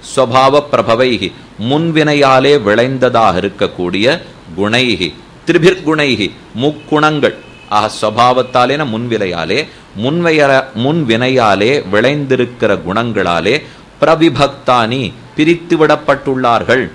ஸ்வபாவ பிரபவைகி முன்வினையாலே விளைந்ததாக இருக்கக்கூடிய குணைகி திரிபிர்குணைகி முக்குணங்கள் ஆக ஸ்வபாவத்தாலேன முன்விலையாலே முன்வையர முன்வினையாலே விளைந்திருக்கிற குணங்களாலே பிரவிபக்தானி பிரித்து விடப்பட்டுள்ளார்கள்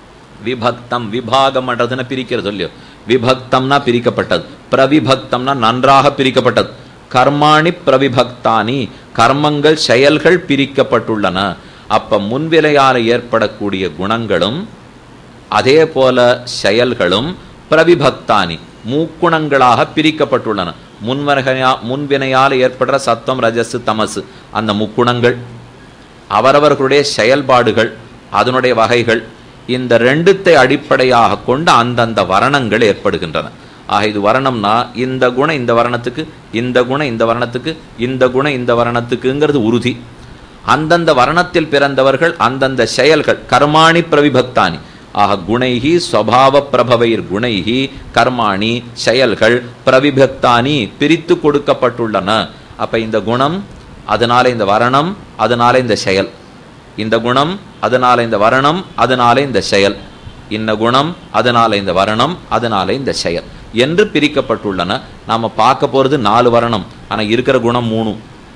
விபக்தம் விபாகம்ன்றதுன்னு பிரிக்கிறது இல்லையோ விபக்தம்னா பிரிக்கப்பட்டது பிரவிபக்தம்னா நன்றாக பிரிக்கப்பட்டது கர்மாணி பிரவிபக்தானி கர்மங்கள் செயல்கள் பிரிக்கப்பட்டுள்ளன அப்ப முன்விலையால ஏற்படக்கூடிய குணங்களும் அதே போல செயல்களும் பிரவிபக்தானி மூக்குணங்களாக பிரிக்கப்பட்டுள்ளன முன்வரையா முன்வினையால் ஏற்படுற சத்தம் ரஜசு தமசு அந்த முக்குணங்கள் அவரவர்களுடைய செயல்பாடுகள் அதனுடைய வகைகள் இந்த ரெண்டுத்தை அடிப்படையாக கொண்டு அந்தந்த வர்ணங்கள் ஏற்படுகின்றன ஆக இது வர்ணம்னா இந்த குணம் இந்த வர்ணத்துக்கு இந்த குணம் இந்த வர்ணத்துக்கு இந்த குணம் இந்த வர்ணத்துக்குங்கிறது உறுதி அந்தந்த வர்ணத்தில் பிறந்தவர்கள் அந்தந்த செயல்கள் கர்மாணி பிரவிபக்தானி ஆக குணைகி ஸ்வபாவ பிரபவைர் குணைகி கர்மாணி செயல்கள் பிரவிபக்தானி பிரித்து கொடுக்கப்பட்டுள்ளன அப்ப இந்த குணம் அதனால இந்த வரணம் அதனால இந்த செயல் இந்த குணம் அதனால இந்த வரணம் அதனால இந்த செயல் இந்த குணம் அதனால இந்த வரணம் அதனால இந்த செயல் என்று பிரிக்கப்பட்டுள்ளன நாம பார்க்க போறது நாலு வரணம் ஆனா இருக்கிற குணம் மூணு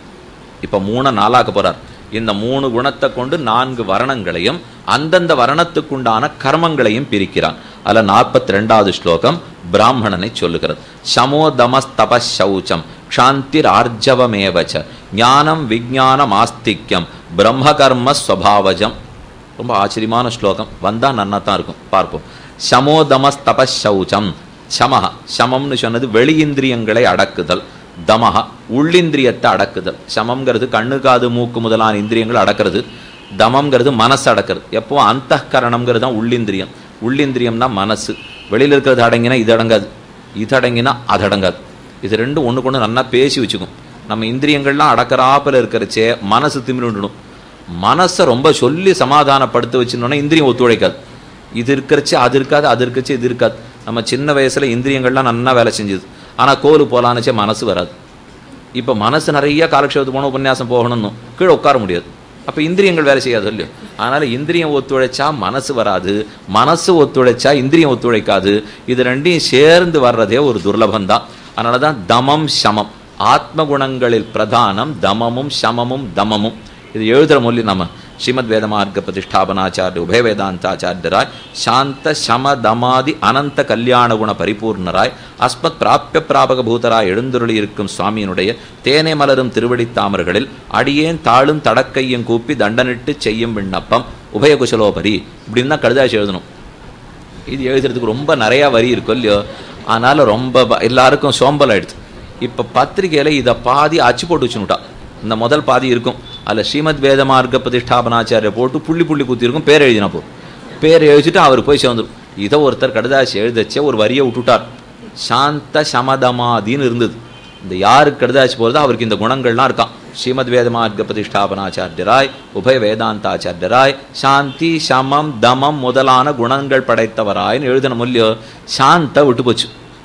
இப்ப மூணை நாலாக்க போறார் இந்த மூணு குணத்தை கொண்டு நான்கு வர்ணங்களையும் அந்தந்த வர்ணத்துக்குண்டான கர்மங்களையும் பிரிக்கிறான் அதுல நாற்பத்தி ரெண்டாவது ஸ்லோகம் பிராமணனை சொல்லுகிறது சமோ தமஸ் தபஸ் சௌச்சம் க்ஷாந்திர் ஆர்ஜவமேவச்ச ஞானம் விஜானம் ஆஸ்திக்யம் பிரம்ம கர்ம ஸ்வபாவஜம் ரொம்ப ஆச்சரியமான ஸ்லோகம் வந்தா நன்னா தான் இருக்கும் பார்ப்போம் சமோ தமஸ் தபஸ் சௌச்சம் சமஹ சமம்னு சொன்னது வெளி இந்திரியங்களை அடக்குதல் தமஹ உள்ளிந்திரியத்தை அடக்குதல் சமம்ங்கிறது கண்ணு காது மூக்கு முதலான இந்திரியங்கள் அடக்கிறது தமம்ங்கிறது மனசு அடக்கிறது எப்போ அந்த கரணம்ங்கிறது தான் உள்ளிந்திரியம் உள்ளிந்திரியம்னா மனசு வெளியில் இருக்கிறது அடங்கினா இது அடங்காது இது அடங்கினா அது அடங்காது இது ரெண்டும் ஒன்று கொண்டு நல்லா பேசி வச்சுக்கும் நம்ம இந்திரியங்கள்லாம் அடக்கறாப்பில் இருக்கிறச்சே மனசு திமிருண்டணும் மனசை ரொம்ப சொல்லி சமாதானப்படுத்த வச்சுனோன்னா இந்திரியம் ஒத்துழைக்காது இது இருக்கிறச்சு அது இருக்காது அது இருக்கச்சு இது இருக்காது நம்ம சின்ன வயசுல இந்திரியங்கள்லாம் நல்லா வேலை செஞ்சுது ஆனால் கோவில் போகலான்னுச்சே மனசு வராது இப்போ மனசு நிறைய காலக்ஷேபத்துக்கு போகணும் உபன்யாசம் போகணும்னு கீழே உட்கார முடியாது அப்போ இந்திரியங்கள் வேலை செய்யாது இல்லையோ அதனால இந்திரியம் ஒத்துழைச்சா மனசு வராது மனசு ஒத்துழைச்சா இந்திரியம் ஒத்துழைக்காது இது ரெண்டையும் சேர்ந்து வர்றதே ஒரு துர்லபம் தான் அதனால தான் தமம் சமம் ஆத்ம குணங்களில் பிரதானம் தமமும் சமமும் தமமும் இது எழுதுற மொழி நம்ம ஸ்ரீமத் வேதமார்க்க பிரதிஷ்டாபனாச்சாரிய உபய வேதாந்தாச்சாரியராய் சாந்த சம தமாதி அனந்த கல்யாண குண பரிபூர்ணராய் அஸ்மத் பிராப்பிய பிராபக பூதராய் எழுந்துருளி இருக்கும் சுவாமியினுடைய தேனே மலரும் திருவடி தாமர்களில் அடியேன் தாளும் தடக்கையும் கூப்பி தண்டனிட்டு செய்யும் விண்ணப்பம் உபய குசலோபரி இப்படின்னு தான் கடுதாசி எழுதணும் இது எழுதுறதுக்கு ரொம்ப நிறையா வரி இருக்கும் இல்லையோ அதனால ரொம்ப ப- எல்லாருக்கும் சோம்பல் ஆயிடுது இப்போ பத்திரிகையில் இதை பாதி அச்சு போட்டு வச்சுனுட்டா இந்த முதல் பாதி இருக்கும் அதில் ஸ்ரீமத் வேதமார்க்க பிரதிஷ்டாபனாச்சாரிய போட்டு புள்ளி புள்ளி குத்தி இருக்கும் பேர் எழுதினா போ பேர் எழுதிட்டு அவர் போய் சேர்ந்துடும் இதை ஒருத்தர் கடுதாசி எழுதச்சே ஒரு வரியை விட்டுட்டார் சாந்த சமதமாதின்னு இருந்தது இந்த யாருக்கு கடுதாசி போகிறதோ அவருக்கு இந்த குணங்கள்லாம் இருக்கான் ஸ்ரீமத் வேதமார்க்க பிரதிஷ்டாபனாச்சாரியராய் உபய வேதாந்தாச்சாரியராய் சாந்தி சமம் தமம் முதலான குணங்கள் படைத்தவராய்னு எழுதின மொழியோ சாந்த விட்டு போச்சு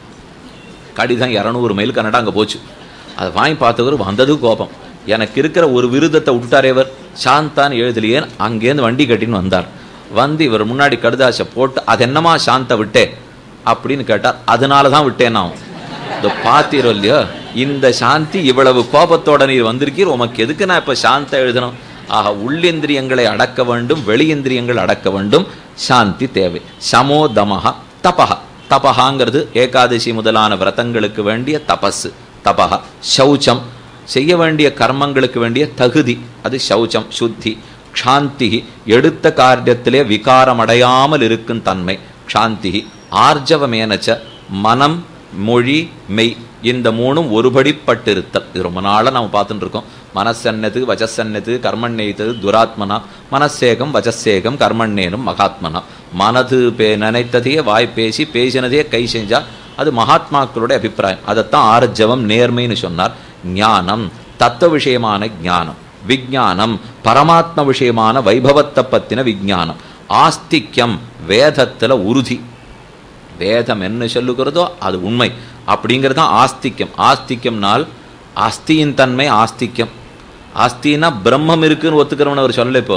கடிதம் இரநூறு மைல் கன்னடா அங்கே போச்சு அதை வாங்கி பார்த்தவர் வந்தது கோபம் எனக்கு இருக்கிற ஒரு விருதத்தை விட்டுட்டாரே இவர் சாந்தான்னு எழுதலையேன்னு அங்கேருந்து வண்டி கட்டின்னு வந்தார் வந்து இவர் முன்னாடி கடுதாசை போட்டு அது என்னமா சாந்த விட்டே அப்படின்னு கேட்டார் அதனால தான் விட்டேன் நான் இந்த பாத்தீரோ இல்லையோ இந்த சாந்தி இவ்வளவு கோபத்தோட நீர் வந்திருக்கீர் உமக்கு எதுக்கு நான் இப்ப சாந்த எழுதணும் ஆக உள்ளிந்திரியங்களை அடக்க வேண்டும் வெளியிந்திரியங்கள் அடக்க வேண்டும் சாந்தி தேவை சமோ தமஹ தபஹ தபஹாங்கிறது ஏகாதசி முதலான விரதங்களுக்கு வேண்டிய தபஸ் தபஹ சௌச்சம் செய்ய வேண்டிய கர்மங்களுக்கு வேண்டிய தகுதி அது சௌச்சம் சுத்தி க்ஷாந்தி எடுத்த காரியத்திலே விகாரமடையாமல் இருக்கும் தன்மை க்ஷாந்தி ஆர்ஜவமேனச்ச மனம் மொழி மெய் இந்த மூணும் ஒருபடிப்பட்டிருத்தல் இது ரொம்ப நாளாக நம்ம பார்த்துட்டு இருக்கோம் மனசன்னது வச்சசன்னது கர்மண்ணெய்தது துராத்மனா மனசேகம் வச்சசேகம் கர்மண்ணேனும் மகாத்மனா மனது பே நினைத்ததையே வாய் பேசி பேசினதையே கை செஞ்சா அது மகாத்மாக்களுடைய அபிப்பிராயம் அதைத்தான் ஆர்ஜவம் நேர்மைன்னு சொன்னார் ஞானம் தத்துவ விஷயமான ஞானம் விஞ்ஞானம் பரமாத்ம விஷயமான வைபவத்தை பத்தின விஞ்ஞானம் ஆஸ்திக்யம் வேதத்துல உறுதி வேதம் என்ன சொல்லுகிறதோ அது உண்மை அப்படிங்கிறது தான் ஆஸ்திக்யம் ஆஸ்திக்யம்னால் அஸ்தியின் தன்மை ஆஸ்திக்யம் ஆஸ்தின்னா பிரம்மம் இருக்குன்னு ஒத்துக்கிறவன் அவர் சொல்லல இப்போ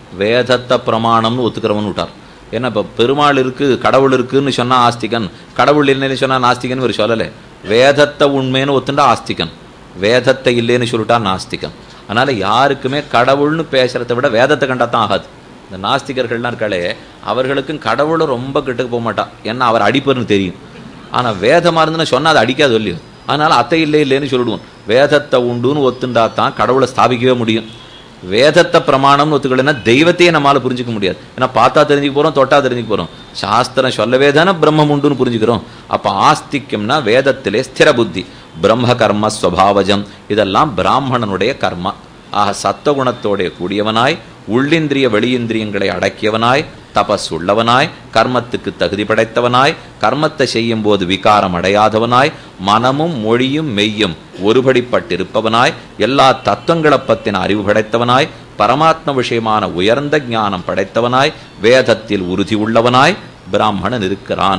வேதத்தை பிரமாணம்னு ஒத்துக்கிறவன் விட்டார் ஏன்னா இப்போ பெருமாள் இருக்கு கடவுள் இருக்குன்னு சொன்னா ஆஸ்திகன் கடவுள் இல்லைன்னு சொன்னா நாஸ்திகன் இவர் சொல்லலை வேதத்தை உண்மைன்னு ஒத்துண்டா ஆஸ்திகன் வேதத்தை இல்லைன்னு சொல்லிட்டா நாஸ்திகன் அதனால யாருக்குமே கடவுள்னு பேசுறதை விட வேதத்தை கண்டா தான் ஆகாது இந்த நாஸ்திகர்கள்லாம் இருக்காளே அவர்களுக்கும் கடவுளும் ரொம்ப கிட்டக்கு போக மாட்டான் ஏன்னா அவர் அடிப்பர்னு தெரியும் ஆனா வேதமா இருந்துன்னு சொன்னா அது அடிக்காது இல்லையோ அதனால அத்தை இல்லை இல்லைன்னு சொல்லிடுவோம் வேதத்தை உண்டுன்னு ஒத்துண்டா தான் கடவுளை ஸ்தாபிக்கவே முடியும் வேதத்தை பிரமாணம்னு ஒத்துக்கலைன்னா தெய்வத்தையே நம்மளால புரிஞ்சுக்க முடியாது ஏன்னா பார்த்தா தெரிஞ்சுக்க போறோம் தொட்டா தெரிஞ்சுக்க போறோம் சாஸ்திரம் சொல்லவே தானே பிரம்மம் உண்டுன்னு புரிஞ்சுக்கிறோம் அப்ப ஆஸ்திக்யம்னா வேதத்திலே ஸ்திர புத்தி பிரம்ம கர்ம ஸ்வபாவஜம் இதெல்லாம் பிராமணனுடைய கர்மா ஆக சத்துவகுணத்தோடைய கூடியவனாய் உள்ளிந்திரிய வெளியிந்திரியங்களை அடக்கியவனாய் தபஸ் உள்ளவனாய் கர்மத்துக்கு தகுதி படைத்தவனாய் கர்மத்தை செய்யும் போது விகாரம் அடையாதவனாய் மனமும் மொழியும் மெய்யும் ஒருபடிப்பட்டிருப்பவனாய் எல்லா தத்துவங்களை பத்தின அறிவு படைத்தவனாய் பரமாத்ம விஷயமான உயர்ந்த ஞானம் படைத்தவனாய் வேதத்தில் உறுதி உள்ளவனாய் பிராமணன் இருக்கிறான்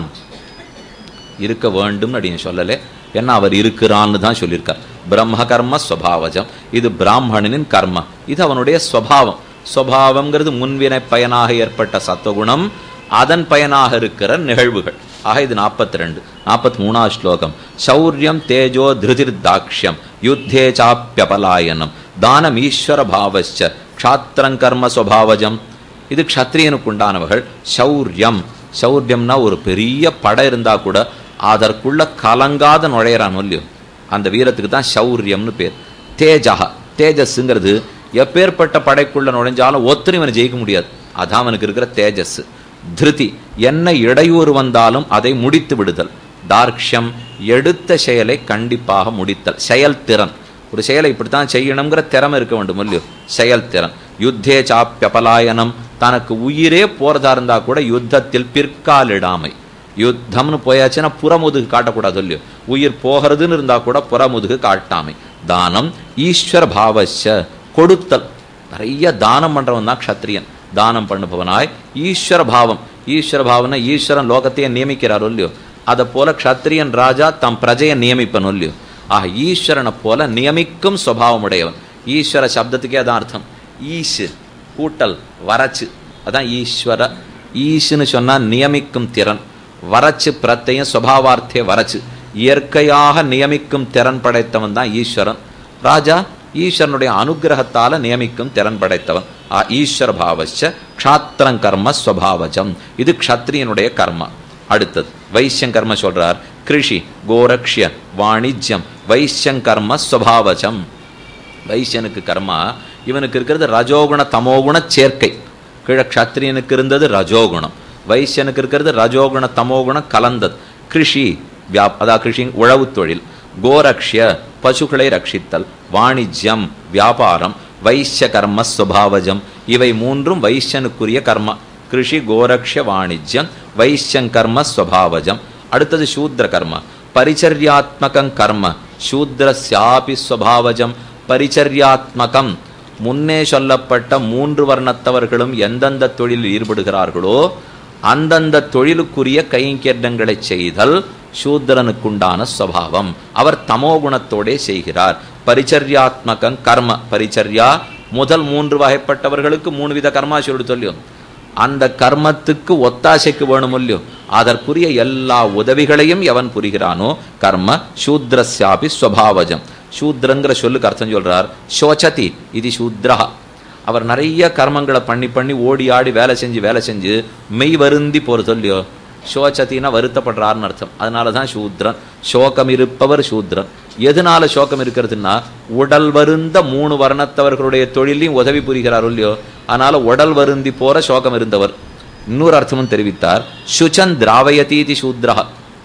இருக்க வேண்டும்னு அப்படின்னு சொல்லலை ஏன்னா அவர் இருக்கிறான்னு தான் சொல்லியிருக்கார் பிரம்ம கர்ம ஸ்வபாவஜம் இது பிராமணனின் கர்ம இது அவனுடைய ஸ்வபாவம் ஸ்வபாவம்ங்கிறது முன்வினை பயனாக ஏற்பட்ட சத்துவகுணம் அதன் பயனாக இருக்கிற நிகழ்வுகள் ஆக இது நாற்பத்தி ரெண்டு நாற்பத்தி மூணாவது ஸ்லோகம் சௌரியம் தேஜோ திருதிர் தாக்ஷ்யம் யுத்தே சாப்பியபலாயனம் தானம் ஈஸ்வர பாவச்ச க்ஷாத்திரம் கர்ம ஸ்வபாவஜம் இது க்ஷத்ரியனுக்கு உண்டானவர்கள் சௌரியம் சௌரியம்னா ஒரு பெரிய படை இருந்தா கூட அதற்குள்ள கலங்காத நுழையிறான் இல்லையோ அந்த வீரத்துக்கு தான் சௌரியம்னு பேர் தேஜா தேஜஸ்ங்கிறது எப்பேற்பட்ட படைக்குள்ள நுழைஞ்சாலும் ஒத்தனை இவனை ஜெயிக்க முடியாது அதான் அவனுக்கு இருக்கிற தேஜஸ் திருதி என்ன இடையூறு வந்தாலும் அதை முடித்து விடுதல் தார்க்ஷம் எடுத்த செயலை கண்டிப்பாக முடித்தல் செயல்திறன் ஒரு செயலை இப்படித்தான் செய்யணுங்கிற திறமை இருக்க வேண்டும் இல்லையோ செயல்திறன் யுத்தே சாப்பியபலாயனம் தனக்கு உயிரே போறதா இருந்தா கூட யுத்தத்தில் பிற்காலிடாமை யுத்தம்னு போயாச்சுன்னா புறமுதுகு காட்டக்கூடாது இல்லையோ உயிர் போகிறதுன்னு இருந்தா கூட புறமுதுகு காட்டாமை தானம் ஈஸ்வர பாவச்ச கொடுத்தல் நிறைய தானம் பண்றவன் தான் க்ஷத்ரியன் தானம் பண்ணுபவனாய் ஈஸ்வர பாவம் ஈஸ்வர பாவம்னா ஈஸ்வரன் லோகத்தையே நியமிக்கிறார் இல்லையோ அதை போல க்ஷத்ரியன் ராஜா தம் பிரஜையை நியமிப்பன் இல்லையோ ஆக ஈஸ்வரனை போல நியமிக்கும் சுவாவம் உடையவன் ஈஸ்வர சப்தத்துக்கே அதான் அர்த்தம் ஈஷு கூட்டல் வரச்சு அதான் ஈஸ்வர ஈஷுன்னு சொன்னா நியமிக்கும் திறன் வரச்சு பிரத்தையும் சுவாவார்த்தே வரச்சு இயற்கையாக நியமிக்கும் திறன் படைத்தவன் தான் ஈஸ்வரன் ராஜா ஈஸ்வரனுடைய அனுகிரகத்தால நியமிக்கும் திறன் படைத்தவன் ஆ ஈஸ்வர பாவச்ச க்ஷாத்திரம் கர்ம ஸ்வபாவஜம் இது க்ஷத்ரியனுடைய கர்மா அடுத்தது வைசியம் கர்ம சொல்றார் கிருஷி கோரக்ஷ்ய வாணிஜ்யம் வைசியம் கர்ம ஸ்வபாவஜம் வைசியனுக்கு கர்மா இவனுக்கு இருக்கிறது ரஜோகுண தமோகுண சேர்க்கை கீழே க்ஷத்ரியனுக்கு இருந்தது ரஜோகுணம் வைசியனுக்கு இருக்கிறது ரஜோகுண தமோகுணம் கலந்தது கிருஷி வியா அதான் கிருஷி உழவு தொழில் கோரக்ஷ்ய பசுக்களை ரட்சித்தல் வாணிஜ்யம் வியாபாரம் வைசிய கர்ம ஸ்வபாவஜம் இவை மூன்றும் வைசியனுக்குரிய கர்மா கிருஷி கோரக்ஷ்ய வாணிஜ்யம் வைசியம் கர்ம ஸ்வபாவஜம் அடுத்தது சூத்ர கர்ம பரிச்சர்யாத்மகம் கர்ம சூத்ரஸ்யாபி ஸ்வபாவஜம் பரிச்சர்யாத்மகம் முன்னே சொல்லப்பட்ட மூன்று வர்ணத்தவர்களும் எந்தெந்த தொழிலில் ஈடுபடுகிறார்களோ அந்தந்த தொழிலுக்குரிய கைங்கேட்டங்களை செய்தல் சூத்திரனுக்குண்டான ஸ்வபாவம் அவர் தமோ குணத்தோடே செய்கிறார் பரிச்சர்யாத்மகம் கர்ம பரிச்சர்யா முதல் மூன்று வகைப்பட்டவர்களுக்கு மூணு வித கர்மா சொல்லி சொல்லியும் அந்த கர்மத்துக்கு ஒத்தாசைக்கு வேணும் இல்லையோ அதற்குரிய எல்லா உதவிகளையும் எவன் புரிகிறானோ கர்ம சூத்ரஸ்யாபி ஸ்வபாவஜம் சூத்ரங்கிற சொல்லுக்கு அர்த்தம் சொல்றார் சோச்சதி இது சூத்ரஹா அவர் நிறைய கர்மங்களை பண்ணி பண்ணி ஓடி ஆடி வேலை செஞ்சு வேலை செஞ்சு மெய் வருந்தி போறது இல்லையோ சோச்சத்தின்னா வருத்தப்படுறாருன்னு அர்த்தம் அதனால தான் சூத்ரன் சோகம் இருப்பவர் சூத்ரன் எதனால சோகம் இருக்கிறதுன்னா உடல் வருந்த மூணு வர்ணத்தவர்களுடைய தொழிலையும் உதவி புரிகிறார் இல்லையோ அதனால உடல் வருந்தி போற சோகம் இருந்தவர் இன்னொரு அர்த்தமும் தெரிவித்தார் சுச்சன் திராவயதீதி சூத்ரஹா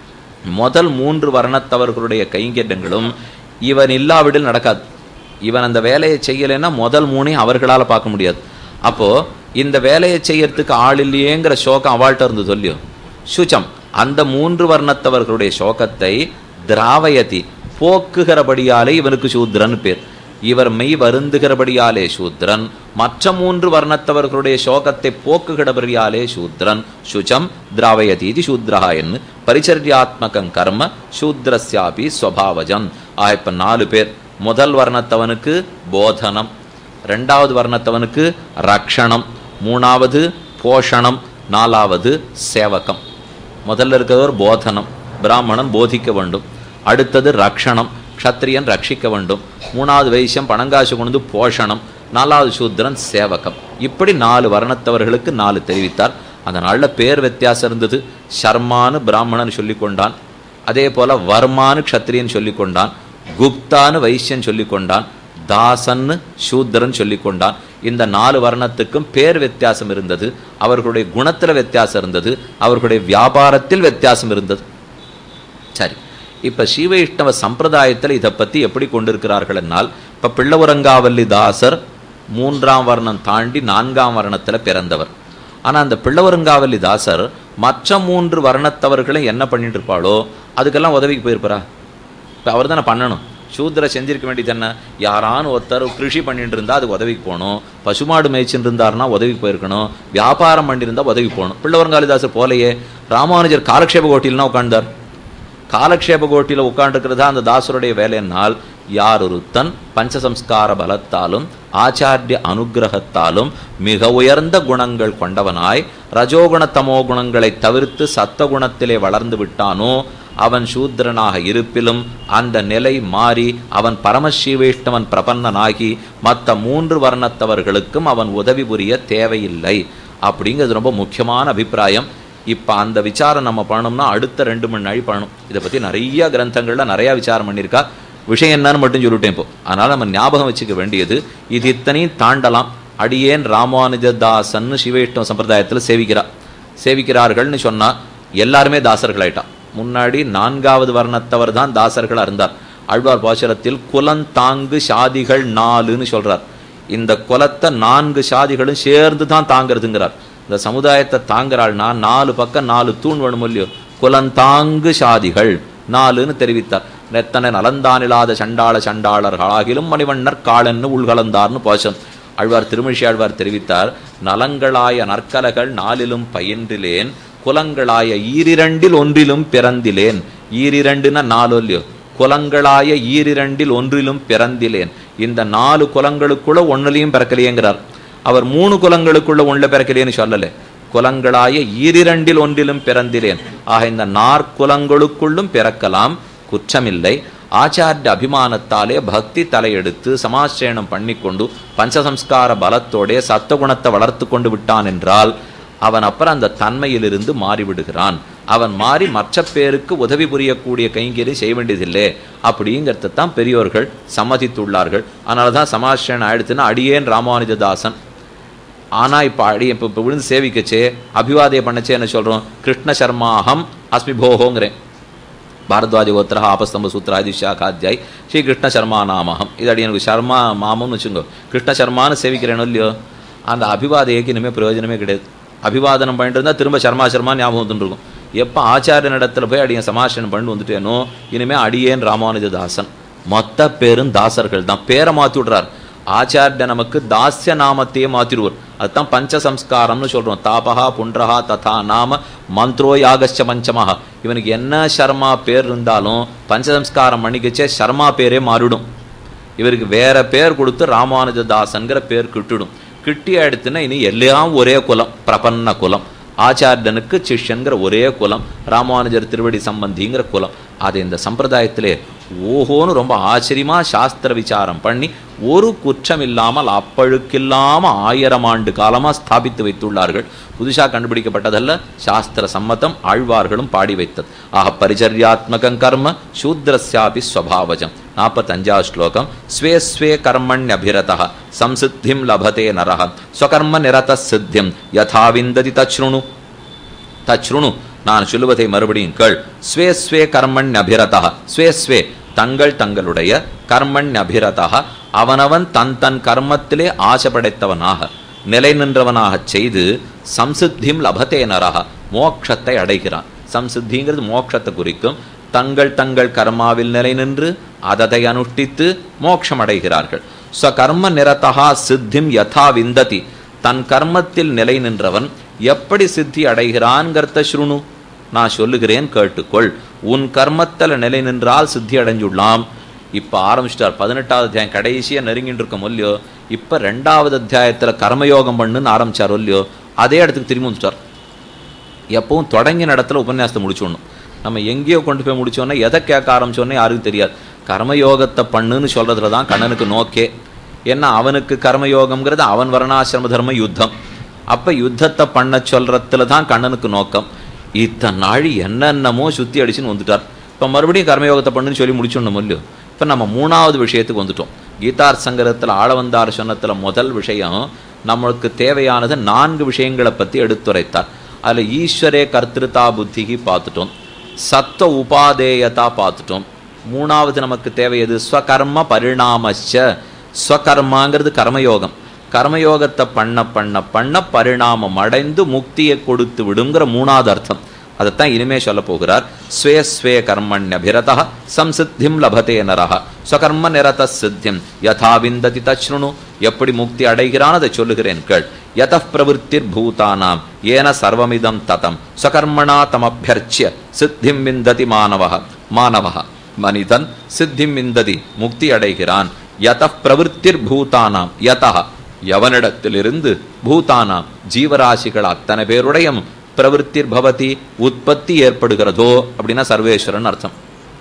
முதல் மூன்று வர்ணத்தவர்களுடைய கைங்கேட்டங்களும் இவன் இல்லாவிடில் நடக்காது இவன் அந்த வேலையை செய்யலைன்னா முதல் மூணையும் அவர்களால் பார்க்க முடியாது அப்போ இந்த வேலையை செய்யறதுக்கு ஆள் இல்லையேங்கிற சோகம் அவள்கிட்ட இருந்து சொல்லியோ சுச்சம் அந்த மூன்று வர்ணத்தவர்களுடைய சோகத்தை திராவயதி போக்குகிறபடியாலே இவனுக்கு சூத்ரன் பேர் இவர் மெய் வருந்துகிறபடியாலே சூத்ரன் மற்ற மூன்று வர்ணத்தவர்களுடைய சோகத்தை போக்குகிறபடியாலே சூத்ரன் சுச்சம் திராவயதீதி சூத்ரஹா என்று பரிச்சர்யாத்மகம் கர்ம சூத்ரஸ்யாபி ஸ்வபாவஜம் ஆ இப்ப நாலு பேர் முதல் வர்ணத்தவனுக்கு போதனம் ரெண்டாவது வர்ணத்தவனுக்கு ரக்ஷணம் மூணாவது போஷணம் நாலாவது சேவகம் முதல்ல இருக்கிறவர் போதனம் பிராமணன் போதிக்க வேண்டும் அடுத்தது ரக்ஷணம் க்ஷத்ரியன் ரட்சிக்க வேண்டும் மூணாவது வைசியம் பணங்காசு கொண்டு வந்து போஷணம் நாலாவது சூத்திரன் சேவகம் இப்படி நாலு வர்ணத்தவர்களுக்கு நாலு தெரிவித்தார் அந்த நாளில் பேர் வித்தியாசம் இருந்தது சர்மான்னு பிராமணன் சொல்லி கொண்டான் அதே போல வர்மான்னு க்ஷத்ரியன் சொல்லி கொண்டான் குப்தான்னு வைசியன் சொல்லி கொண்டான் தாசன்னு சூத்திரன் சொல்லி கொண்டான் இந்த நாலு வர்ணத்துக்கும் பேர் வித்தியாசம் இருந்தது அவர்களுடைய குணத்தில் வித்தியாசம் இருந்தது அவர்களுடைய வியாபாரத்தில் வித்தியாசம் இருந்தது சரி இப்போ சீவைஷ்ணவ சம்பிரதாயத்தில் இதை பற்றி எப்படி கொண்டிருக்கிறார்கள் என்னால் இப்போ பிள்ளவரங்காவல்லி தாசர் மூன்றாம் வர்ணம் தாண்டி நான்காம் வர்ணத்தில் பிறந்தவர் ஆனால் அந்த பிள்ளவரங்காவல்லி தாசர் மற்ற மூன்று வர்ணத்தவர்களை என்ன பண்ணிட்டு இருப்பாளோ அதுக்கெல்லாம் உதவிக்கு போயிருப்பாரா இப்போ அவர் தானே பண்ணணும் சூத்திர செஞ்சிருக்க வேண்டியது என்ன யாரானு ஒருத்தர் கிருஷி பண்ணிட்டு இருந்தால் அதுக்கு உதவிக்கு போகணும் பசுமாடு மேய்ச்சின்னு இருந்தாருன்னா உதவிக்கு போயிருக்கணும் வியாபாரம் பண்ணியிருந்தா உதவிக்கு போகணும் பிள்ளவரங்காளிதாசர் போலையே ராமானுஜர் காலக்ஷேப கோட்டில்னா உட்கார்ந்தார் காலக்ஷேப கோட்டியில் உட்காந்துருக்கிறதா அந்த தாசருடைய வேலையினால் யார் ஒருத்தன் பஞ்சசம்ஸ்கார பலத்தாலும் ஆச்சாரிய அனுகிரகத்தாலும் மிக உயர்ந்த குணங்கள் கொண்டவனாய் ரஜோகுண தமோ குணங்களை தவிர்த்து சத்தகுணத்திலே வளர்ந்து விட்டானோ அவன் சூத்திரனாக இருப்பிலும் அந்த நிலை மாறி அவன் பரமசிவேஷ்டவன் பிரபன்னனாகி மற்ற மூன்று வர்ணத்தவர்களுக்கும் அவன் உதவி புரிய தேவையில்லை அப்படிங்கிறது ரொம்ப முக்கியமான அபிப்பிராயம் இப்போ அந்த விசாரம் நம்ம பண்ணோம்னா அடுத்த ரெண்டு மணி நாள் பண்ணணும் இதை பற்றி நிறைய கிரந்தங்களில் நிறையா விசாரம் பண்ணியிருக்கா விஷயம் என்னன்னு மட்டும் சொல்லிட்டேன் இப்போ அதனால் நம்ம ஞாபகம் வச்சுக்க வேண்டியது இது இத்தனையும் தாண்டலாம் அடியேன் ராமானுஜதாசன்னு சிவைஷ்ணவ சம்பிரதாயத்தில் சேவிக்கிறா சேவிக்கிறார்கள்னு சொன்னால் எல்லாருமே தாசர்களாயிட்டான் முன்னாடி நான்காவது வர்ணத்தவர் தான் தாசர்களாக இருந்தார் ஆழ்வார் பாசுரத்தில் குலந்தாங்கு சாதிகள் நாலுன்னு சொல்றார் இந்த குலத்தை நான்கு சாதிகளும் சேர்ந்து தான் தாங்கிறதுங்கிறார் இந்த சமுதாயத்தை தாங்குறாள்னா நாலு பக்கம் நாலு தூண் வேணும் இல்லையோ குலந்தாங்கு சாதிகள் நாலுன்னு தெரிவித்தார் நெத்தனை நலந்தானில்லாத சண்டாள சண்டாளர்களாகிலும் மணிவண்ணர் காலன்னு உள்கலந்தார்னு பாசம் ஆழ்வார் திருமிழி ஆழ்வார் தெரிவித்தார் நலங்களாய நற்கலகள் நாளிலும் பயின்றிலேன் குலங்களாய ஈரிரண்டில் ஒன்றிலும் பிறந்திலேன் ஈரிரண்டுன்னா நாலு இல்லையோ குலங்களாய ஈரிரண்டில் ஒன்றிலும் பிறந்திலேன் இந்த நாலு குலங்களுக்குள்ள ஒன்னுலையும் பிறக்கலையேங்கிறார் அவர் மூணு குலங்களுக்குள்ள ஒன்றுல பிறக்கலையேன்னு சொல்லலை குலங்களாய ஈரிரண்டில் ஒன்றிலும் பிறந்திலேன் ஆக இந்த நாற்குலங்களுக்குள்ளும் பிறக்கலாம் குற்றமில்லை ஆச்சாரிய அபிமானத்தாலே பக்தி தலையெடுத்து சமாசிரயணம் பண்ணிக்கொண்டு பஞ்சசம்ஸ்கார பலத்தோடே சத்தகுணத்தை வளர்த்து கொண்டு விட்டான் என்றால் அவன் அப்புறம் அந்த தன்மையிலிருந்து மாறிவிடுகிறான் அவன் மாறி மற்ற பேருக்கு உதவி புரியக்கூடிய கைங்கறி செய்ய வேண்டியதில்லை அப்படிங்கிறத தான் பெரியோர்கள் சம்மதித்துள்ளார்கள் அதனால தான் சமாசிரயணம் ஆயிடுத்துன்னா அடியேன் ராமானுஜதாசன் ஆனால் இப்போ அடி இப்போ இப்போ விழுந்து சேவிக்கச்சே அபிவாதையை பண்ணச்சே என்ன சொல்கிறோம் கிருஷ்ண சர்மாஹம் அஸ்மி போகோங்கிறேன் பாரத்வாஜ கோத்திரா ஆபஸ்தம்ப சூத்ராதி சாகாத்தியாய் ஸ்ரீ கிருஷ்ண சர்மா நாமகம் இது அடி எனக்கு சர்மா மாமம்னு வச்சுங்கோ கிருஷ்ண சர்மான்னு சேவிக்கிறேனோ இல்லையோ அந்த அபிவாதைக்கு இனிமேல் பிரயோஜனமே கிடையாது அபிவாதனம் பண்ணிட்டு இருந்தால் திரும்ப சர்மா சர்மா ஞாபகம் வந்துட்டு இருக்கும் எப்போ ஆச்சாரிய இடத்துல போய் அடியன் சமாசனம் பண்ணிட்டு வந்துட்டேனோ இனிமேல் அடியேன் ராமானுஜதாசன் மொத்த பேரும் தாசர்கள் தான் பேரை மாற்றி விடுறார் ஆச்சாரிய நமக்கு தாஸ்ய நாமத்தையே மாத்திடுவார் அதுதான் பஞ்சசம்ஸ்காரம்னு சொல்றோம் தாபகா புன்றஹா ததா நாம மந்த்ரோ யாகச்ச பஞ்சமஹா இவனுக்கு என்ன சர்மா பேர் இருந்தாலும் பஞ்சசம்ஸ்காரம் பண்ணிக்கச்சே சர்மா பேரே மாறிடும் இவருக்கு வேற பேர் கொடுத்து ராமானுஜதாசன்கிற பேர் கிட்டுடும் கிட்டி எடுத்துன்னா இனி எல்லாம் ஒரே குலம் பிரபன்ன குலம் ஆச்சாரியனுக்கு சிஷ்யன்கிற ஒரே குலம் ராமானுஜர் திருவடி சம்பந்திங்கிற குலம் அது இந்த சம்பிரதாயத்திலே ஓஹோன்னு ரொம்ப ஆச்சரியமா சாஸ்திர விசாரம் பண்ணி ஒரு குற்றம் இல்லாமல் அப்பழுக்கில்லாம ஆயிரம் ஆண்டு காலமா ஸ்தாபித்து வைத்துள்ளார்கள் புதுசா கண்டுபிடிக்கப்பட்டதல்ல சாஸ்திர சம்மதம் ஆழ்வார்களும் பாடி வைத்தது ஆக பரிச்சரியாத்மகம் கர்ம சூத்ரஸ்யாபி ஸ்வபாவஜம் நாற்பத்தஞ்சாவது ஸ்லோகம் ஸ்வே ஸ்வே கர்மண்யபிரத சம்சித்திம் லபதே நரஹ ஸ்வகர்ம நிரத சித்தியம் யதா விந்ததி தச்ருணு தச்ருணு நான் சொல்லுவதை மறுபடியும் கேள் ஸ்வே ஸ்வே கர்மண் அபிரதா ஸ்வே ஸ்வே தங்கள் தங்களுடைய கர்மண் அபிரதா அவனவன் தன் தன் கர்மத்திலே ஆசை படைத்தவனாக நிலை நின்றவனாக செய்து சம்சித்திம் லபத்தே நரக மோட்சத்தை அடைகிறான் சம்சித்திங்கிறது மோட்சத்தை குறிக்கும் தங்கள் தங்கள் கர்மாவில் நிலை நின்று அததை அனுஷ்டித்து மோட்சம் அடைகிறார்கள் ஸ்வகர்ம நிரதா சித்திம் யதா விந்ததி தன் கர்மத்தில் நிலை நின்றவன் எப்படி சித்தி அடைகிறான்கிறத ஸ்ருணு நான் சொல்லுகிறேன் கேட்டுக்கொள் உன் கர்மத்தில் நிலை நின்றால் சித்தி அடைஞ்சுள்ளாம் இப்போ ஆரம்பிச்சிட்டார் பதினெட்டாவது அத்தியாயம் கடைசியாக நெருங்கிட்டு இருக்க இல்லையோ இப்போ ரெண்டாவது அத்தியாயத்தில் கர்மயோகம் பண்ணுன்னு ஆரம்பிச்சார் இல்லையோ அதே இடத்துக்கு திரும்பி வந்துட்டார் எப்பவும் தொடங்கின இடத்துல உபன்யாசத்தை முடிச்சுடணும் நம்ம எங்கேயோ கொண்டு போய் முடிச்சோன்னே எதை கேட்க ஆரம்பிச்சோன்னே யாருக்கும் தெரியாது கர்மயோகத்தை பண்ணுன்னு சொல்றதுல தான் கண்ணனுக்கு நோக்கே ஏன்னா அவனுக்கு கர்மயோகம்ங்கிறது அவன் வர்ணாசிரம தர்ம யுத்தம் அப்ப யுத்தத்தை பண்ண சொல்றதுல தான் கண்ணனுக்கு நோக்கம் இத்தனை நாள் என்னென்னமோ சுத்தி அடிச்சுன்னு வந்துட்டார் இப்ப மறுபடியும் கர்மயோகத்தை பண்ணுன்னு சொல்லி முடிச்சுடணும் இல்லையோ இப்ப நம்ம மூணாவது விஷயத்துக்கு வந்துட்டோம் கீதார் சங்கரத்தில் ஆளவந்தார் சொன்னத்துல முதல் விஷயம் நம்மளுக்கு தேவையானது நான்கு விஷயங்களை பத்தி எடுத்துரைத்தார் அதுல ஈஸ்வரே கர்த்திருதா புத்திகி பார்த்துட்டோம் சத்த உபாதேயதா பார்த்துட்டோம் மூணாவது நமக்கு தேவை எது ஸ்வகர்ம பரிணாமச்ச ஸ்வகர்மாங்கிறது கர்மயோகம் கர்மயோகத்தை பண்ண பண்ண பண்ண பரிணாமம் அடைந்து முக்தியை கொடுத்து விடுங்கிற மூணாவது அர்த்தம் அதைத்தான் இனிமே சொல்ல போகிறார் ஸ்வே ஸ்வே கர்மண்யபிரதா சம்சித்திம் லபதே நரஹ ஸ்வகர்ம நிரத சித்தியம் யதா விந்ததி தச்ருணு எப்படி முக்தி அடைகிறான் அதை சொல்லுகிறேன் கேள் யத பிரவருத்திர் பூதானாம் ஏன சர்வமிதம் ததம் ஸ்வகர்மணா தமபியர்ச்சிய சித்திம் விந்ததி மாணவः மாணவः மனிதன் சித்திம் விந்ததி முக்தி அடைகிறான் யத பிரவருத்திர் பூதானாம் யதா எவனிடத்திலிருந்து பூதானாம் ஜீவராசிகள் அத்தனை பேருடையும் பிரவருத்திர் பவதி உற்பத்தி ஏற்படுகிறதோ அப்படின்னா சர்வேஸ்வரன் அர்த்தம்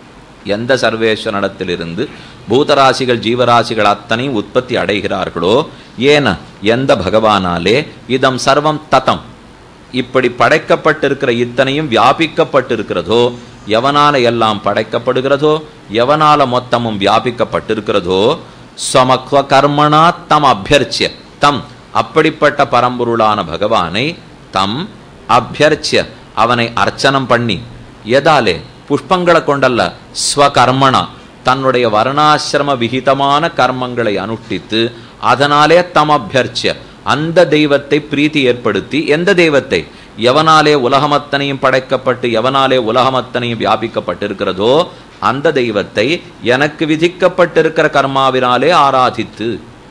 எந்த சர்வேஸ்வரனிடத்திலிருந்து பூதராசிகள் ஜீவராசிகள் அத்தனையும் உற்பத்தி அடைகிறார்களோ ஏன எந்த பகவானாலே இதம் சர்வம் ததம் இப்படி படைக்கப்பட்டிருக்கிற இத்தனையும் வியாபிக்கப்பட்டிருக்கிறதோ எவனால எல்லாம் படைக்கப்படுகிறதோ எவனால மொத்தமும் வியாபிக்கப்பட்டிருக்கிறதோ ஸ்வமக்வ கர்மணா தம் அபியர்ச்சிய தம் அப்படிப்பட்ட பரம்பொருளான பகவானை தம் அபியர்ச்சிய அவனை அர்ச்சனம் பண்ணி எதாலே புஷ்பங்களை கொண்டல்ல ஸ்வகர்மணா தன்னுடைய வர்ணாசிரம விகிதமான கர்மங்களை அனுஷ்டித்து அதனாலே தம் அபியர்ச்சிய அந்த தெய்வத்தை பிரீத்தி ஏற்படுத்தி எந்த தெய்வத்தை எவனாலே உலகமத்தனையும் படைக்கப்பட்டு எவனாலே உலகமத்தனையும் வியாபிக்கப்பட்டிருக்கிறதோ அந்த தெய்வத்தை எனக்கு விதிக்கப்பட்டிருக்கிற கர்மாவினாலே ஆராதித்து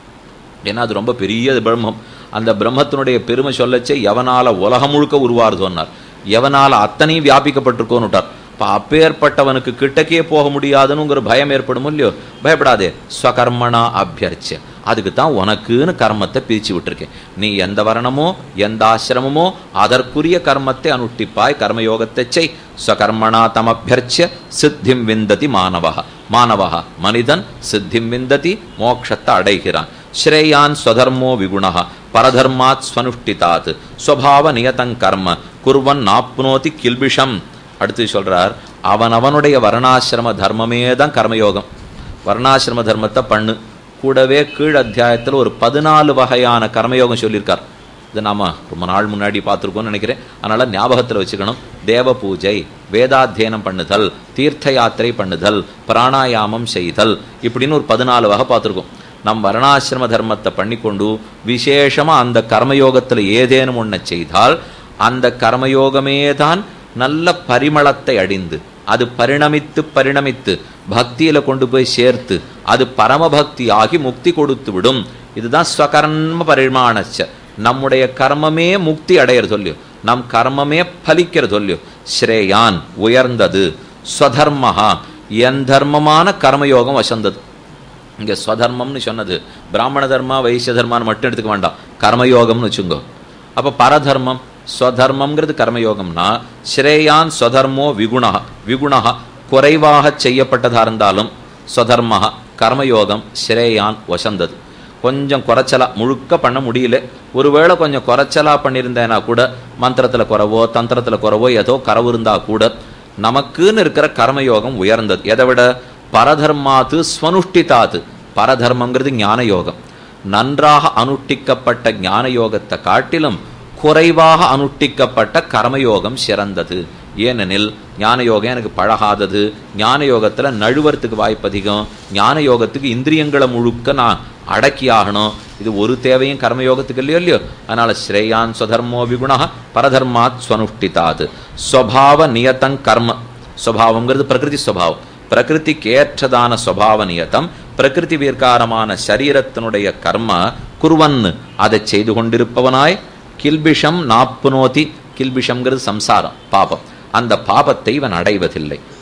ஏன்னா அது ரொம்ப பெரிய பிரம்மம் அந்த பிரம்மத்தினுடைய பெருமை சொல்லச்சே எவனால உலகம் முழுக்க உருவாருதோன்னார் எவனால அத்தனையும் வியாபிக்கப்பட்டிருக்கோன்னு விட்டார் இப்போ அப்பேற்பட்டவனுக்கு கிட்டக்கே போக முடியாதுன்னுங்கிற பயம் ஏற்படும் இல்லையோ பயப்படாதே ஸ்வகர்மணா அபியர்ச்சிய அதுக்கு தான் உனக்குன்னு கர்மத்தை பிரித்து விட்டுருக்கேன் நீ எந்த வர்ணமோ எந்த ஆசிரமமோ அதற்குரிய கர்மத்தை அனுஷ்டிப்பாய் கர்மயோகத்தை செய் ஸ்வகர்மணா தமபியர்ச்சிய சித்திம் விந்ததி மாணவா மாணவா மனிதன் சித்திம் விந்ததி மோட்சத்தை அடைகிறான் ஸ்ரேயான் ஸ்வதர்மோ விகுணா பரதர்மாத் ஸ்வனுஷ்டிதாத் ஸ்வபாவ நியதங் கர்ம குர்வன் நாப்னோதி கில்பிஷம் அடுத்து சொல்றார் அவன் அவனுடைய வர்ணாசிரம தர்மமே தான் கர்மயோகம் வர்ணாசிரம தர்மத்தை பண்ணு கூடவே கீழ் அத்தியாயத்தில் ஒரு பதினாலு வகையான கர்மயோகம் சொல்லியிருக்கார் இது நாம ரொம்ப நாள் முன்னாடி பார்த்துருக்கோம்னு நினைக்கிறேன் அதனால ஞாபகத்தில் வச்சுக்கணும் தேவ பூஜை வேதாத்தியனம் பண்ணுதல் தீர்த்த யாத்திரை பண்ணுதல் பிராணாயாமம் செய்தல் இப்படின்னு ஒரு பதினாலு வகை பார்த்துருக்கோம் நம் வர்ணாசிரம தர்மத்தை பண்ணிக்கொண்டு விசேஷமா அந்த கர்மயோகத்தில் ஏதேனும் ஒன்றை செய்தால் அந்த கர்மயோகமே தான் நல்ல பரிமளத்தை அடிந்து அது பரிணமித்து பரிணமித்து பக்தியில கொண்டு போய் சேர்த்து அது பரமபக்தி ஆகி முக்தி கொடுத்து விடும் இதுதான் ஸ்வகர்ம பரிமாணச்ச நம்முடைய கர்மமே முக்தி அடையிற சொல்லியோ நம் கர்மமே பலிக்கிற சொல்லியோ ஸ்ரேயான் உயர்ந்தது ஸ்வதர்மஹா என் தர்மமான கர்மயோகம் வசந்தது இங்க ஸ்வதர்மம்னு சொன்னது பிராமண தர்மா வைசிய தர்மான்னு மட்டும் எடுத்துக்க வேண்டாம் கர்மயோகம்னு வச்சுங்கோ அப்ப பரதர்மம் ஸ்வதர்மம்ங்கிறது கர்மயோகம்னா ஸ்ரேயான் ஸ்வதர்மோ விகுணா விகுணா குறைவாக செய்யப்பட்டதா இருந்தாலும் ஸ்வதர்மஹா கர்மயோகம் ஸ்ரேயான் வசந்தது கொஞ்சம் குறைச்சலா முழுக்க பண்ண முடியல ஒருவேளை கொஞ்சம் குறைச்சலா பண்ணியிருந்தேனா கூட மந்திரத்துல குறவோ தந்திரத்துல குறவோ ஏதோ கரவு இருந்தா கூட நமக்குன்னு இருக்கிற கர்மயோகம் உயர்ந்தது எதை விட பரதர்மாத்து ஸ்வனுஷ்டிதாத்து பரதர்மங்கிறது ஞான யோகம் நன்றாக அனுஷ்டிக்கப்பட்ட ஞான யோகத்தை காட்டிலும் குறைவாக அனுஷ்டிக்கப்பட்ட கர்மயோகம் சிறந்தது ஏனெனில் ஞான யோகம் எனக்கு பழகாதது ஞான யோகத்தில் நழுவறதுக்கு வாய்ப்பு அதிகம் ஞான யோகத்துக்கு இந்திரியங்களை முழுக்க நான் அடக்கி ஆகணும் இது ஒரு தேவையும் கர்மயோகத்துக்கு இல்லையோ இல்லையோ அதனால ஸ்ரேயான் ஸ்வதர்மோ விகுணா பரதர்மாத் ஸ்வனுஷ்டிதாத் ஸ்வபாவ நியதங் கர்ம ஸ்வபாவங்கிறது பிரகிருதி ஸ்வபாவம் பிரகிருதிக்கு ஏற்றதான ஸ்வபாவ நியதம் பிரகிருதி வீர்காரமான சரீரத்தினுடைய கர்ம குருவன் அதை செய்து கொண்டிருப்பவனாய் கில்பிஷம் நாப்புனோதி கில்பிஷம்ங்கிறது சம்சாரம் பாபம் அந்த பாபத்தை இவன் அடைவதில்லை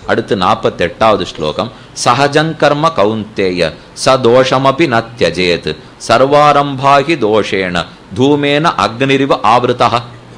அடுத்து நாற்பத்தி எட்டாவது ஸ்லோகம் சகஜங்கர்ம கௌந்தேய ச தோஷமபி ந தியஜேத் சர்வாரம்பாகி தோஷேன தூமேன அக்னிரிவ ஆவிருதா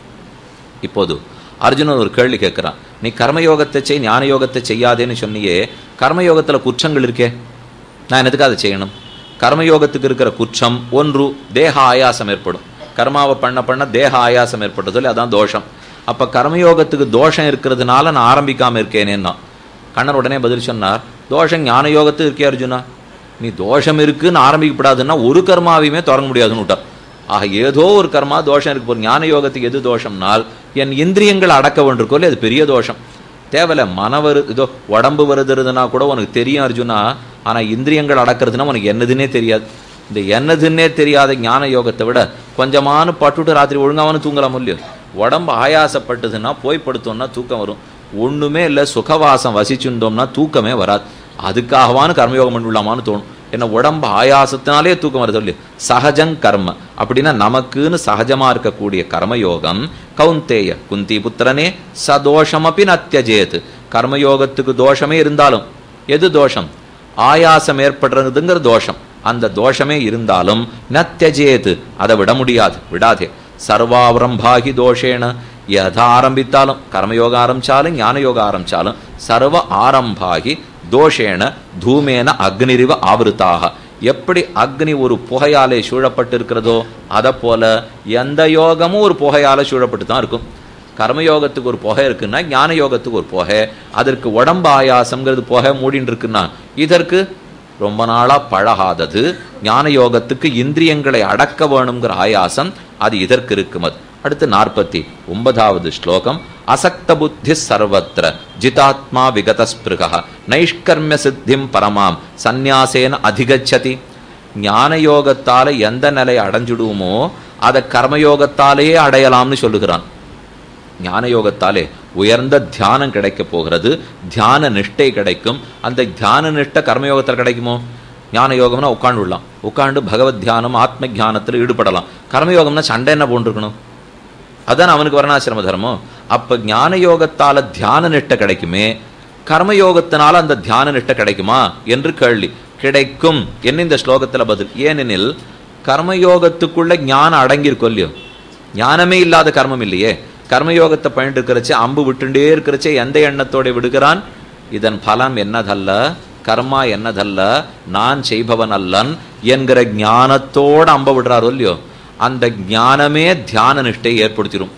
இப்போது அர்ஜுனன் ஒரு கேள்வி கேட்கிறான் நீ கர்மயோகத்தை செய் ஞான யோகத்தை செய்யாதேன்னு சொன்னியே கர்மயோகத்துல குற்றங்கள் இருக்கே நான் எதுக்கு அதை செய்யணும் கர்மயோகத்துக்கு இருக்கிற குற்றம் ஒன்று தேக ஆயாசம் ஏற்படும் கர்மாவை பண்ண பண்ண தேக ஆயாசம் ஏற்பட்டது சொல்லி அதான் தோஷம் அப்ப கர்மயோகத்துக்கு தோஷம் இருக்கிறதுனால நான் ஆரம்பிக்காம இருக்கேனேன்னா கண்ணன் உடனே பதில் சொன்னார் தோஷம் ஞான யோகத்துக்கு இருக்கே அர்ஜுனா நீ தோஷம் இருக்குன்னு ஆரம்பிக்கப்படாதுன்னா ஒரு கர்மாவையுமே தொடங்க முடியாதுன்னு விட்டார் ஆக ஏதோ ஒரு கர்மா தோஷம் இருக்கு ஒரு ஞான யோகத்துக்கு எது தோஷம்னால் என் இந்திரியங்கள் அடக்க வேண்டிருக்கோல்ல அது பெரிய தோஷம் தேவையில்ல மன வரு இதோ உடம்பு வருதுறதுனா கூட உனக்கு தெரியும் அர்ஜுனா ஆனா இந்திரியங்கள் அடக்கிறதுனா உனக்கு என்னதுன்னே தெரியாது இந்த என்னதுன்னே தெரியாத ஞான யோகத்தை விட கொஞ்சமான பட்டுட்டு ராத்திரி ஒழுங்காவானு தூங்கலாம் இல்லையோ உடம்பு ஆயாசப்பட்டதுன்னா போய் படுத்தோம்னா தூக்கம் வரும் ஒண்ணுமே இல்லை சுகவாசம் வசிச்சுட்டோம்னா தூக்கமே வராது அதுக்காகவானு கர்மயோகம் பண்ணிவிடலாமான்னு தோணும் என்ன உடம்பு ஆயாசத்தினாலே தூக்கம் வருது இல்லையோ சகஜங் கர்ம அப்படின்னா நமக்குன்னு சகஜமா இருக்கக்கூடிய கர்மயோகம் கௌந்தேய குந்தி புத்திரனே சதோஷமப்பி நத்தியஜேத் கர்மயோகத்துக்கு தோஷமே இருந்தாலும் எது தோஷம் ஆயாசம் ஏற்படுறதுங்கிற தோஷம் அந்த தோஷமே இருந்தாலும் நத்தியஜேத் அதை விட முடியாது விடாதே சர்வாவரம்பாகி தோஷேன எதை ஆரம்பித்தாலும் கர்மயோகம் ஆரம்பிச்சாலும் ஞான யோகம் ஆரம்பிச்சாலும் சர்வ ஆரம்பாகி தோஷேன தூமேன அக்னிரிவ ஆவருத்தாக எப்படி அக்னி ஒரு புகையாலே சூழப்பட்டிருக்கிறதோ அதை போல எந்த யோகமும் ஒரு புகையால சூழப்பட்டு தான் இருக்கும் கர்மயோகத்துக்கு ஒரு புகை இருக்குன்னா ஞான யோகத்துக்கு ஒரு புகை அதற்கு உடம்பு ஆயாசம்ங்கிறது புகை மூடின்னு இருக்குன்னா இதற்கு ரொம்ப நாளா பழகாதது ஞான யோகத்துக்கு இந்திரியங்களை அடக்க வேணுங்கிற ஆயாசம் அது இதற்கு இருக்குமது அடுத்து நாற்பத்தி ஒன்பதாவது ஸ்லோகம் அசக்த புத்தி சர்வத்திர ஜிதாத்மா விகதஸ்பிருக நைஷ்கர்மிய சித்திம் பரமாம் சந்நியாசேன அதிகச்சதி ஞான யோகத்தால எந்த நிலையை அடைஞ்சிடுவோமோ அதை கர்மயோகத்தாலேயே அடையலாம்னு சொல்லுகிறான் ஞான யோகத்தாலே உயர்ந்த தியானம் கிடைக்க போகிறது தியான நிஷ்டை கிடைக்கும் அந்த தியான நிஷ்டை கர்மயோகத்தில் கிடைக்குமோ ஞான யோகம்னா உட்காந்து விடலாம் உட்காந்து பகவத் தியானம் ஆத்ம தியானத்தில் ஈடுபடலாம் கர்மயோகம்னா சண்டை என்ன போன்றிருக்கணும் அதான் அவனுக்கு வர்ணாசிரம தர்மம் அப்ப ஞான யோகத்தால தியான நிஷ்டை கிடைக்குமே கர்மயோகத்தினால அந்த தியான நிஷ்டை கிடைக்குமா என்று கேள்வி கிடைக்கும் என்ன இந்த ஸ்லோகத்துல பதில் ஏனெனில் கர்மயோகத்துக்குள்ள ஞானம் அடங்கியிருக்கும் இல்லையோ ஞானமே இல்லாத கர்மம் இல்லையே கர்மயோகத்தை பண்ணிட்டு இருக்கிறச்சே அம்பு விட்டுண்டே இருக்கிறச்சே எந்த எண்ணத்தோட விடுகிறான் இதன் பலம் என்னதல்ல கர்மா என்னதல்ல நான் செய்பவன் அல்லன் என்கிற ஞானத்தோட அம்ப விடுறாரோ இல்லையோ அந்த ஞானமே தியான நிஷ்டை ஏற்படுத்திடும்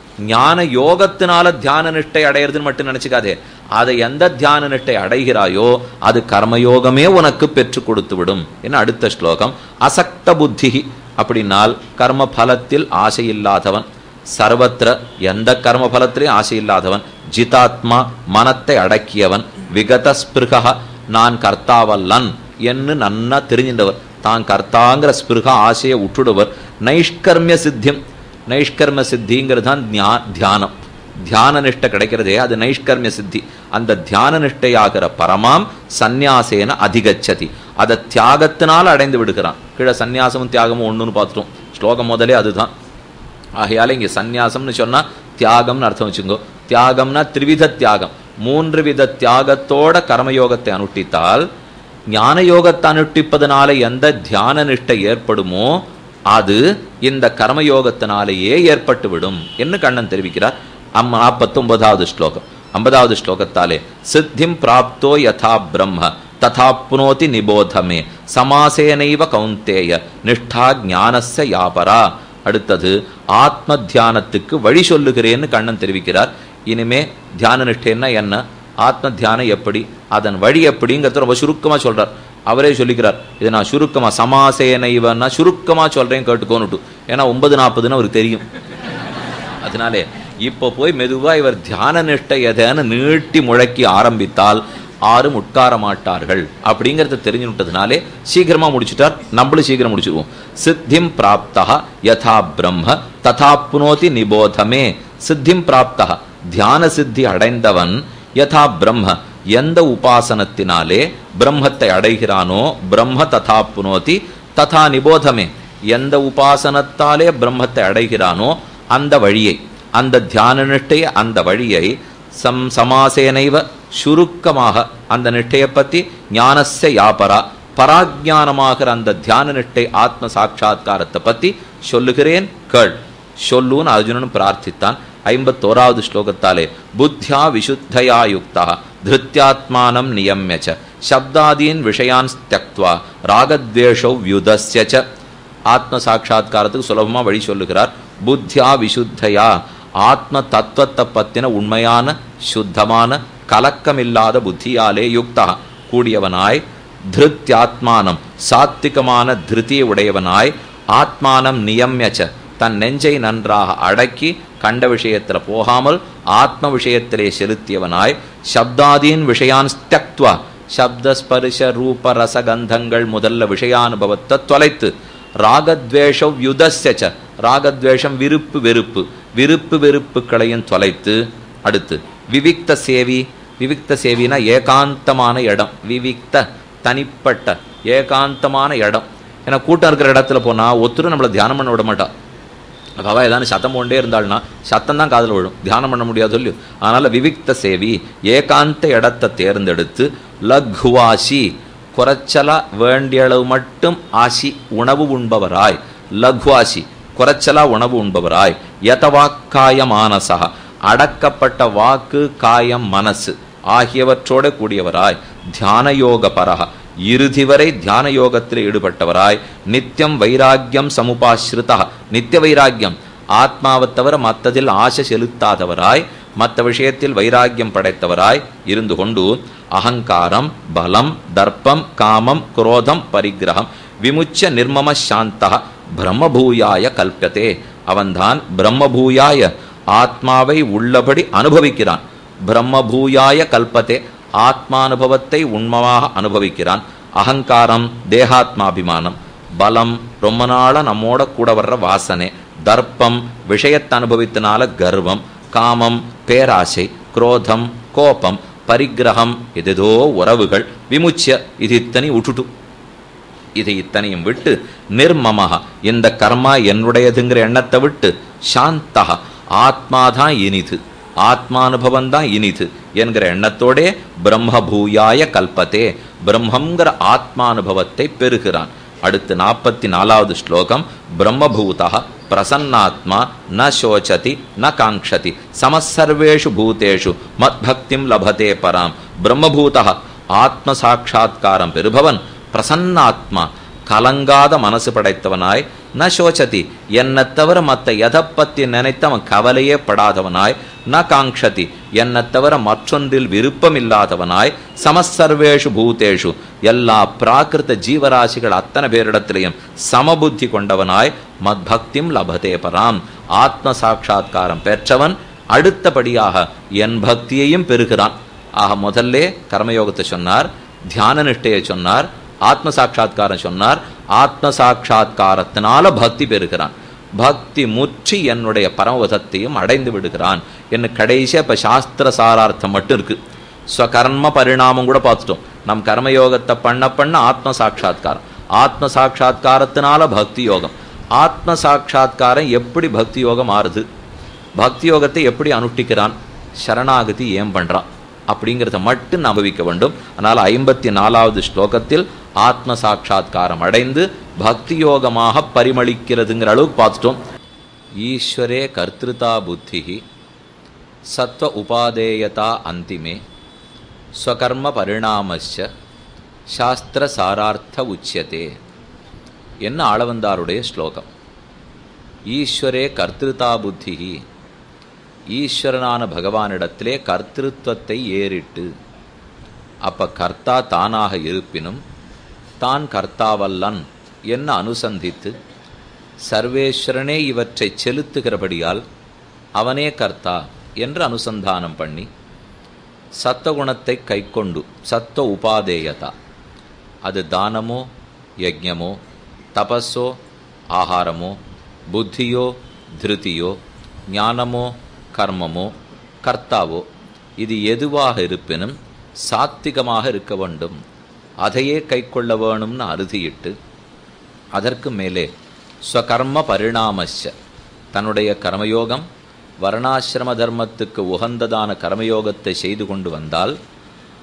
ஞான யோகத்தினால தியான நிஷ்டை அடையிறதுன்னு மட்டும் நினைச்சுக்காதே அதை எந்த தியான நிஷ்டை அடைகிறாயோ அது கர்மயோகமே உனக்கு பெற்று கொடுத்து விடும் என்ன அடுத்த ஸ்லோகம் அசக்த புத்தி அப்படின்னால் கர்ம பலத்தில் ஆசை இல்லாதவன் சர்வத்திர எந்த கர்ம பலத்திலையும் ஆசை இல்லாதவன் ஜிதாத்மா மனத்தை அடக்கியவன் விகத ஸ்பிருகா நான் கர்த்தாவல்லன் என்று நன்னா தெரிஞ்சின்றவர் தான் கர்த்தாங்கிற ஸ்பிருகா ஆசையை விட்டுடுவர் நைஷ்கர்மிய சித்தியம் நைஷ்கர்ம சித்திங்கிறது தான் தியானம் தியான நிஷ்டை கிடைக்கிறதே அது நைஷ்கர்மிய சித்தி அந்த தியான நிஷ்டையாகிற பரமாம் சந்நியாசேன அதிகச்சதி அதை தியாகத்தினால் அடைந்து விடுகிறான் கீழே சந்நியாசமும் தியாகமும் ஒண்ணுன்னு பார்த்துட்டோம் ஸ்லோகம் முதலே அதுதான் ஆகையால இங்க சந்நியாசம்னு சொன்னா தியாகம்னு அர்த்தம் வச்சுக்கோ தியாகம்னா திரிவித தியாகம் மூன்று வித தியாகத்தோட கர்மயோகத்தை அனுஷ்டித்தால் ஞான யோகத்தை அனுஷ்டிப்பதனால எந்த தியான நிஷ்டை ஏற்படுமோ அது இந்த கர்மயோகத்தினாலேயே ஏற்பட்டுவிடும் என்று கண்ணன் தெரிவிக்கிறார் அம் நாற்பத்தொன்பதாவது ஸ்லோகம் ஐம்பதாவது ஸ்லோகத்தாலே சித்திம் பிராப்தோ யதா பிரம்ம ததா புனோதி நிபோதமே சமாசேனைவ கௌந்தேய நிஷ்டா ஞானஸ்ய யாபரா அடுத்தது ஆத்ம தியானத்துக்கு வழி சொல்லுகிறேன்னு கண்ணன் தெரிவிக்கிறார் இனிமே தியான நிஷ்டைன்னா என்ன ஆத்ம தியானம் எப்படி அதன் வழி எப்படிங்கிறத ரொம்ப சுருக்கமா சொல்றார் அவரே சொல்லிக்கிறார் இதை நான் சுருக்கமா சமாசேனைவன்னா சுருக்கமா சொல்றேன் கேட்டுக்கோன்னுட்டு ஏன்னா ஒன்பது நாற்பதுன்னு அவருக்கு தெரியும் அதனாலே இப்போ போய் மெதுவா இவர் தியான நிஷ்டை எதைன்னு நீட்டி முழக்கி ஆரம்பித்தால் ஆரும் உட்கார மாட்டார்கள் அப்படிங்கறத தெரிஞ்சுட்டதுனாலே சீக்கிரமா முடிச்சுட்டார் நம்மளும் சீக்கிரம் முடிச்சிருவோம் சித்திம் பிராப்தா யதா பிரம்ம ததா புனோதி நிபோதமே சித்திம் பிராப்தா தியான சித்தி அடைந்தவன் யதா பிரம்ம எந்த உபாசனத்தினாலே பிரம்மத்தை அடைகிறானோ பிரம்ம ததா புனோதி ததா நிபோதமே எந்த உபாசனத்தாலே பிரம்மத்தை அடைகிறானோ அந்த வழியை அந்த தியான நிஷ்டைய அந்த வழியை சம் சமாசேனைவ சுருக்கமாக அந்த நிஷ்டையை பத்தி ஞானஸ்ய யாபரா பராஜானமாகிற அந்த தியான நிஷ்டை ஆத்ம சாட்சா்காரத்தை பத்தி சொல்லுகிறேன் கேள் சொல்லுன்னு அர்ஜுனன் பிரார்த்தித்தான் ஐம்பத்தோராவது ஸ்லோகத்தாலே புத்தியா விசுத்தயா யுக்தா திருத்தியாத்மானம் நியமியச்ச சப்தாதீன் விஷயான் தியக்துவா ராகத்வேஷௌ வியுதஸ்ய ச ஆத்ம சாட்சா்காரத்துக்கு சுலபமா வழி சொல்லுகிறார் புத்தியா விசுத்தயா ஆத்ம தத்துவத்தை பத்தின உண்மையான சுத்தமான கலக்கமில்லாத புத்தியாலே யுக்தா கூடியவனாய் திருத்தியாத்மானம் சாத்விகமான திருத்தியை உடையவனாய் ஆத்மானம் நியமியச்ச தன் நெஞ்சை நன்றாக அடக்கி கண்ட விஷயத்துல போகாமல் ஆத்ம விஷயத்திலே செலுத்தியவனாய் சப்தாதீன் விஷயான் தியக்துவா சப்த ஸ்பர்ஷ ரூப ரசகந்தங்கள் முதல்ல விஷயானுபவத்தை தொலைத்து ராகத்வேஷ யுதஸ்ய ராகத்வேஷம் விருப்பு வெறுப்பு விருப்பு வெறுப்புகளையும் தொலைத்து அடுத்து விவிக்த சேவி விவிக்த சேவினா ஏகாந்தமான இடம் விவிக்த தனிப்பட்ட ஏகாந்தமான இடம் ஏன்னா கூட்டம் இருக்கிற இடத்துல போனா ஒத்துரும் நம்மளை தியானம் பண்ண விட மாட்டா அவள் ஏதாவது சத்தம் கொண்டே இருந்தாள்னா சத்தம் தான் காதில் விழும் தியானம் பண்ண முடியாது சொல்லி அதனால விவிக்த சேவி ஏகாந்த இடத்தை தேர்ந்தெடுத்து லக்வாசி குறைச்சலா வேண்டிய அளவு மட்டும் ஆசி உணவு உண்பவராய் லக்வாசி குறைச்சலா உணவு உண்பவராய் யதவாக்காய மானசா அடக்கப்பட்ட வாக்கு காயம் மனசு ஆகியவற்றோட கூடியவராய் தியான யோக பரக இறுதி வரை தியான யோகத்தில் ஈடுபட்டவராய் நித்தியம் வைராக்கியம் சமுபாஸ்ருதா நித்திய வைராக்கியம் ஆத்மாவை தவிர மற்றதில் ஆசை செலுத்தாதவராய் மற்ற விஷயத்தில் வைராக்கியம் படைத்தவராய் இருந்து கொண்டு அகங்காரம் பலம் தர்ப்பம் காமம் குரோதம் பரிகிரகம் விமுச்ச நிர்மம சாந்தா பிரம்மபூயாய கல்பத்தே அவன்தான் பிரம்மபூயாய ஆத்மாவை உள்ளபடி அனுபவிக்கிறான் பிரம்மபூயாய கல்பத்தே ஆத்மானுபவத்தை உண்மமாக அனுபவிக்கிறான் அகங்காரம் தேகாத்மாபிமானம் பலம் ரொம்ப நாளா நம்மோட கூட வர்ற வாசனை தர்ப்பம் விஷயத்தை அனுபவித்தனால கர்வம் காமம் பேராசை குரோதம் கோபம் பரிகிரகம் எதேதோ உறவுகள் விமுச்சிய இது இத்தனை விட்டுட்டு இதை இத்தனையும் விட்டு நிர்மமஹ இந்த கர்மா என்னுடையதுங்கிற எண்ணத்தை விட்டு சாந்தா ஆத்மாதான் இனிது ஆத்மானுபவம் தான் இனிது என்கிற எண்ணத்தோடே பிரம்மபூயாய கல்பத்தே பிரம்மங்கிற ஆத்மானுபவத்தை பெறுகிறான் அடுத்து நாற்பத்தி நாலாவது ஸ்லோகம் பிரம்மபூதா பிரசன்னாத்மா ந சோச்சதி ந காங்க்ஷதி சமசர்வேஷு பூதேஷு மத்பக்திம் லபதே பராம் பிரம்மபூதா ஆத்ம சாட்சா்காரம் பெறுபவன் பிரசன்னாத்மா கலங்காத மனசு படைத்தவனாய் ந சோச்சதி என்னை தவிர மற்ற எதை பற்றி நினைத்து அவன் கவலையே படாதவனாய் ந காங்க்ஷதி என்னை தவிர மற்றொன்றில் விருப்பமில்லாதவனாய் சமசர்வேஷு பூதேஷு எல்லா பிராகிருத ஜீவராசிகள் அத்தனை பேரிடத்திலையும் சமபுத்தி கொண்டவனாய் மத்பக்திம் லபதே பராம் ஆத்ம சாட்சா்காரம் பெற்றவன் அடுத்தபடியாக என் பக்தியையும் பெறுகிறான் ஆக முதல்ல கர்மயோகத்தை சொன்னார் தியான நிஷ்டையை சொன்னார் ஆத்ம சாட்சா்காரம் சொன்னார் ஆத்ம சாட்சா்காரத்தினால பக்தி பெறுகிறான் பக்தி முற்றி என்னுடைய பரமவதத்தையும் அடைந்து விடுகிறான் என்ன கடைசியாக இப்போ சாஸ்திர சாரார்த்தம் மட்டும் இருக்கு ஸ்வகர்ம பரிணாமம் கூட பார்த்துட்டோம் நம் கர்மயோகத்தை பண்ண பண்ண ஆத்ம சாட்சா்காரம் ஆத்ம சாட்சா்காரத்தினால பக்தி யோகம் ஆத்ம சாட்சா்காரம் எப்படி பக்தி யோகம் ஆறுது பக்தி யோகத்தை எப்படி அனுஷ்டிக்கிறான் சரணாகதி ஏன் பண்றான் அப்படிங்கிறத மட்டும் அனுபவிக்க வேண்டும் அதனால் ஐம்பத்தி நாலாவது ஸ்லோகத்தில் ஆத்ம சாட்சா்காரம் அடைந்து பக்தி யோகமாக பரிமளிக்கிறதுங்கிற அளவுக்கு பார்த்துட்டோம் ஈஸ்வரே கர்த்திருதா புத்தி சத்வ உபாதேயதா அந்திமே ஸ்வகர்ம பரிணாமஸ்ய சாஸ்திர சாரார்த்த உச்சியதே என்ன ஆளவந்தாருடைய ஸ்லோகம் ஈஸ்வரே கர்த்திருதா புத்தி ஈஸ்வரனான பகவானிடத்திலே கர்த்திருவத்தை ஏறிட்டு அப்ப கர்த்தா தானாக இருப்பினும் தான் கர்த்தாவல்லன் என்ன அனுசந்தித்து சர்வேஸ்வரனே இவற்றை செலுத்துகிறபடியால் அவனே கர்த்தா என்று அனுசந்தானம் பண்ணி சத்தகுணத்தை கைக்கொண்டு சத்த உபாதேயதா அது தானமோ யஜ்ஞமோ தபஸோ ஆகாரமோ புத்தியோ திருத்தியோ ஞானமோ கர்மமோ கர்த்தாவோ இது எதுவாக இருப்பினும் சாத்திகமாக இருக்க வேண்டும் அதையே கைக்கொள்ள வேணும்னு அறுதியிட்டு அதற்கு மேலே ஸ்வகர்ம பரிணாமஸ்ய தன்னுடைய கர்மயோகம் வர்ணாசிரம தர்மத்துக்கு உகந்ததான கர்மயோகத்தை செய்து கொண்டு வந்தால்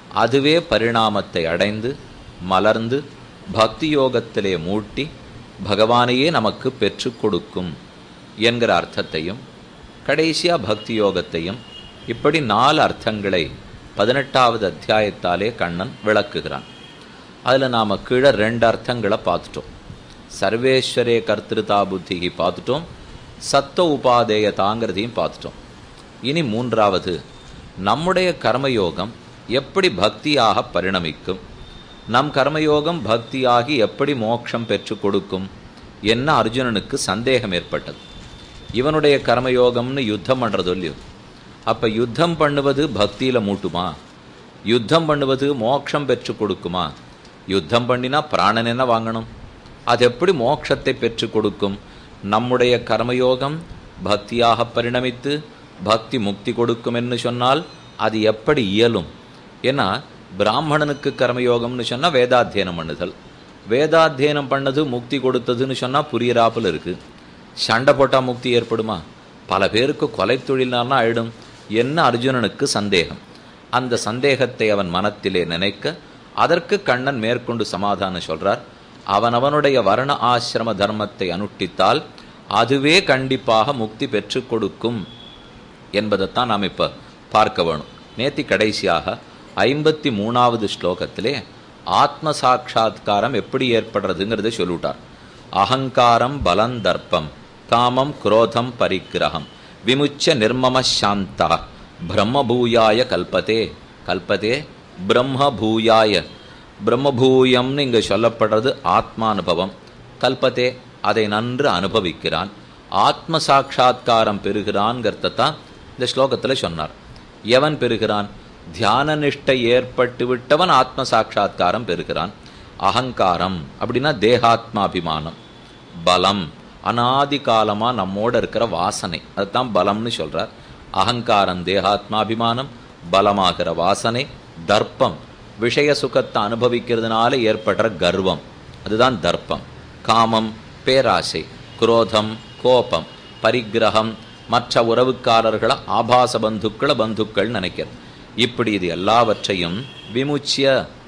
அதுவே பரிணாமத்தை அடைந்து மலர்ந்து பக்தி யோகத்திலே மூட்டி பகவானையே நமக்கு பெற்றுக் கொடுக்கும் என்கிற அர்த்தத்தையும் கடைசியா பக்தி யோகத்தையும் இப்படி நாலு அர்த்தங்களை பதினெட்டாவது அத்தியாயத்தாலே கண்ணன் விளக்குகிறான் அதில் நாம் கீழே ரெண்டு அர்த்தங்களை பார்த்துட்டோம் சர்வேஸ்வரே கர்த்திருதா புத்திகி பார்த்துட்டோம் சத்த உபாதேயதாங்கிறதையும் பார்த்துட்டோம் இனி மூன்றாவது நம்முடைய கர்மயோகம் எப்படி பக்தியாக பரிணமிக்கும் நம் கர்மயோகம் பக்தியாகி எப்படி மோட்சம் பெற்றுக் கொடுக்கும் என்ன அர்ஜுனனுக்கு சந்தேகம் ஏற்பட்டது இவனுடைய கர்மயோகம்னு யுத்தம் பண்ணுறது இல்லையோ அப்போ யுத்தம் பண்ணுவது பக்தியில் மூட்டுமா யுத்தம் பண்ணுவது மோட்சம் பெற்றுக் கொடுக்குமா யுத்தம் பண்ணினா பிராணன் என்ன வாங்கணும் அது எப்படி மோட்சத்தை பெற்றுக் கொடுக்கும் நம்முடைய கர்மயோகம் பக்தியாக பரிணமித்து பக்தி முக்தி கொடுக்கும் என்று சொன்னால் அது எப்படி இயலும் ஏன்னா பிராமணனுக்கு கர்மயோகம்னு சொன்னால் வேதாத்தியனம் பண்ணுதல் வேதாத்தியனம் பண்ணது முக்தி கொடுத்ததுன்னு சொன்னால் புரியறாப்பில் இருக்குது சண்டை போட்டால் முக்தி ஏற்படுமா பல பேருக்கு கொலை தொழில்னால்னா ஆயிடும் என்ன அர்ஜுனனுக்கு சந்தேகம் அந்த சந்தேகத்தை அவன் மனத்திலே நினைக்க அதற்கு கண்ணன் மேற்கொண்டு சமாதானம் சொல்றார் அவனவனுடைய வர்ண ஆசிரம தர்மத்தை அனுஷ்டித்தால் அதுவே கண்டிப்பாக முக்தி பெற்றுக் கொடுக்கும் என்பதைத்தான் நாம் இப்போ பார்க்க வேணும் நேத்தி கடைசியாக ஐம்பத்தி மூணாவது ஸ்லோகத்திலே ஆத்ம சாட்சா்காரம் எப்படி ஏற்படுறதுங்கிறத சொல்லிவிட்டார் அகங்காரம் பலந்தர்ப்பம் காமம் குரோதம் பரிக்கிரகம் விமுச்ச நிர்மம சாந்தா பிரம்மபூயாய கல்பதே கல்பதே பிரம்மபூயாய பிரம்மபூயம்னு இங்கே சொல்லப்படுறது ஆத்மானுபவம் கல்பத்தே அதை நன்று அனுபவிக்கிறான் ஆத்ம சாட்சா்காரம் பெறுகிறான்ங்கிறத தான் இந்த ஸ்லோகத்தில் சொன்னார் எவன் பெறுகிறான் தியான நிஷ்டை ஏற்பட்டு விட்டவன் ஆத்ம சாட்சா்காரம் பெறுகிறான் அகங்காரம் அப்படின்னா தேகாத்மாபிமானம் பலம் அனாதி காலமாக நம்மோட இருக்கிற வாசனை அதுதான் பலம்னு சொல்றார் அகங்காரம் தேகாத்மாபிமானம் பலமாகிற வாசனை தர்ப்பம் விஷய சுகத்தை அனுபவிக்கிறதுனால ஏற்படுற கர்வம் அதுதான் தர்ப்பம் காமம் பேராசை குரோதம் கோபம் பரிகிரகம் மற்ற உறவுக்காரர்களை ஆபாச பந்துக்களை பந்துக்கள் நினைக்கிறது இப்படி இது எல்லாவற்றையும் விமுச்சிய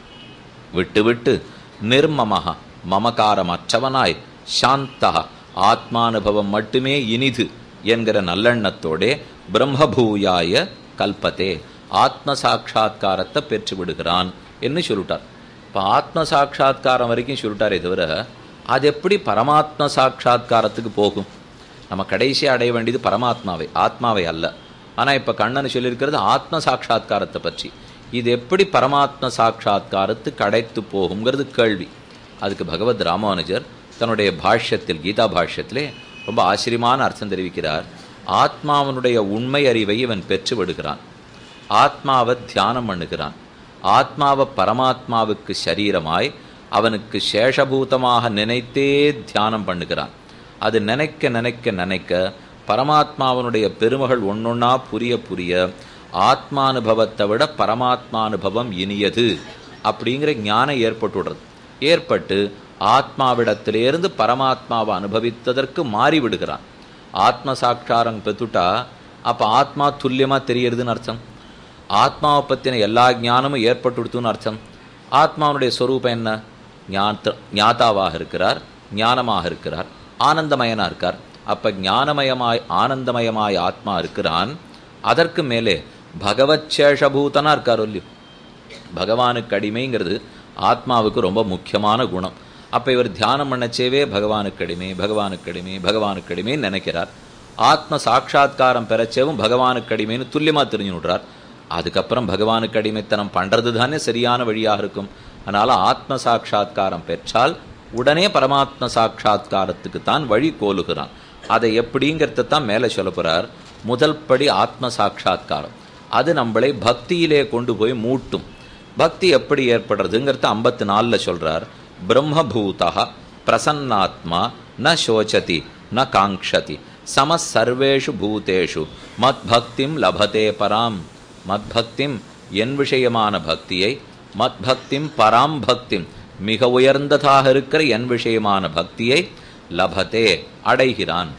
விட்டு விட்டு நிர்மமக மமகாரமற்றவனாய் சாந்தா ஆத்மானுபவம் மட்டுமே இனிது என்கிற நல்லெண்ணத்தோடே பிரம்மபூயாய கல்பத்தே ஆத்ம சாட்சா்காரத்தை பெற்று விடுகிறான் என்று சொல்லிட்டார் இப்போ ஆத்ம சாட்சா்காரம் வரைக்கும் சொல்லிட்டாரே தவிர அது எப்படி பரமாத்ம சாட்சா்காரத்துக்கு போகும் நம்ம கடைசி அடைய வேண்டியது பரமாத்மாவை ஆத்மாவை அல்ல ஆனால் இப்போ கண்ணன் சொல்லியிருக்கிறது ஆத்ம சாட்சா்காரத்தை பற்றி இது எப்படி பரமாத்ம சாட்சா்காரத்துக்கு அடைத்து போகுங்கிறது கேள்வி அதுக்கு பகவத் ராமானுஜர் தன்னுடைய பாஷ்யத்தில் கீதா பாஷ்யத்திலே ரொம்ப ஆச்சரியமான அர்த்தம் தெரிவிக்கிறார் ஆத்மாவனுடைய உண்மை அறிவை இவன் பெற்று விடுகிறான் ஆத்மாவை தியானம் பண்ணுகிறான் ஆத்மாவை பரமாத்மாவுக்கு சரீரமாய் அவனுக்கு சேஷபூதமாக நினைத்தே தியானம் பண்ணுகிறான் அது நினைக்க நினைக்க நினைக்க பரமாத்மாவனுடைய பெருமகள் ஒன்னொன்னா புரிய புரிய ஆத்மானுபவத்தை விட பரமாத்மானுபவம் இனியது அப்படிங்கிற ஞானம் ஏற்பட்டுடுறது ஏற்பட்டு ஆத்மாவிடத்திலிருந்து பரமாத்மாவை அனுபவித்ததற்கு மாறிவிடுகிறான் ஆத்ம சாட்சாரம் பெற்றுட்டா அப்போ ஆத்மா துல்லியமாக தெரியறதுன்னு அர்த்தம் ஆத்மாவை பற்றின எல்லா ஞானமும் ஏற்பட்டுடுத்துன்னு அர்த்தம் ஆத்மாவுடைய ஸ்வரூபம் என்ன ஞாத்த ஞாதாவாக இருக்கிறார் ஞானமாக இருக்கிறார் ஆனந்தமயனாக இருக்கார் அப்போ ஞானமயமாய் ஆனந்தமயமாய் ஆத்மா இருக்கிறான் அதற்கு மேலே பகவத் சேஷபூதனாக இருக்கார் இல்லையோ பகவானுக்கு அடிமைங்கிறது ஆத்மாவுக்கு ரொம்ப முக்கியமான குணம் அப்போ இவர் தியானம் பண்ணச்சேவே பகவானுக்கு அடிமை பகவானுக்கு அடிமை பகவானுக்கு அடிமைன்னு நினைக்கிறார் ஆத்ம சாட்சா்காரம் பெறச்சேவும் பகவானுக்கு அடிமைன்னு துல்லியமாக தெரிஞ்சு விடுறார் அதுக்கப்புறம் பகவானுக்கு அடிமைத்தனம் பண்ணுறது தானே சரியான வழியாக இருக்கும் அதனால் ஆத்ம சாட்சா்காரம் பெற்றால் உடனே பரமாத்ம சாட்சா்காரத்துக்கு தான் வழி கோலுகிறான் அதை எப்படிங்கிறத தான் மேலே சொல்ல போகிறார் முதல் படி ஆத்ம சாட்சா்காரம் அது நம்மளை பக்தியிலே கொண்டு போய் மூட்டும் பக்தி எப்படி ஏற்படுறதுங்கிறத ஐம்பத்தி நாலில் சொல்கிறார் பிரம்மபூதா பிரசன்னாத்மா ந சோச்சதி ந காங்க்ஷதி சம சர்வேஷு பூதேஷு மத் பக்திம் லபதே பராம் மத் பக்திம் என் விஷயமான பக்தியை மத் பக்திம் பராம் பக்திம் மிக உயர்ந்ததாக இருக்கிற என் விஷயமான பக்தியை லபதே அடைகிறான்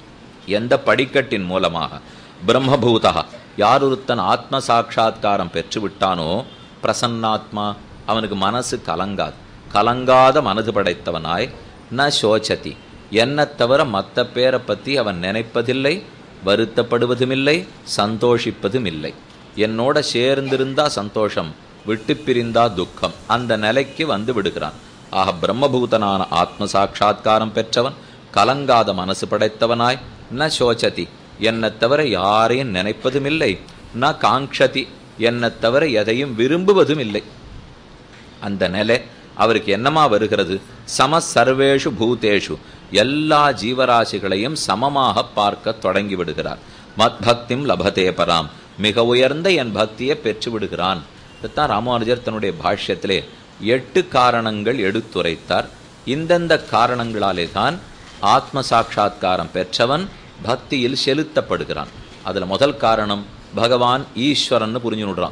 எந்த படிக்கட்டின் மூலமாக பிரம்மபூதா யார் ஒருத்தன் ஆத்ம சாட்சா்காரம் பெற்றுவிட்டானோ பிரசன்னாத்மா அவனுக்கு மனசு கலங்காது கலங்காத மனது படைத்தவனாய் ந சோச்சதி என்ன தவிர மற்ற பேரை பற்றி அவன் நினைப்பதில்லை வருத்தப்படுவதுமில்லை சந்தோஷிப்பதும் இல்லை என்னோட சேர்ந்திருந்தா சந்தோஷம் விட்டு பிரிந்தா துக்கம் அந்த நிலைக்கு வந்து விடுகிறான் ஆக பிரம்மபூதனான ஆத்ம சாட்சா்காரம் பெற்றவன் கலங்காத மனசு படைத்தவனாய் ந சோச்சதி என்னை தவிர யாரையும் நினைப்பதும் இல்லை ந காங்க்ஷதி என்னை தவிர எதையும் விரும்புவதும் இல்லை அந்த நிலை அவருக்கு என்னமா வருகிறது சம சர்வேஷு பூதேஷு எல்லா ஜீவராசிகளையும் சமமாக பார்க்க தொடங்கி விடுகிறார் மத் பக்திம் லபதே பராம் மிக உயர்ந்த என் பக்தியை பெற்று விடுகிறான் இதுதான் ராமானுஜர் தன்னுடைய பாஷ்யத்திலே எட்டு காரணங்கள் எடுத்துரைத்தார் இந்தந்த காரணங்களாலே தான் ஆத்ம சாட்சா்காரம் பெற்றவன் பக்தியில் செலுத்தப்படுகிறான் அதுல முதல் காரணம் பகவான் ஈஸ்வரன்னு புரிஞ்சு விடுறான்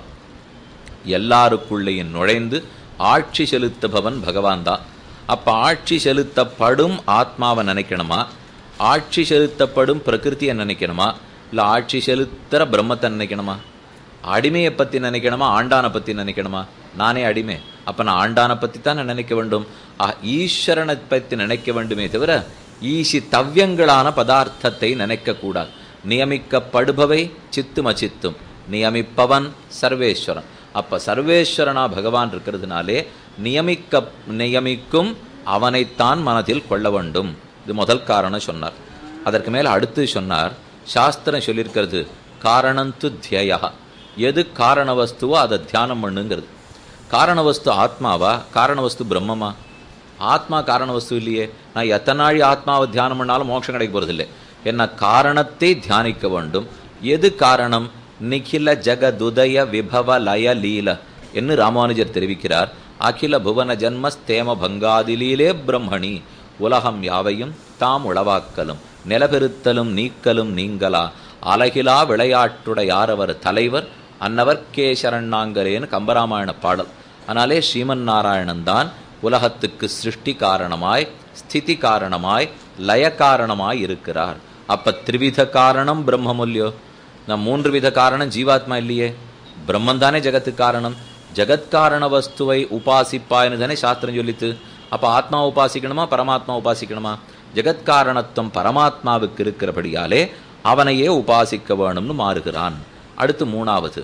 எல்லாருக்குள்ளேயும் நுழைந்து ஆட்சி செலுத்துபவன் பகவான் தான் அப்ப ஆட்சி செலுத்தப்படும் ஆத்மாவை நினைக்கணுமா ஆட்சி செலுத்தப்படும் பிரகிருதியை நினைக்கணுமா இல்ல ஆட்சி செலுத்துற பிரம்மத்தை நினைக்கணுமா அடிமையை பத்தி நினைக்கணுமா ஆண்டானை பத்தி நினைக்கணுமா நானே அடிமை அப்ப நான் ஆண்டானை பத்தி தான் நான் நினைக்க வேண்டும் ஆ, ஈஸ்வரனை பத்தி நினைக்க வேண்டுமே தவிர ஈசி தவ்யங்களான பதார்த்தத்தை நினைக்க கூடாது நியமிக்கப்படுபவை சித்தும் அச்சித்தும் நியமிப்பவன் சர்வேஸ்வரன் அப்ப சர்வேஸ்வரனா பகவான் இருக்கிறதுனாலே நியமிக்க நியமிக்கும் அவனைத்தான் மனதில் கொள்ள வேண்டும் இது முதல் காரணம் சொன்னார் அதற்கு மேல அடுத்து சொன்னார் சாஸ்திரம் சொல்லியிருக்கிறது காரணந்து தியயா எது காரண வஸ்துவோ அதை தியானம் பண்ணுங்கிறது காரண வஸ்து ஆத்மாவா காரண வஸ்து பிரம்மமா ஆத்மா காரண வஸ்து இல்லையே நான் எத்தனை நாள் ஆத்மாவை தியானம் பண்ணாலும் மோட்சம் கிடைக்க போறதில்லை என்ன காரணத்தை தியானிக்க வேண்டும் எது காரணம் நிகில ஜகதுதய விபவ லய லீல என்று ராமானுஜர் தெரிவிக்கிறார் அகில புவன ஜன்ம ஸ்தேம பங்காதிலீலே பிரம்மணி உலகம் யாவையும் தாம் உளவாக்கலும் நிலபெருத்தலும் நீக்கலும் நீங்களா அலகிலா விளையாட்டுடையாரவர் தலைவர் அன்னவர்க்கே சரணாங்கரேன்னு கம்பராமாயண பாடல் அதனாலே ஸ்ரீமன் நாராயணன் தான் உலகத்துக்கு சிருஷ்டி காரணமாய் ஸ்திதி காரணமாய் லய காரணமாய் இருக்கிறார் அப்ப த்ரிவித காரணம் பிரம்மமுல்லையோ நான் மூன்று வித காரணம் ஜீவாத்மா இல்லையே பிரம்மன் தானே ஜெகத்துக்கு காரணம் ஜெகத்காரண வஸ்துவை உபாசிப்பாய்னு தானே சாஸ்திரம் சொல்லித்து அப்ப ஆத்மா உபாசிக்கணுமா பரமாத்மா உபாசிக்கணுமா ஜெகத்காரணத்துவம் பரமாத்மாவுக்கு இருக்கிறபடியாலே அவனையே உபாசிக்க வேணும்னு மாறுகிறான் அடுத்து மூணாவது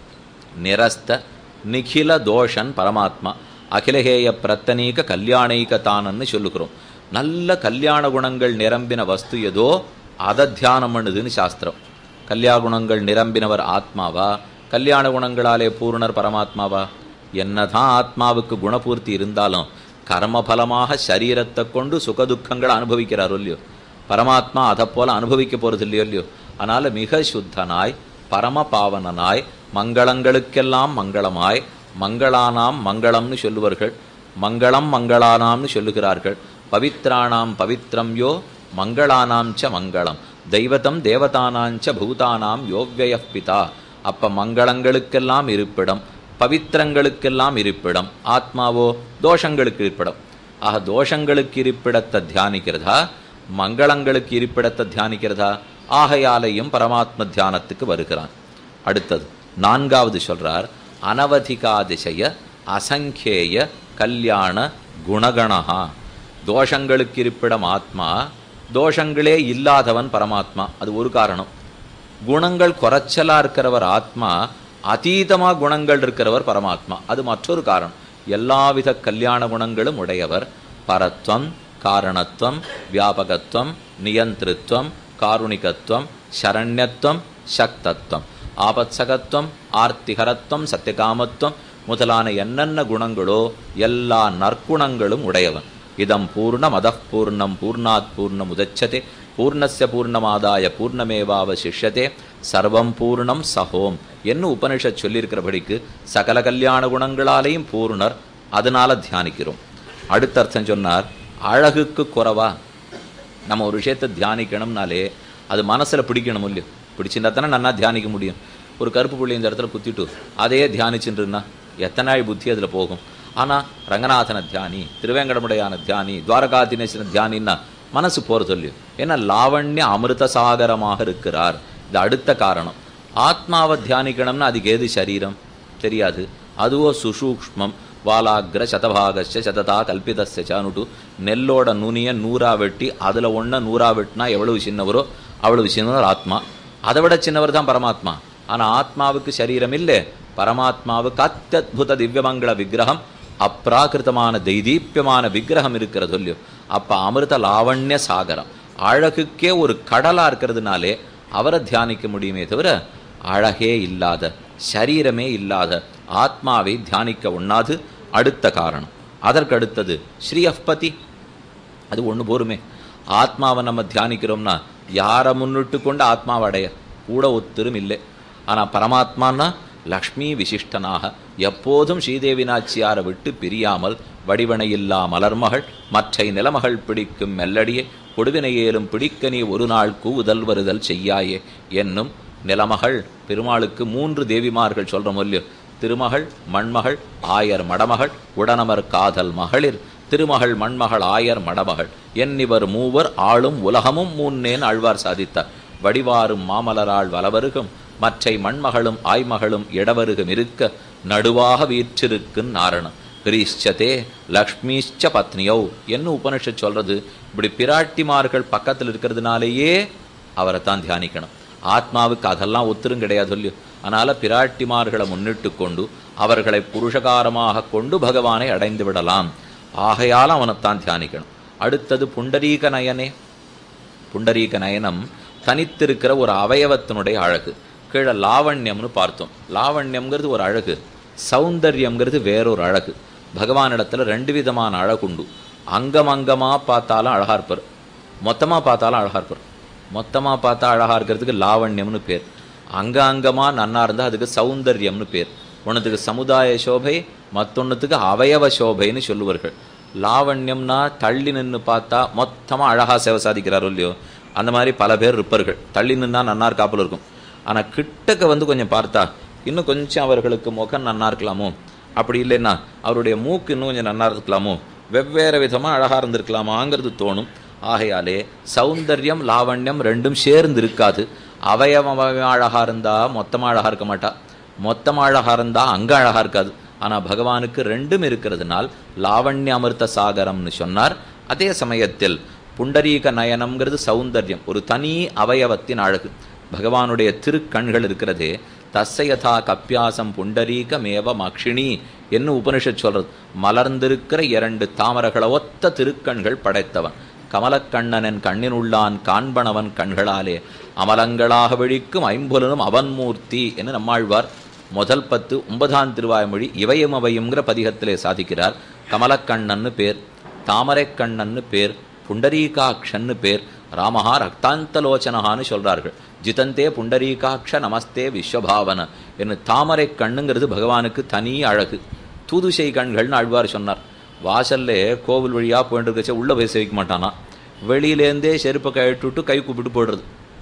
நிரஸ்த நிகில தோஷன் பரமாத்மா அகிலகேய பிரத்தனீக கல்யாணீக தானன்னு சொல்லுகிறோம் நல்ல கல்யாண குணங்கள் நிரம்பின வஸ்து ஏதோ அதை தியானம் பண்ணுதுன்னு சாஸ்திரம் கல்யாண குணங்கள் நிரம்பினவர் ஆத்மாவா கல்யாண குணங்களாலே பூர்ணர் பரமாத்மாவா என்னதான் ஆத்மாவுக்கு குணபூர்த்தி இருந்தாலும் கர்மபலமாக சரீரத்தை கொண்டு சுகதுக்கங்களை அனுபவிக்கிறார் இல்லையோ பரமாத்மா அதை போல அனுபவிக்க போறது இல்லையோ இல்லையோ அதனால மிக சுத்தனாய் பரம பாவனனாய் மங்களங்களுக்கெல்லாம் மங்களமாய் மங்களானாம் மங்களம்னு சொல்லுவார்கள் மங்களம் மங்களானாம்னு சொல்லுகிறார்கள் பவித்ராணாம் பவித்ரம் யோ மங்களானாம் ச மங்களம் தெய்வதம் தேவதானாஞ்ச பூதானாம் யோவ்யய பிதா அப்ப மங்களங்களுக்கெல்லாம் இருப்பிடம் பவித்திரங்களுக்கெல்லாம் இருப்பிடம் ஆத்மாவோ தோஷங்களுக்கு இருப்பிடம் ஆக தோஷங்களுக்கு இருப்பிடத்தை தியானிக்கிறதா மங்களங்களுக்கு இருப்பிடத்தை தியானிக்கிறதா ஆகையாலையும் பரமாத்ம தியானத்துக்கு வருகிறான் அடுத்தது நான்காவது சொல்றார் அனவதிகாதிசய அசங்கேய கல்யாண குணகணஹா தோஷங்களுக்கு இருப்பிடம் ஆத்மா தோஷங்களே இல்லாதவன் பரமாத்மா அது ஒரு காரணம் குணங்கள் குறைச்சலா இருக்கிறவர் ஆத்மா அதீதமா குணங்கள் இருக்கிறவர் பரமாத்மா அது மற்றொரு காரணம் எல்லாவித கல்யாண குணங்களும் உடையவர் பரத்வம் காரணத்துவம் வியாபகத்துவம் நியந்திருத்துவம் காருணிகத்துவம் சரண்யத்துவம் சக்தத்துவம் ஆபத்சகத்துவம் ஆர்த்திகரத்துவம் சத்தியகாமத்துவம் முதலான என்னென்ன குணங்களோ எல்லா நற்குணங்களும் உடையவன் இதம் பூர்ணம் அதः பூர்ணம் பூர்ணாத் பூர்ணம் உதச்சதே பூர்ணஸ்ய பூர்ணமாதாய பூர்ணமேவாவசிஷ்யதே சர்வம் பூர்ணம் சகோம் என்ன உபனிஷத் சொல்லியிருக்கிறபடிக்கு சகல கல்யாண குணங்களாலேயும் பூர்ணர் அதனால தியானிக்கிறோம் அடுத்த அர்த்தம் சொன்னார் அழகுக்கு குறவா நம்ம ஒரு விஷயத்தை தியானிக்கணும்னாலே அது மனசில் பிடிக்கணும் இல்லையோ பிடிச்சிருந்தா தானே நன்னா தியானிக்க முடியும் ஒரு கருப்பு புள்ளி இந்த இடத்துல குத்திட்டு அதையே தியானிச்சுட்டுருன்னா எத்தனை நாள் புத்தி அதில் போகும் ஆனால் ரங்கநாதன தியானி திருவேங்கடமுடையான தியானி துவாரகாதினேசன தியானின்னா மனசு போகிறது இல்லையோ ஏன்னா லாவண்ய அமிர்த சாகரமாக இருக்கிறார் இது அடுத்த காரணம் ஆத்மாவை தியானிக்கணும்னா அதுக்கு ஏது சரீரம் தெரியாது அதுவோ சுசூக்ஷ்மம் வாலாகிர சதபாகஸ்ய சததா கல்பிதஸ்ய சானுட்டு நெல்லோட நுனிய நூறா வெட்டி அதுல ஒண்ண நூறா வெட்டினா எவ்வளவு சின்னவரோ அவ்வளவு சின்னவர் ஆத்மா அதை விட சின்னவர் தான் பரமாத்மா ஆனா ஆத்மாவுக்கு சரீரம் இல்லை பரமாத்மாவுக்கு அத்தியுத திவ்யமங்கள விக்கிரகம் அப்ராகிருதமான தைதீப்பியமான விக்கிரகம் இருக்கிறது இல்லையோ அப்ப அமிர்த லாவண்ய சாகரம் அழகுக்கே ஒரு கடலா இருக்கிறதுனாலே அவரை தியானிக்க முடியுமே தவிர அழகே இல்லாத சரீரமே இல்லாத ஆத்மாவை தியானிக்க ஒண்ணாது அடுத்த காரணம் அதற்கு அடுத்தது ஸ்ரீயப்பதி அது ஒண்ணு போருமே ஆத்மாவை நம்ம தியானிக்கிறோம்னா யாரை முன்னிட்டு கொண்டு ஆத்மாவை அடைய கூட ஒத்தரும் இல்லை ஆனா பரமாத்மான்னா லக்ஷ்மி விசிஷ்டனாக எப்போதும் ஸ்ரீதேவி நாச்சியாரை விட்டு பிரியாமல் வடிவனையில்லா மலர்மகள் மற்றை நிலமகள் பிடிக்கும் மெல்லடியே கொடுவினையேலும் பிடிக்க நீ ஒரு நாள் கூவுதல் வருதல் செய்யாயே என்னும் நிலமகள் பெருமாளுக்கு மூன்று தேவிமார்கள் சொல்ற இல்லையோ திருமகள் மண்மகள் ஆயர் மடமகள் உடனமர் காதல் மகளிர் திருமகள் மண்மகள் ஆயர் மடமகள் என்னிவர் மூவர் ஆளும் உலகமும் மூன்னேன் ஆழ்வார் சாதித்தார் வடிவாரும் மாமலராள் வலவருகும் மற்றை மண்மகளும் ஆய்மகளும் இடவருகும் இருக்க நடுவாக வீற்றிருக்கும் நாரணம் கிரீஷ்சதே லக்ஷ்மிஷ்ச பத்னியோ என்ன உபனிஷத் சொல்றது இப்படி பிராட்டிமார்கள் பக்கத்தில் இருக்கிறதுனாலேயே அவரை தான் தியானிக்கணும் ஆத்மாவுக்கு அதெல்லாம் ஒத்துரும் கிடையாது இல்லையோ அதனால பிராட்டிமார்களை முன்னிட்டு கொண்டு அவர்களை புருஷகாரமாக கொண்டு பகவானை அடைந்து விடலாம் ஆகையால் அவனைத்தான் தியானிக்கணும் அடுத்தது புண்டரீக நயனே புண்டரீக நயனம் தனித்திருக்கிற ஒரு அவயவத்தினுடைய அழகு கீழே லாவண்யம்னு பார்த்தோம் லாவண்யம்ங்கிறது ஒரு அழகு சௌந்தர்யம்ங்கிறது வேறொரு அழகு பகவானிடத்துல ரெண்டு விதமான அழகுண்டு அங்கம் அங்கமா பார்த்தாலும் அழகா இருப்பார் மொத்தமா பார்த்தாலும் அழகா இருப்பார் மொத்தமா பார்த்தா அழகா இருக்கிறதுக்கு லாவண்யம்னு பேர் அங்க அங்கமா நன்னா இருந்தா அதுக்கு சௌந்தர்யம்னு பேர் ஒன்றுத்துக்கு சமுதாய சோபை மத்தொன்னுத்துக்கு அவயவ சோபைன்னு சொல்லுவார்கள் லாவண்யம்னா தள்ளி நின்று பார்த்தா மொத்தமா அழகா சேவை சாதிக்கிறாரோ இல்லையோ அந்த மாதிரி பல பேர் இருப்பார்கள் தள்ளி நின்னா நன்னா இருக்காப்புல இருக்கும் ஆனா கிட்டக்க வந்து கொஞ்சம் பார்த்தா இன்னும் கொஞ்சம் அவர்களுக்கு முகம் நன்னா இருக்கலாமோ அப்படி இல்லைன்னா அவருடைய மூக்கு இன்னும் கொஞ்சம் நன்னா இருக்கலாமோ வெவ்வேறு விதமா அழகா இருந்திருக்கலாமாங்கிறது தோணும் ஆகையாலே சௌந்தர்யம் லாவண்யம் ரெண்டும் சேர்ந்து இருக்காது அவயவம் அவயவம் அழகா இருந்தா மொத்தமா அழகா இருக்க மாட்டா மொத்தமா அழகா இருந்தா அங்க அழகா இருக்காது ஆனா பகவானுக்கு ரெண்டும் இருக்கிறதுனால் லாவண்ய அமிர்த சாகரம்னு சொன்னார் அதே சமயத்தில் புண்டரீக நயனம்ங்கிறது சௌந்தர்யம் ஒரு தனி அவயவத்தின் அழகு பகவானுடைய திருக்கண்கள் இருக்கிறதே தஸ்ஸயதா கப்பியாசம் புண்டரீகமேவ மக்ஷிணி என்ன உபனிஷத் சொல்றது மலர்ந்திருக்கிற இரண்டு தாமரகளை ஒத்த திருக்கண்கள் படைத்தவன் கமலக்கண்ணனன் கண்ணினுள்ளான் காண்பனவன் கண்களாலே அமலங்களாக விழிக்கும் ஐம்பொலனும் அவன் மூர்த்தி என்று நம்மாழ்வார் முதல் பத்து ஒன்பதாம் திருவாய்மொழி இவையும் அவையுங்கிற பதிகத்திலே சாதிக்கிறார் கமலக்கண்ணன்னு பேர் தாமரைக்கண்ணன்னு பேர் புண்டரீகாட்சன்னு பேர் ராமஹா ரக்தாந்தலோச்சனஹான்னு சொல்றார்கள் ஜிதந்தே புண்டரீகாட்ச நமஸ்தே விஸ்வபாவன என்று தாமரை கண்ணுங்கிறது பகவானுக்கு தனி அழகு தூதுசை கண்கள்னு ஆழ்வார் சொன்னார் வாசல்ல கோவில் வழியா போயிட்டு இருக்கச்ச உள்ள போய் சேவிக்க மாட்டானா வெளியிலேருந்தே செருப்பை கழட்டுட்டு கை கூப்பிட்டு போடுறது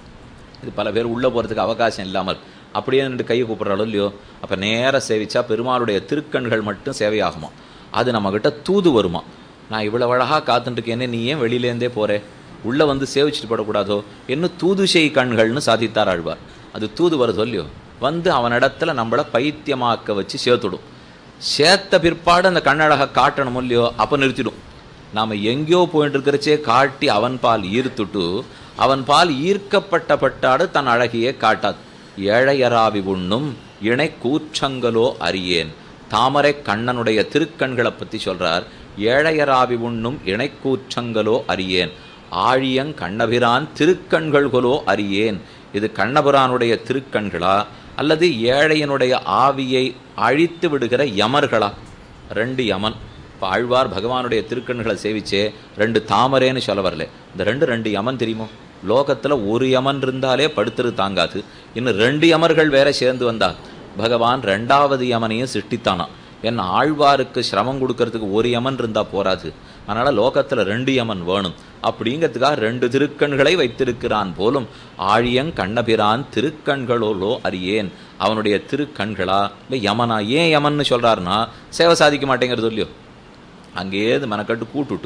இது பல பேர் உள்ள போறதுக்கு அவகாசம் இல்லாமல் அப்படியே நின்று கையை கூப்பிடுறாளோ இல்லையோ அப்ப நேர சேவிச்சா பெருமாளுடைய திருக்கண்கள் மட்டும் சேவையாகுமா அது நம்ம கிட்ட தூது வருமா நான் இவ்வளவு அழகா காத்துட்டு இருக்கேனே நீ ஏன் வெளியிலேருந்தே போறே உள்ள வந்து சேவிச்சுட்டு போடக்கூடாதோ இன்னும் தூதுசை கண்கள்னு சாதித்தார் ஆழ்வார் அது தூது வருதோ இல்லையோ வந்து அவனிடத்துல நம்மள பைத்தியமாக்க வச்சு சேர்த்துடும் சேர்த்த பிற்பாடு அந்த கண்ணழகை காட்டணும் இல்லையோ அப்ப நிறுத்திடும் நாம எங்கேயோ போயிட்டு இருக்கிறச்சே காட்டி அவன் பால் ஈர்த்துட்டு அவன் பால் ஈர்க்கப்பட்ட பட்டாடு தன் அழகியே காட்டாது ஏழையராவி உண்ணும் இணை கூற்றங்களோ அறியேன் தாமரை கண்ணனுடைய திருக்கண்களை பத்தி சொல்றார் ஏழையராவி உண்ணும் இணை கூற்றங்களோ அறியேன் ஆழியங் கண்ணபிரான் திருக்கண்கள்களோ அறியேன் இது கண்ணபிரானுடைய திருக்கண்களா அல்லது ஏழையனுடைய ஆவியை அழித்து விடுகிற யமர்களா ரெண்டு யமன் இப்போ ஆழ்வார் பகவானுடைய திருக்கண்களை சேவிச்சே ரெண்டு தாமரேன்னு சொல்ல வரல இந்த ரெண்டு ரெண்டு யமன் தெரியுமோ லோகத்துல ஒரு யமன் இருந்தாலே படுத்துரு தாங்காது இன்னும் ரெண்டு யமர்கள் வேற சேர்ந்து வந்தா பகவான் ரெண்டாவது யமனையும் சிருஷ்டித்தானாம் என் ஆழ்வாருக்கு சிரமம் கொடுக்கறதுக்கு ஒரு யமன் இருந்தா போராது அதனால லோகத்துல ரெண்டு யமன் வேணும் அப்படிங்கிறதுக்காக ரெண்டு திருக்கண்களை வைத்திருக்கிறான் போலும் ஆழியங் கண்ணபிரான் திருக்கண்களோலோ அறியேன் அவனுடைய திருக்கண்களா இல்லை யமனா ஏன் யமன்னு சொல்றாருன்னா சேவை சாதிக்க மாட்டேங்கிறது இல்லையோ அங்கேயே மெனக்கட்டு கூட்டுட்டு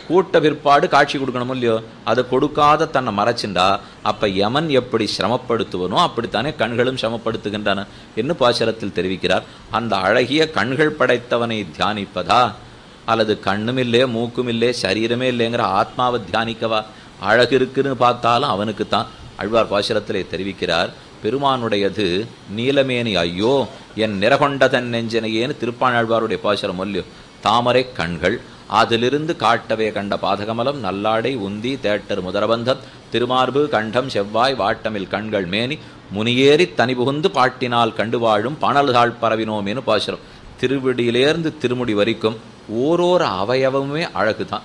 கூட்ட பிற்பாடு காட்சி கொடுக்கணும் இல்லையோ அதை கொடுக்காத தன்னை மறைச்சிண்டா அப்ப யமன் எப்படி சிரமப்படுத்துவனோ அப்படித்தானே கண்களும் சிரமப்படுத்துகின்றன என்று பாசரத்தில் தெரிவிக்கிறார் அந்த அழகிய கண்கள் படைத்தவனை தியானிப்பதா அல்லது கண்ணும் இல்லே மூக்கும் இல்லே சரீரமே இல்லைங்கிற ஆத்மாவை தியானிக்கவா அழகு இருக்குன்னு பார்த்தாலும் அவனுக்கு தான் அழ்வார் பாசுரத்திலே தெரிவிக்கிறார் பெருமானுடையது நீலமேனி ஐயோ என் நிறகொண்ட தன் நெஞ்சனையேன்னு திருப்பாணாழ்வாருடைய பாசுரம் இல்லையோ தாமரை கண்கள் அதிலிருந்து காட்டவே கண்ட பாதகமலம் நல்லாடை உந்தி தேட்டர் முதரபந்தம் திருமார்பு கண்டம் செவ்வாய் வாட்டமில் கண்கள் மேனி முனியேறி தனி புகுந்து பாட்டினால் கண்டு வாழும் பாணல்தாள் பரவினோமேனு பாசுரம் திருவிடியிலேருந்து திருமுடி வரைக்கும் ஓரோரு அவயவமுமே அழகுதான்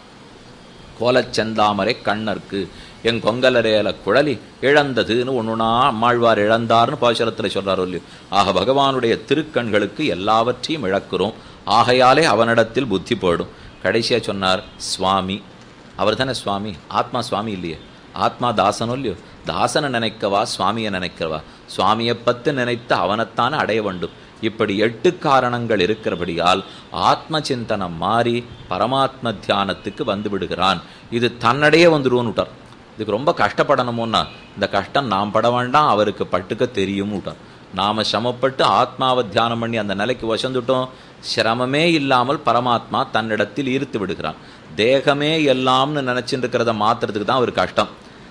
கோலச்செந்தாமரை கண்ணற்கு என் கொங்கலரேல குழலி இழந்ததுன்னு ஒண்ணுனா அம்மாழ்வார் இழந்தார்னு பாசுரத்தில் சொல்றார் இல்லையோ ஆக பகவானுடைய திருக்கண்களுக்கு எல்லாவற்றையும் இழக்கிறோம் ஆகையாலே அவனிடத்தில் புத்தி போடும் கடைசியா சொன்னார் சுவாமி அவர் தானே சுவாமி ஆத்மா சுவாமி இல்லையே ஆத்மா தாசனும் இல்லையோ தாசனை நினைக்கவா சுவாமியை நினைக்கவா சுவாமியை பத்து நினைத்து அவனைத்தானே அடைய வேண்டும் இப்படி எட்டு காரணங்கள் இருக்கிறபடியால் ஆத்ம சிந்தனம் மாறி பரமாத்ம தியானத்துக்கு வந்து விடுகிறான் இது தன்னடையே வந்துடுவோன்னு விட்டார் இதுக்கு ரொம்ப கஷ்டப்படணுமோன்னா இந்த கஷ்டம் நாம் பட வேண்டாம் அவருக்கு பட்டுக்க தெரியும் விட்டார் நாம சிரமப்பட்டு ஆத்மாவை தியானம் பண்ணி அந்த நிலைக்கு வசந்துட்டோம் சிரமமே இல்லாமல் பரமாத்மா தன்னிடத்தில் ஈர்த்து விடுகிறான் தேகமே எல்லாம்னு நினைச்சிட்டு இருக்கிறத மாத்துறதுக்கு தான் ஒரு கஷ்டம்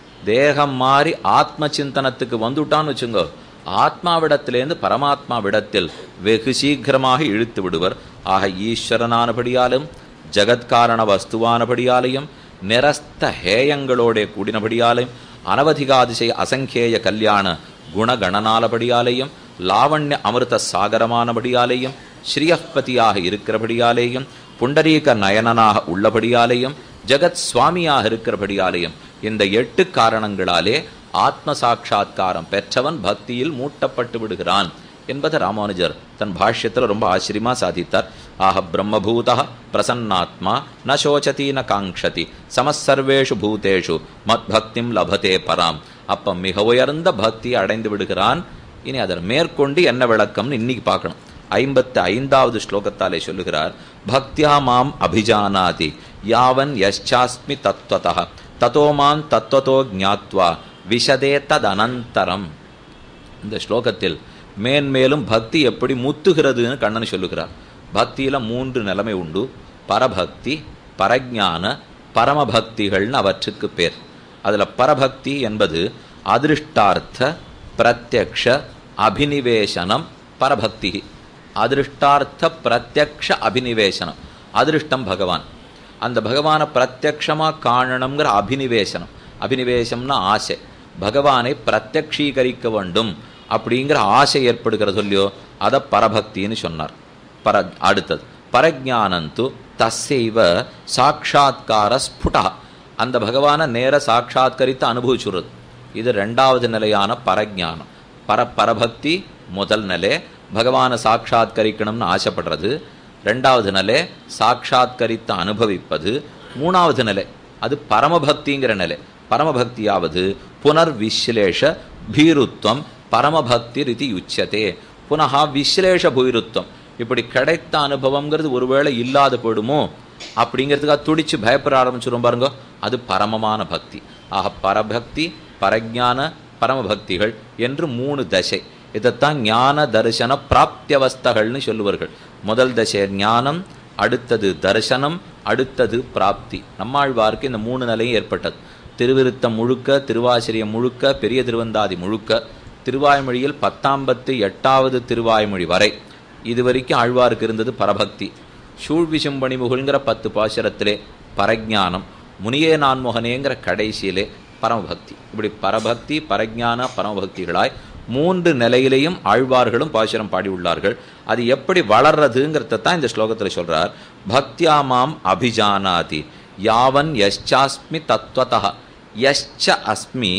தேகம் மாறி ஆத்ம சிந்தனத்துக்கு வந்துட்டான்னு வச்சுங்கோ ஆத்மாவிடத்திலேருந்து பரமாத்மாவிடத்தில் வெகு சீக்கிரமாக இழுத்து விடுவர் ஆக ஈஸ்வரனானபடியாலும் ஜகத்காரண வஸ்துவானபடியாலையும் நிரஸ்த ஹேயங்களோட கூடினபடியாலையும் அனவதிகாதிசய அசங்கேய கல்யாண குணகணனாலபடியாலேயும் லாவண்ய அமிர்த சாகரமானபடியாலேயும் ஸ்ரீயப்பதியாக இருக்கிறபடியாலேயும் புண்டரீக நயனனாக உள்ளபடியாலேயும் ஜெகத் சுவாமியாக இருக்கிறபடியாலேயும் இந்த எட்டு காரணங்களாலே ஆத்ம சாட்சா்காரம் பெற்றவன் பக்தியில் மூட்டப்பட்டு விடுகிறான் என்பதை ராமானுஜர் தன் பாஷ்யத்தில் ரொம்ப ஆச்சரியமா சாதித்தார் ஆக பிரம்மபூத பிரசன்னாத்மா ந சோச்சதி ந காங்க்ஷதி சமசர்வேஷு பூதேஷு மத் பக்திம் லபதே பராம் அப்ப மிக உயர்ந்த பக்தியை அடைந்து விடுகிறான் இனி அதன் மேற்கொண்டு என்ன விளக்கம்னு இன்னைக்கு பார்க்கணும் ஐம்பத்தி ஐந்தாவது ஸ்லோகத்தாலே சொல்லுகிறார் பக்தியா மாம் அபிஜானாதி யாவன் யச்சாஸ்மி தத்வதா தத்தோமான் தத்வதோ ஜாத்வா விஷதே ததனந்தரம் இந்த ஸ்லோகத்தில் மேன்மேலும் பக்தி எப்படி முத்துகிறதுன்னு கண்ணன் சொல்லுகிறார் பக்தியில மூன்று நிலைமை உண்டு பரபக்தி பரஜான பரமபக்திகள்னு அவற்றுக்கு பேர் அதுல பரபக்தி என்பது அதிருஷ்டார்த்த பிரத்யக்ஷ அபினிவேசனம் பரபக்தி அதிருஷ்டார்த்த பிரத்யக்ஷ அபினிவேசனம் அதிருஷ்டம் பகவான் அந்த பகவானை பிரத்யக்ஷமா காணணுங்கிற அபினிவேசனம் அபினிவேசம்னா ஆசை பகவானை பிரத்யக்ஷீகரிக்க வேண்டும் அப்படிங்கிற ஆசை ஏற்படுகிற சொல்லியோ அதை பரபக்தின்னு சொன்னார் பர அடுத்தது பரஜானந்து தஸ்ஸைவ சாட்சா்கார ஸ்புடா அந்த பகவானை நேர சாட்சாத்கரித்து அனுபவிச்சுடுறது இது ரெண்டாவது நிலையான பரஜானம் பர பரபக்தி முதல் நிலை பகவானை சாட்சாத்கரிக்கணும்னு ஆசைப்படுறது ரெண்டாவது நிலை சாட்சாத்கரித்து அனுபவிப்பது மூணாவது நிலை அது பரமபக்திங்கிற நிலை பரமபக்தியாவது புனர்விஸ்லேஷ பீருத்வம் பரமபக்தி ரிதி உச்சதே புனகா விஸ்லேஷ பீருத்வம் இப்படி கிடைத்த அனுபவம்ங்கிறது ஒருவேளை இல்லாத போயிடுமோ அப்படிங்கிறதுக்காக துடிச்சு பயப்பட ஆரம்பிச்சிரும் பாருங்க அது பரமமான பக்தி ஆக பரபக்தி பரஜான பரமபக்திகள் என்று மூணு தசை இதைத்தான் ஞான தரிசன பிராப்தியவஸ்தகள்னு சொல்லுவார்கள் முதல் தசை ஞானம் அடுத்தது தரிசனம் அடுத்தது பிராப்தி நம்மாழ்வார்க்கு இந்த மூணு நிலையும் ஏற்பட்டது திருவிருத்தம் முழுக்க திருவாசிரியம் முழுக்க பெரிய திருவந்தாதி முழுக்க திருவாய்மொழியில் பத்தாம்பத்து எட்டாவது திருவாய்மொழி வரை இதுவரைக்கும் ஆழ்வாருக்கு இருந்தது பரபக்தி சூழ்விசும்பணி முகுங்கிற பத்து பாசுரத்திலே பரஜானம் முனியே நான்முகனேங்கிற கடைசியிலே பரமபக்தி இப்படி பரபக்தி பரஜான பரமபக்திகளாய் மூன்று நிலையிலையும் ஆழ்வார்களும் பாசுரம் பாடியுள்ளார்கள் அது எப்படி வளர்றதுங்கிறத தான் இந்த ஸ்லோகத்தில் சொல்றார் பக்தியாமாம் அபிஜானாதி யாவன் யஷ்சாஸ்மி தத்வதா யஷ்ச அஸ்மி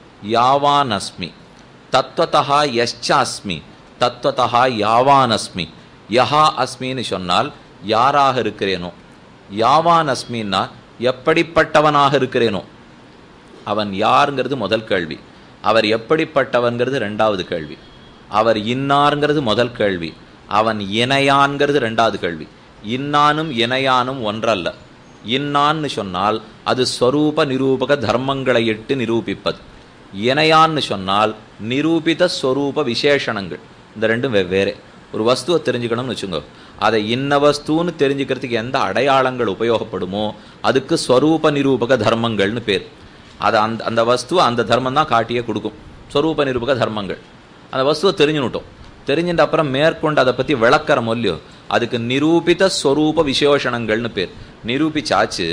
யாவான் அஸ்மி தத்வதா யஷ்ச அஸ்மி தத்வதா யாவான் அஸ்மி யஹா அஸ்மின்னு சொன்னால் யாராக இருக்கிறேனோ யாவான் அஸ்மின்னா எப்படிப்பட்டவனாக இருக்கிறேனோ அவன் யாருங்கிறது முதல் கேள்வி அவர் எப்படிப்பட்டவன்கிறது ரெண்டாவது கேள்வி அவர் இன்னாருங்கிறது முதல் கேள்வி அவன் இணையான்கிறது ரெண்டாவது கேள்வி இன்னானும் இணையானும் ஒன்றல்ல இன்னான்னு சொன்னால் அது ஸ்வரூப நிரூபக தர்மங்களை இட்டு நிரூபிப்பது இணையான்னு சொன்னால் நிரூபித ஸ்வரூப விசேஷணங்கள் இந்த ரெண்டும் வெவ்வேறு ஒரு வஸ்துவை தெரிஞ்சுக்கணும்னு வச்சுக்கோ அதை இன்ன வஸ்துன்னு தெரிஞ்சுக்கிறதுக்கு எந்த அடையாளங்கள் உபயோகப்படுமோ அதுக்கு ஸ்வரூப நிரூபக தர்மங்கள்னு பேர் அதை அந்த அந்த வஸ்துவை அந்த தர்மம் தான் காட்டியே கொடுக்கும் ஸ்வரூப நிரூபக தர்மங்கள் அந்த வஸ்துவை தெரிஞ்சுனுட்டோம் தெரிஞ்சின்ற அப்புறம் மேற்கொண்டு அதை பற்றி விளக்கறம் இல்லையோ அதுக்கு நிரூபித ஸ்வரூப விசேஷணங்கள்னு பேர் நிரூபிச்சாச்சு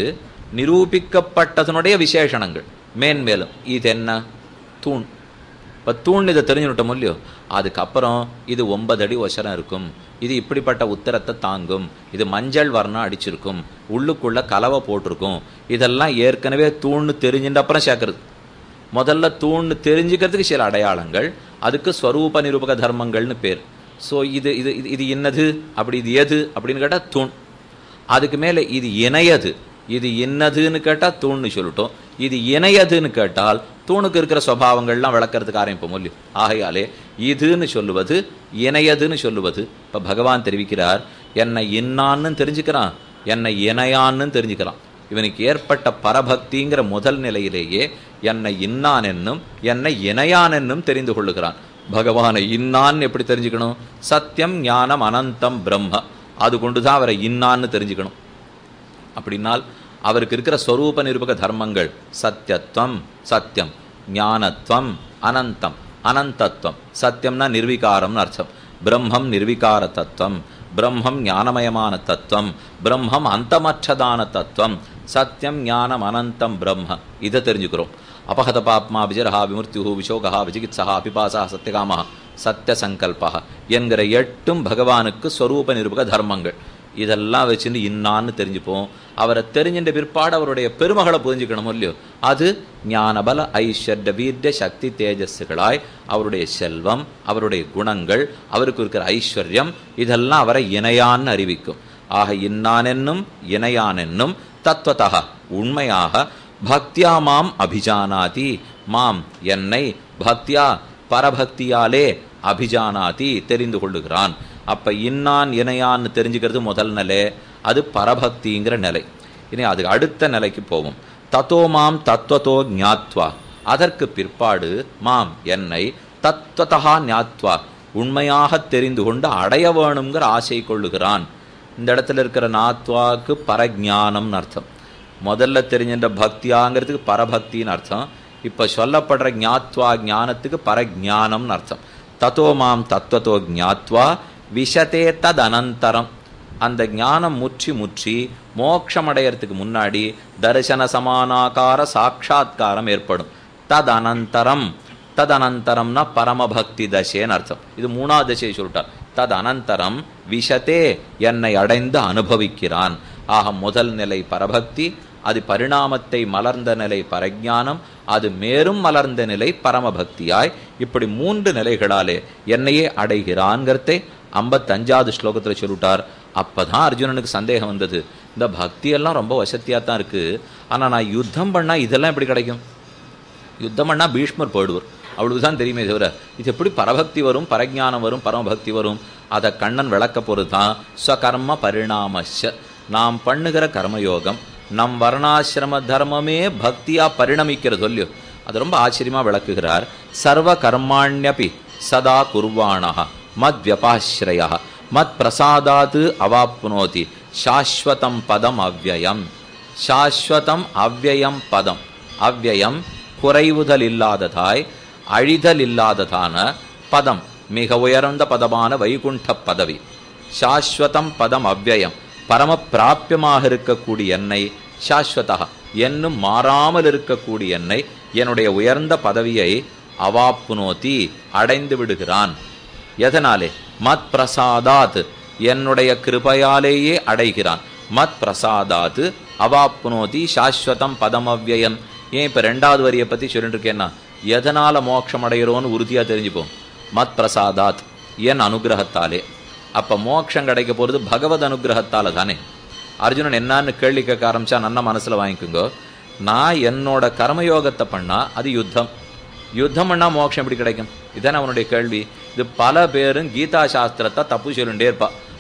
நிரூபிக்கப்பட்டதனுடைய விசேஷணங்கள் மேன்மேலும் இது என்ன தூண் இப்போ தூண் இதை தெரிஞ்சுட்டோம் இல்லையோ அதுக்கப்புறம் இது ஒன்பது அடி ஒசரம் இருக்கும் இது இப்படிப்பட்ட உத்தரத்தை தாங்கும் இது மஞ்சள் வர்ணம் அடிச்சிருக்கும் உள்ளுக்குள்ள கலவை போட்டிருக்கும் இதெல்லாம் ஏற்கனவே தூண்னு தெரிஞ்சின்ற அப்புறம் சேர்க்கறது முதல்ல தூண்னு தெரிஞ்சுக்கிறதுக்கு சில அடையாளங்கள் அதுக்கு ஸ்வரூப நிரூபக தர்மங்கள்னு பேர் ஸோ இது இது இது இது என்னது அப்படி இது எது அப்படின்னு கேட்டால் தூண் அதுக்கு மேலே இது இணையது இது என்னதுன்னு கேட்டால் தூண்னு சொல்லட்டும் இது இணையதுன்னு கேட்டால் தூணுக்கு இருக்கிற சுவாவங்கள்லாம் விளக்கறதுக்கு ஆரம்பிப்போம் இல்லையோ ஆகையாலே இதுன்னு சொல்லுவது இணையதுன்னு சொல்லுவது இப்போ பகவான் தெரிவிக்கிறார் என்னை இன்னான்னு தெரிஞ்சுக்கிறான் என்னை இணையான்னு தெரிஞ்சுக்கிறான் இவனுக்கு ஏற்பட்ட பரபக்திங்கிற முதல் நிலையிலேயே என்னை இன்னான் என்னும் என்னை இணையான் என்னும் தெரிந்து கொள்ளுகிறான் பகவானை இன்னான்னு எப்படி தெரிஞ்சுக்கணும் சத்தியம் ஞானம் அனந்தம் பிரம்ம அது கொண்டு தான் அவரை இன்னான்னு தெரிஞ்சுக்கணும் அப்படின்னால் அவருக்கு இருக்கிற ஸ்வரூப நிரூபக தர்மங்கள் சத்தியத்துவம் சத்தியம் ஞானத்துவம் அனந்தம் அனந்தத்துவம் சத்தியம்னா நிர்விகாரம்னு அர்த்தம் பிரம்மம் நிர்விகார தத்துவம் பிரம்மம் ஞானமயமான தத்துவம் பிரம்மம் அந்தமற்றதான தத்துவம் சத்தியம் ஞானம் அனந்தம் பிரம்ம இதை தெரிஞ்சுக்கிறோம் அபகத பாப்மா விஜரஹா விமுர்த்தியு விஷோகா விஜிகித்சா அபிபாசா சத்தியகாமா சத்திய சங்கல்பா என்கிற எட்டும் பகவானுக்கு ஸ்வரூப நிரூபக தர்மங்கள் இதெல்லாம் வச்சுன்னு இன்னான்னு தெரிஞ்சுப்போம் அவரை தெரிஞ்சின்ற பிற்பாடு அவருடைய பெருமகளை புரிஞ்சுக்கணும் இல்லையோ அது ஞானபல ஐஸ்வர்ய வீர்ய சக்தி தேஜஸ்களாய் அவருடைய செல்வம் அவருடைய குணங்கள் அவருக்கு இருக்கிற ஐஸ்வர்யம் இதெல்லாம் அவரை இணையான்னு அறிவிக்கும் ஆக இன்னானென்னும் இணையானென்னும் தத்துவத்தக உண்மையாக பக்தியா மாம் அபிஜானாதி மாம் என்னை பக்தியா பரபக்தியாலே அபிஜானாதி தெரிந்து கொள்ளுகிறான் அப்ப இன்னான் இணையான்னு தெரிஞ்சுக்கிறது முதல் நிலை அது பரபக்திங்கிற நிலை இனி அதுக்கு அடுத்த நிலைக்கு போவோம் தத்தோ மாம் தத்துவத்தோ ஞாத்வா அதற்கு பிற்பாடு மாம் என்னை தத்துவத்தகா ஞாத்வா உண்மையாக தெரிந்து கொண்டு அடைய வேணுங்கிற ஆசை கொள்ளுகிறான் இந்த இடத்துல இருக்கிற நாத்வாக்கு பரஜானம்னு அர்த்தம் முதல்ல தெரிஞ்சின்ற பக்தியாங்கிறதுக்கு பரபக்தின்னு அர்த்தம் இப்போ சொல்லப்படுற ஞாத்வா ஞானத்துக்கு பரஜானம்னு அர்த்தம் தத்தோ மாம் தத்துவத்தோ ஞாத்வா விஷதே தத் அனந்தரம் அந்த ஞானம் முற்றி முற்றி மோட்சம் அடையறதுக்கு முன்னாடி தரிசன சமானாகார சாட்சா்காரம் ஏற்படும் தத் அனந்தரம் தத் அனந்தரம்னா பரமபக்தி தசைன்னு அர்த்தம் இது மூணாவது தசையை சொல்லிட்டார் தத் அனந்தரம் விஷத்தே என்னை அடைந்து அனுபவிக்கிறான் ஆக முதல் நிலை பரபக்தி அது பரிணாமத்தை மலர்ந்த நிலை பரஜானம் அது மேலும் மலர்ந்த நிலை பரமபக்தியாய் இப்படி மூன்று நிலைகளாலே என்னையே அடைகிறான்கிறதை ஐம்பத்தஞ்சாவது ஸ்லோகத்தில் சொல்லிட்டார் அப்பதான் அர்ஜுனனுக்கு சந்தேகம் வந்தது இந்த பக்தியெல்லாம் ரொம்ப வசதியாக தான் இருக்கு ஆனால் நான் யுத்தம் பண்ணா இதெல்லாம் எப்படி கிடைக்கும் யுத்தம் பண்ணா பீஷ்மர் போயிடுவார் அவளுக்கு தான் தெரியுமே தவிர இது எப்படி பரபக்தி வரும் பரஜானம் வரும் பரமபக்தி வரும் அதை கண்ணன் விளக்க போகிறது தான் ஸ்வகர்ம பரிணாமஷ நாம் பண்ணுகிற கர்மயோகம் நம் வர்ணாசிரம தர்மமே பக்தியா பரிணமிக்கிறது சொல்லியோ அது ரொம்ப ஆச்சரியமா விளக்குகிறார் சர்வ கர்மாண்யபி சதா குர்வாணா மத் வியபாஸ்ரய மத் பிரசாதாத் அவாப்னோதி சாஸ்வதம் பதம் அவ்வயம் சாஸ்வதம் அவ்வயம் பதம் அவ்வயம் குறைவுதல் இல்லாததாய் அழிதல் இல்லாததான பதம் மிக உயர்ந்த பதமான வைகுண்ட பதவி சாஸ்வதம் பதம் அவ்வயம் பரம பிராப்பியமாக இருக்கக்கூடிய என்னை சாஸ்வதா என்னும் மாறாமல் இருக்கக்கூடிய என்னை என்னுடைய உயர்ந்த பதவியை அவாப்புனோதி அடைந்து விடுகிறான் எதனாலே மத் பிரசாதாத் என்னுடைய கிருபையாலேயே அடைகிறான் மத் பிரசாதாத் அவாப்புனோதி சாஸ்வதம் பதமவ்யயம் ஏன் இப்போ ரெண்டாவது வரியை பற்றி சொல்லிட்டு இருக்கேன்னா எதனால் மோட்சம் அடைகிறோன்னு உறுதியாக தெரிஞ்சுப்போம் மத் பிரசாதாத் என் அனுகிரகத்தாலே அப்போ மோட்சம் கிடைக்க போகிறது பகவத் அனுகிரகத்தால் தானே அர்ஜுனன் என்னான்னு கேள்வி கேட்க ஆரம்பிச்சா நல்ல மனசில் வாங்கிக்கோங்க நான் என்னோட கர்மயோகத்தை பண்ணால் அது யுத்தம் யுத்தம் பண்ணால் மோட்சம் எப்படி கிடைக்கும் இதானே அவனுடைய கேள்வி இது பல பேரும் கீதா சாஸ்திரத்தை தப்பு சொல்லிட்டே இருப்பா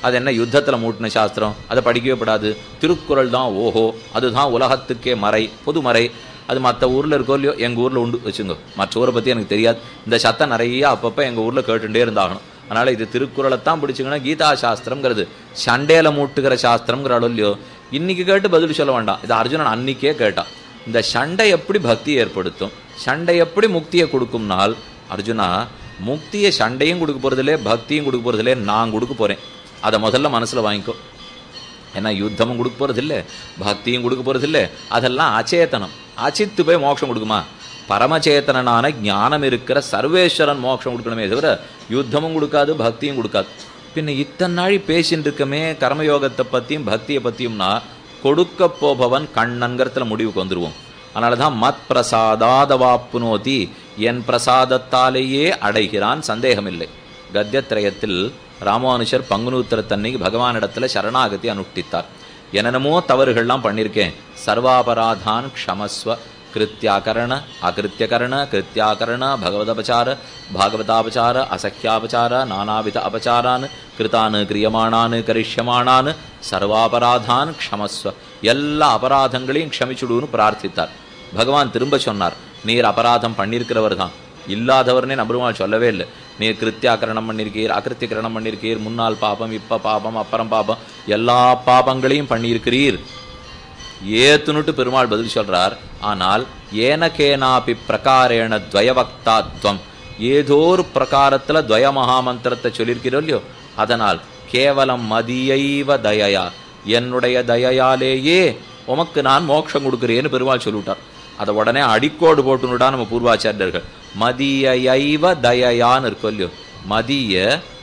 அது என்ன யுத்தத்தில் மூட்டின சாஸ்திரம் அதை படிக்கவே படாது திருக்குறள் தான் ஓஹோ அதுதான் உலகத்துக்கே மறை பொதுமறை அது மற்ற ஊரில் இருக்கோ இல்லையோ எங்கள் ஊரில் உண்டு வச்சுங்க மற்ற ஊரை பற்றி எனக்கு தெரியாது இந்த சத்தம் நிறைய அப்பப்போ எங்கள் ஊரில் கேட்டுட்டே இருந்தாகணும் அதனால் இது திருக்குறளைத்தான் பிடிச்சிங்கன்னா கீதா சாஸ்திரம்ங்கிறது சண்டையில மூட்டுகிற சாஸ்திரம்ங்கிற அளவு இல்லையோ இன்னைக்கு கேட்டு பதில் சொல்ல வேண்டாம் இது அர்ஜுனன் அன்னைக்கே கேட்டான் இந்த சண்டை எப்படி பக்தியை ஏற்படுத்தும் சண்டை எப்படி முக்தியை கொடுக்கும்னால் அர்ஜுனா முக்தியை சண்டையும் கொடுக்க போகிறதில்லே பக்தியும் கொடுக்க போகிறதில்லே நான் கொடுக்க போகிறேன் அதை முதல்ல மனசில் வாங்கிக்கோ ஏன்னா யுத்தமும் கொடுக்க போகிறதில்ல பக்தியும் கொடுக்க போகிறதில்ல அதெல்லாம் அச்சேதனம் அச்சித்து போய் மோட்சம் கொடுக்குமா பரமச்சேத்தனனான ஞானம் இருக்கிற சர்வேஸ்வரன் மோட்சம் கொடுக்கணுமே தவிர யுத்தமும் கொடுக்காது பக்தியும் கொடுக்காது பின்ன இத்தனை நாள் பேசின்னு இருக்கமே கர்மயோகத்தை பற்றியும் பக்தியை பற்றியும்னா கொடுக்க போபவன் கண்ணன்கிறதுல முடிவுக்கு வந்துடுவோம் அதனால தான் மத் பிரசாதாதவாப்புனோதி என் பிரசாதத்தாலேயே அடைகிறான் சந்தேகமில்லை கத்தியத்திரயத்தில் ராமானுஷர் பங்குனூத்திரத்தன்னைக்கு பகவானிடத்துல சரணாகதி அனுஷ்டித்தார் என்னென்னமோ தவறுகள்லாம் பண்ணியிருக்கேன் சர்வாபராதான் க்ஷமஸ்வ கிருத்தியாகரண அகிருத்தியகரண கிருத்தியாகரண பகவதபச்சார பாகவதாபச்சார அசக்கியாபச்சார நானாவித அபச்சாரான் கிருத்தானு கிரியமானானு கரிஷ்யமானான் சர்வாபராதான் க்ஷமஸ்வ எல்லா அபராதங்களையும் க்ஷமிச்சுடுன்னு பிரார்த்தித்தார் பகவான் திரும்ப சொன்னார் நீர் அபராதம் பண்ணியிருக்கிறவர் தான் இல்லாதவர்னே நம்பருமாள் சொல்லவே இல்லை நீர் கிருத்தியாக்கரணம் பண்ணியிருக்கீர் அகிருத்தியகரணம் பண்ணியிருக்கீர் முன்னாள் பாபம் இப்ப பாபம் அப்புறம் பாபம் எல்லா பாபங்களையும் பண்ணியிருக்கிறீர் ஏத்துனுட்டு பெருமாள் பதில் சொல்றார் ஆனால் ஏனகேனாபி பிரகாரேண துவயவக்தாத்வம் ஏதோ ஒரு பிரகாரத்துல துவய மகாமந்திரத்தை சொல்லியிருக்கிறோம் இல்லையோ அதனால் கேவலம் மதியைவ தயையா என்னுடைய தயையாலேயே உமக்கு நான் மோட்சம் கொடுக்கிறேன்னு பெருமாள் சொல்லிவிட்டார் அதை உடனே அடிக்கோடு போட்டுனுட்டா நம்ம பூர்வாச்சாரியர்கள் மதியைவ தயையான்னு இருக்கும் இல்லையோ மதிய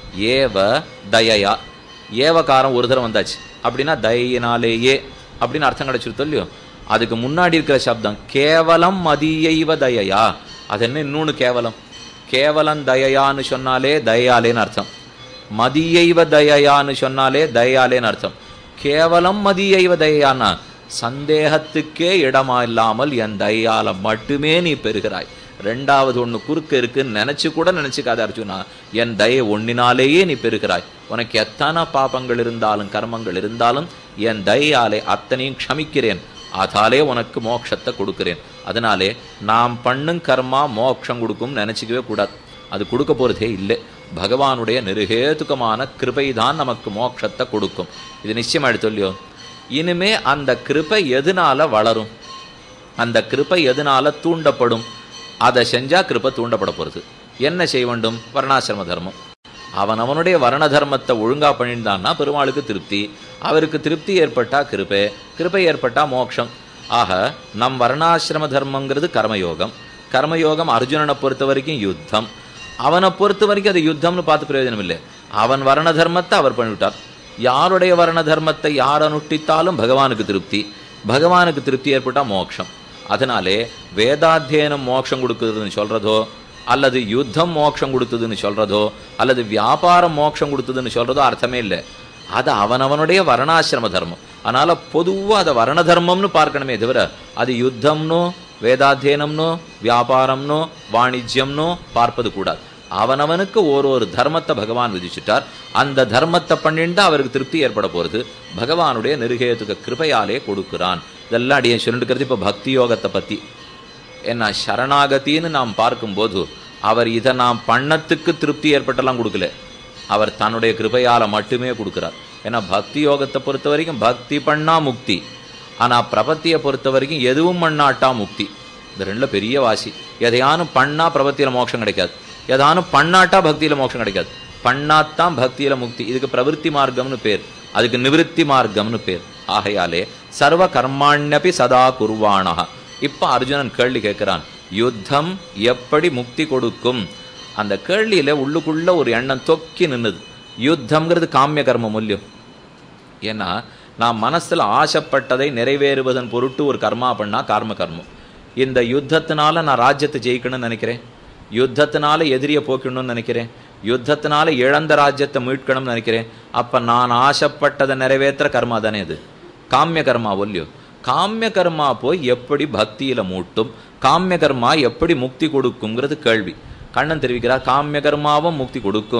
ஏவ தயையா ஏவகாரம் ஒரு தரம் வந்தாச்சு அப்படின்னா தயினாலேயே அப்படின்னு அர்த்தம் கிடைச்சிருத்தோ இல்லையோ அதுக்கு முன்னாடி இருக்கிற சப்தம் கேவலம் மதியைவ தயையா அது என்ன இன்னொன்று கேவலம் கேவலம் தயையான்னு சொன்னாலே தயாலேன்னு அர்த்தம் மதியைவ தயையான்னு சொன்னாலே தயாலேன்னு அர்த்தம் கேவலம் மதியைவ தயையான்னா சந்தேகத்துக்கே இடமா இல்லாமல் என் தயால மட்டுமே நீ பெறுகிறாய் ரெண்டாவது ஒன்று குறுக்க இருக்குன்னு நினைச்சு கூட நினைச்சுக்காத அர்ஜுனா என் தயை ஒன்னினாலேயே நீ பெறுகிறாய் உனக்கு எத்தனை பாபங்கள் இருந்தாலும் கர்மங்கள் இருந்தாலும் என் தயாலே அத்தனையும் க்ஷமிக்கிறேன் அதாலே உனக்கு மோட்சத்தை கொடுக்கிறேன் அதனாலே நாம் பண்ணும் கர்மா மோட்சம் கொடுக்கும் நினைச்சிக்கவே கூடாது அது கொடுக்க போறதே இல்லை பகவானுடைய நிருகேதுக்கமான கிருபை தான் நமக்கு மோட்சத்தை கொடுக்கும் இது நிச்சயமா எடுத்தோல்லையோ இனிமே அந்த கிருபை எதனால வளரும் அந்த கிருபை எதனால தூண்டப்படும் அதை செஞ்சா கிருபை தூண்டப்பட போகிறது என்ன செய்ய வேண்டும் வர்ணாசிரம தர்மம் அவன் அவனுடைய வர்ண தர்மத்தை ஒழுங்கா பண்ணியிருந்தான்னா பெருமாளுக்கு திருப்தி அவருக்கு திருப்தி ஏற்பட்டா கிருபை கிருபை ஏற்பட்டா மோட்சம் ஆக நம் வர்ணாசிரம தர்மங்கிறது கர்மயோகம் கர்மயோகம் அர்ஜுனனை பொறுத்த வரைக்கும் யுத்தம் அவனை பொறுத்த வரைக்கும் அது யுத்தம்னு பார்த்து பிரயோஜனம் இல்லை அவன் வர்ண தர்மத்தை அவர் பண்ணிவிட்டார் யாருடைய வர்ண தர்மத்தை யார் அனுஷ்டித்தாலும் பகவானுக்கு திருப்தி பகவானுக்கு திருப்தி ஏற்பட்டா மோட்சம் அதனாலே வேதாத்தியனம் மோட்சம் கொடுக்குதுன்னு சொல்றதோ அல்லது யுத்தம் மோட்சம் கொடுத்ததுன்னு சொல்றதோ அல்லது வியாபாரம் மோட்சம் கொடுத்ததுன்னு சொல்றதோ அர்த்தமே இல்லை அது அவனவனுடைய வர்ணாசிரம தர்மம் அதனால பொதுவா அதை வர்ண தர்மம்னு பார்க்கணுமே தவிர அது யுத்தம்னோ வேதாத்தியனம்னோ வியாபாரம்னோ வாணிஜ்யம்னோ பார்ப்பது கூடாது அவனவனுக்கு ஒரு ஒரு தர்மத்தை பகவான் விதிச்சுட்டார் அந்த தர்மத்தை பண்ணிட்டு அவருக்கு திருப்தி ஏற்பட போறது பகவானுடைய நெருகேத்துக்க கிருபையாலே கொடுக்கிறான் இதெல்லாம் அடியே சொல்லிட்டு இப்போ பக்தி யோகத்தை பத்தி என்ன சரணாகத்தின்னு நாம் பார்க்கும்போது அவர் இதை நாம் பண்ணத்துக்கு திருப்தி ஏற்பட்டெல்லாம் கொடுக்கல அவர் தன்னுடைய கிருபையால மட்டுமே கொடுக்கிறார் ஏன்னா பக்தி யோகத்தை பொறுத்த வரைக்கும் பக்தி பண்ணா முக்தி ஆனா பிரபத்தியை பொறுத்த வரைக்கும் எதுவும் பண்ணாட்டா முக்தி இந்த ரெண்டுல பெரிய வாசி எதையானும் பண்ணா பிரபத்தியில மோட்சம் கிடைக்காது எதானும் பண்ணாட்டா பக்தியில மோட்சம் கிடைக்காது பண்ணாதான் பக்தியில முக்தி இதுக்கு பிரவிற்த்தி மார்க்கம்னு பேர் அதுக்கு நிவிருத்தி மார்க்கம்னு பேர் ஆகையாலே சர்வ கர்மாண்யபி சதா குர்வாணா இப்ப அர்ஜுனன் கேள்வி கேட்கிறான் யுத்தம் எப்படி முக்தி கொடுக்கும் அந்த கேள்வியில உள்ளுக்குள்ள ஒரு எண்ணம் தொக்கி நின்னுது யுத்தம்ங்கிறது காமிய கர்ம மூல்யம் ஏன்னா நான் மனசுல ஆசைப்பட்டதை நிறைவேறுவதன் பொருட்டு ஒரு கர்மா பண்ணா கார்ம கர்மம் இந்த யுத்தத்தினால நான் ராஜ்யத்தை ஜெயிக்கணும்னு நினைக்கிறேன் யுத்தத்தினால எதிரியை போக்கணும்னு நினைக்கிறேன் யுத்தத்தினால இழந்த ராஜ்யத்தை மீட்கணும்னு நினைக்கிறேன் அப்ப நான் ஆசைப்பட்டதை நிறைவேற்றுற கர்மா தானே அது காமிய கர்மா ஒல்லியோ காமிய கர்மா போய் எப்படி பக்தியில மூட்டும் காமிய கர்மா எப்படி முக்தி கொடுக்குங்கிறது கேள்வி கண்ணன் தெரிவிக்கிறார் காமிய கர்மாவும் முக்தி கொடுக்கும்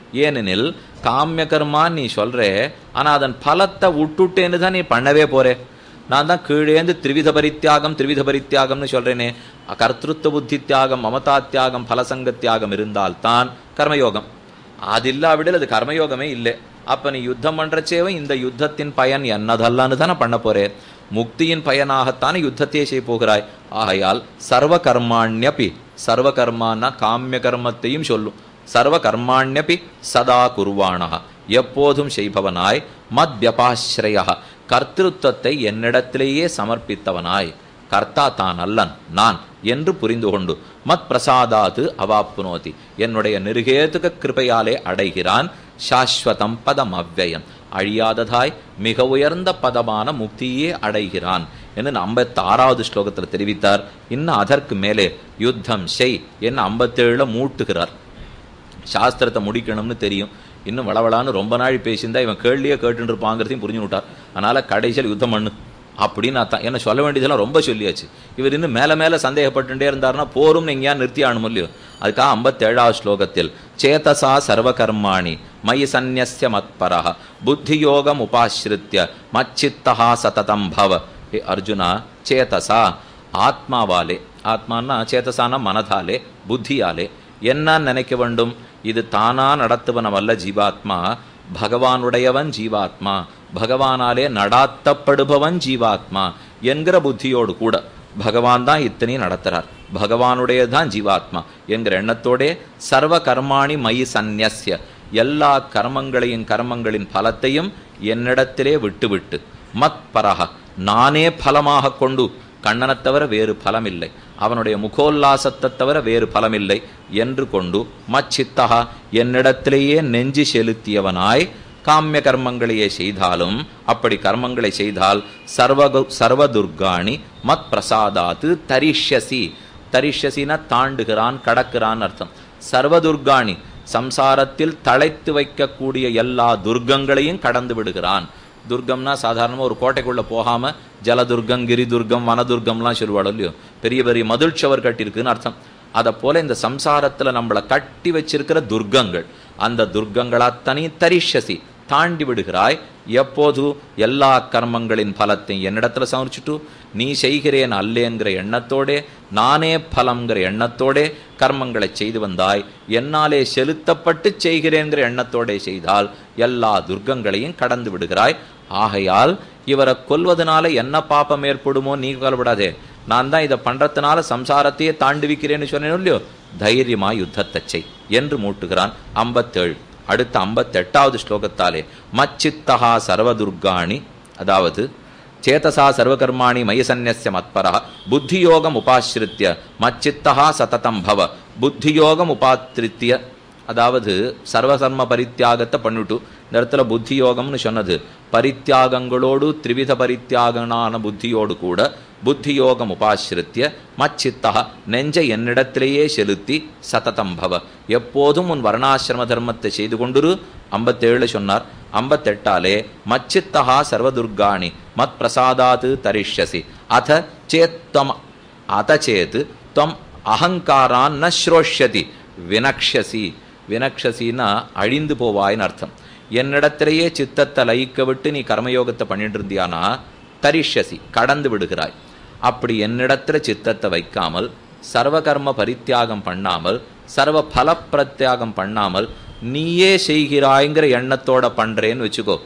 ஏனெனில் காமிய கர்மான்னு நீ சொல்றே ஆனா அதன் பலத்தை விட்டுட்டேன்னு தான் நீ பண்ணவே போறே நான் தான் கீழேந்து திரிவித பரித்தியாகம் திரிவித பரித்தியாகம்னு சொல்றேனே கர்த்திருவ புத்தி தியாகம் மமதா தியாகம் பலசங்க தியாகம் இருந்தால்தான் கர்மயோகம் அது இல்லாவிடில் அது கர்மயோகமே இல்லை அப்ப நீ யுத்தம் பண்றச்சேவும் இந்த யுத்தத்தின் பயன் என்னதல்லான்னு தானே பண்ண போறே முக்தியின் பயனாகத்தானே யுத்தத்தையே செய்ய போகிறாய் ஆகையால் சர்வ கர்மாண்யபி சர்வ கர்மான்னா காமிய கர்மத்தையும் சொல்லும் சர்வ கர்மாண்யபி சதா குருவானா எப்போதும் செய்பவனாய் மத் வியபாஸ்ரய கர்த்திருவத்தை என்னிடத்திலேயே சமர்ப்பித்தவனாய் கர்த்தா தான் அல்லன் நான் என்று புரிந்து கொண்டு மத் பிரசாதாது அவாப்புனோதி என்னுடைய நெருகேதுக கிருபையாலே அடைகிறான் சாஸ்வதம் பதம் அவ்வயம் அழியாததாய் மிக உயர்ந்த பதமான முக்தியே அடைகிறான் என்று ஐம்பத்தி ஆறாவது ஸ்லோகத்தில் தெரிவித்தார் இன்னும் அதற்கு மேலே யுத்தம் செய் என்று ஐம்பத்தேழுல மூட்டுகிறார் சாஸ்திரத்தை முடிக்கணும்னு தெரியும் இன்னும் வளவளான்னு ரொம்ப நாள் பேசியிருந்தா இவன் கேள்வியே கேட்டுட்டு இருப்பாங்கிறதையும் புரிஞ்சு விட்டார் அதனால கடைசியில் யுத்தம் பண்ணு அப்படின்னு அர்த்தம் என்ன சொல்ல வேண்டியதெல்லாம் ரொம்ப சொல்லியாச்சு இவர் இன்னும் மேலே மேலே சந்தேகப்பட்டுட்டே இருந்தாருன்னா போரும் எங்கேயா நிறுத்தி ஆகணும் இல்லையோ அதுக்காக ஐம்பத்தேழாவது ஸ்லோகத்தில் சேதசா சர்வகர்மாணி மயி சந்நிய மத்பரா புத்தியோகம் உபாசிரித்ய மச்சித்தா சததம் பவ ஹே அர்ஜுனா சேதசா ஆத்மாவாலே ஆத்மானா சேதசான மனதாலே புத்தியாலே என்ன நினைக்க வேண்டும் இது தானா நடத்துவனவல்ல ஜீவாத்மா பகவானுடையவன் ஜீவாத்மா பகவானாலே நடாத்தப்படுபவன் ஜீவாத்மா என்கிற புத்தியோடு கூட பகவான் தான் இத்தனையும் நடத்துறார் பகவானுடையதான் ஜீவாத்மா என்கிற எண்ணத்தோடே சர்வ கர்மாணி மயி சந்நிய எல்லா கர்மங்களையும் கர்மங்களின் பலத்தையும் என்னிடத்திலே விட்டுவிட்டு மத் பரக நானே பலமாக கொண்டு கண்ணனைத் தவிர வேறு பலமில்லை அவனுடைய முகோல்லாசத்தை தவிர வேறு பலமில்லை என்று கொண்டு மச்சித்தகா என்னிடத்திலேயே நெஞ்சு செலுத்தியவனாய் காமிய கர்மங்களையே செய்தாலும் அப்படி கர்மங்களை செய்தால் சர்வ சர்வதுர்காணி மத் பிரசாதாத்து தரிஷ்யசி தரிஷ்யசின தாண்டுகிறான் கடக்கிறான் அர்த்தம் சர்வதுர்காணி சம்சாரத்தில் தழைத்து வைக்கக்கூடிய எல்லா துர்க்கங்களையும் கடந்து விடுகிறான் துர்க்கம்னா சாதாரணமாக ஒரு கோட்டைக்குள்ளே போகாமல் ஜலதுர்க்கம் கிரி துர்க்கம் வனதுர்க்கம்லாம் சொல்லுவாள் இல்லையோ பெரிய பெரிய மதில் சுவர் கட்டியிருக்குன்னு அர்த்தம் அதை போல இந்த சம்சாரத்தில் நம்மளை கட்டி வச்சிருக்கிற துர்க்கங்கள் அந்த துர்க்கங்கள் அத்தனையும் தரிஷசி தாண்டி விடுகிறாய் எப்போது எல்லா கர்மங்களின் பலத்தையும் என்னிடத்துல சமர்ச்சிட்டு நீ செய்கிறேன் அல்லேங்கிற எண்ணத்தோடே நானே பலம்ங்கிற எண்ணத்தோடே கர்மங்களை செய்து வந்தாய் என்னாலே செலுத்தப்பட்டு செய்கிறேங்கிற எண்ணத்தோடே செய்தால் எல்லா துர்க்கங்களையும் கடந்து விடுகிறாய் ஆகையால் இவரை கொல்வதனால என்ன பாப்பம் ஏற்படுமோ நீ கவலைப்படாதே நான் தான் இதை பண்றதுனால சம்சாரத்தையே தாண்டுவிக்கிறேன்னு சொன்னேன் இல்லையோ தைரியமா யுத்தத்தை செய் என்று மூட்டுகிறான் ஐம்பத்தேழு அடுத்த ஐம்பத்தெட்டாவது ஸ்லோகத்தாலே மச்சித்தகா சர்வதுர்காணி அதாவது சேதசா சர்வகர்மாணி மயசன்யஸ்ய மத்பரா புத்தியோகம் உபாசிரித்ய மச்சித்தகா சததம் பவ புத்தியோகம் உபாத்திரித்திய அதாவது சர்வசர்ம பரித்தியாகத்தை பண்ணிட்டு இந்த இடத்துல புத்தி யோகம்னு சொன்னது பரித்தியாகங்களோடு திரிவித பரித்தியாகனான புத்தியோடு கூட புத்தி யோகம் உபாசிரித்திய மச்சித்தா நெஞ்சை என்னிடத்திலேயே செலுத்தி சததம் பவ எப்போதும் உன் வர்ணாசிரம தர்மத்தை செய்து கொண்டுரு ஐம்பத்தேழு சொன்னார் ஐம்பத்தெட்டாலே மச்சித்தகா சர்வதுர்காணி மத் பிரசாதாத்து தரிஷ்யசி அத சேத்தம் அத சேத் துவம் அகங்காரான் ந ஸ்ரோஷ்யதி வினக்ஷசி வினக்ஷசின்னா அழிந்து போவாய்னு அர்த்தம் என்னிடத்திலேயே சித்தத்தை லயிக்க விட்டு நீ கர்மயோகத்தை பண்ணிட்டு இருந்தியானா தரிஷசி கடந்து விடுகிறாய் அப்படி என்னிடத்துல சித்தத்தை வைக்காமல் சர்வ கர்ம பரித்தியாகம் பண்ணாமல் சர்வ பல பிரத்தியாகம் பண்ணாமல் நீயே செய்கிறாய்ங்கிற எண்ணத்தோட பண்றேன்னு வச்சுக்கோ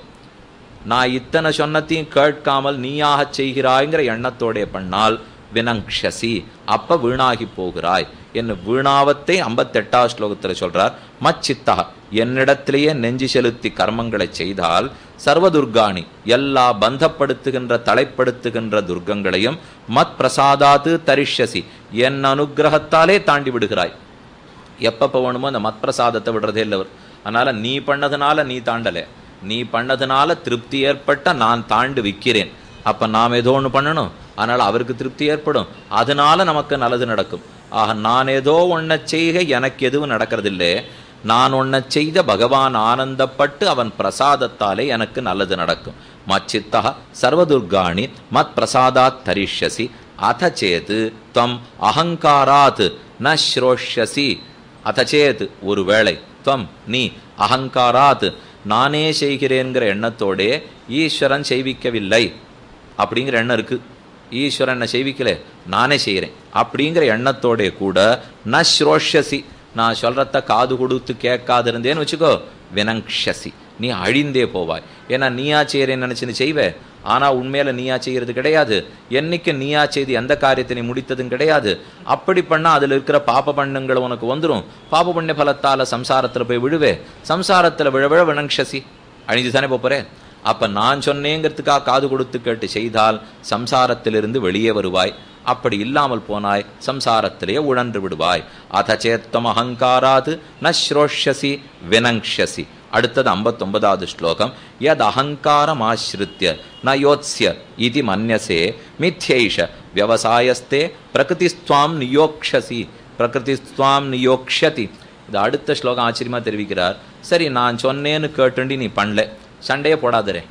நான் இத்தனை சொன்னத்தையும் கேட்காமல் நீயாக செய்கிறாய்ங்கிற எண்ணத்தோட பண்ணால் வினங்ஷசி அப்ப வீணாகி போகிறாய் என்ன வீணாவத்தை ஐம்பத்தெட்டாவது ஸ்லோகத்தில் சொல்றார் மச்சித்தா என்னிடத்திலேயே நெஞ்சு செலுத்தி கர்மங்களை செய்தால் சர்வதுர்காணி எல்லா பந்தப்படுத்துகின்ற தலைப்படுத்துகின்ற துர்க்கங்களையும் மத் பிரசாதாத்து தரிஷசி என் அனுகிரகத்தாலே தாண்டி விடுகிறாய் எப்பப்போ வேணுமோ அந்த மத் பிரசாதத்தை விடுறதே இல்லை அவர் அதனால நீ பண்ணதுனால நீ தாண்டலை நீ பண்ணதுனால திருப்தி ஏற்பட்ட நான் தாண்டு விற்கிறேன் அப்ப நாம் ஏதோ ஒன்று பண்ணணும் அதனால அவருக்கு திருப்தி ஏற்படும் அதனால நமக்கு நல்லது நடக்கும் ஆக நான் ஏதோ ஒன்றை செய்க எனக்கு எதுவும் நடக்கிறதில்லை நான் ஒன்றை செய்த பகவான் ஆனந்தப்பட்டு அவன் பிரசாதத்தாலே எனக்கு நல்லது நடக்கும் மச்சித்தா சர்வதுர்காணி மத் பிரசாதாத் தரிஷ்யசி அத சேது தம் அகங்காராத் ந ஸ்ரோஷ்யசி அத சேத் ஒருவேளை துவம் நீ அகங்காராத் நானே செய்கிறேங்கிற எண்ணத்தோடே ஈஸ்வரன் செய்விக்கவில்லை அப்படிங்கிற எண்ணம் இருக்கு ஈஸ்வரன் என்ன செய்விக்கல நானே செய்கிறேன் அப்படிங்கிற எண்ணத்தோட கூட ந ஸ்ரோஷ்யசி நான் சொல்றத காது கொடுத்து கேட்காதிருந்தேன்னு வச்சுக்கோ வினங்ஷசி நீ அழிந்தே போவாய் ஏன்னா நீயா செய்கிறேன்னு நினச்சி நீ செய்வே ஆனால் உண்மையில நீயா செய்கிறது கிடையாது என்னைக்கு நீயா செய்து எந்த காரியத்தை நீ முடித்ததும் கிடையாது அப்படி பண்ணால் அதில் இருக்கிற பாப பண்ணங்கள் உனக்கு வந்துடும் பாப புண்ணிய பலத்தால் சம்சாரத்தில் போய் விழுவே சம்சாரத்தில் விழ விழ வினங்ஷசி அழிஞ்சு தானே போகிறேன் அப்ப நான் சொன்னேங்கிறதுக்காக காது கொடுத்து கேட்டு செய்தால் சம்சாரத்திலிருந்து வெளியே வருவாய் அப்படி இல்லாமல் போனாய் சம்சாரத்திலே உழன்று விடுவாய் அத சேத்தம் அகங்காராது ந ஸ்ரோஷ்யசி வினங்ஷசி அடுத்தது ஐம்பத்தொன்பதாவது ஸ்லோகம் யத் அகங்காரம் ஆசிரித்ய ந யோத்ஸ்ய இது மன்யசே மித்யைஷ விவசாயஸ்தே பிரகிருதிஸ்துவாம் நியோக்ஷசி பிரகிருதிஸ்துவாம் நியோக்ஷதி இது அடுத்த ஸ்லோகம் ஆச்சரியமா தெரிவிக்கிறார் சரி நான் சொன்னேன்னு கேட்டுண்டி நீ பண்ணல சண்டையே போடாதரே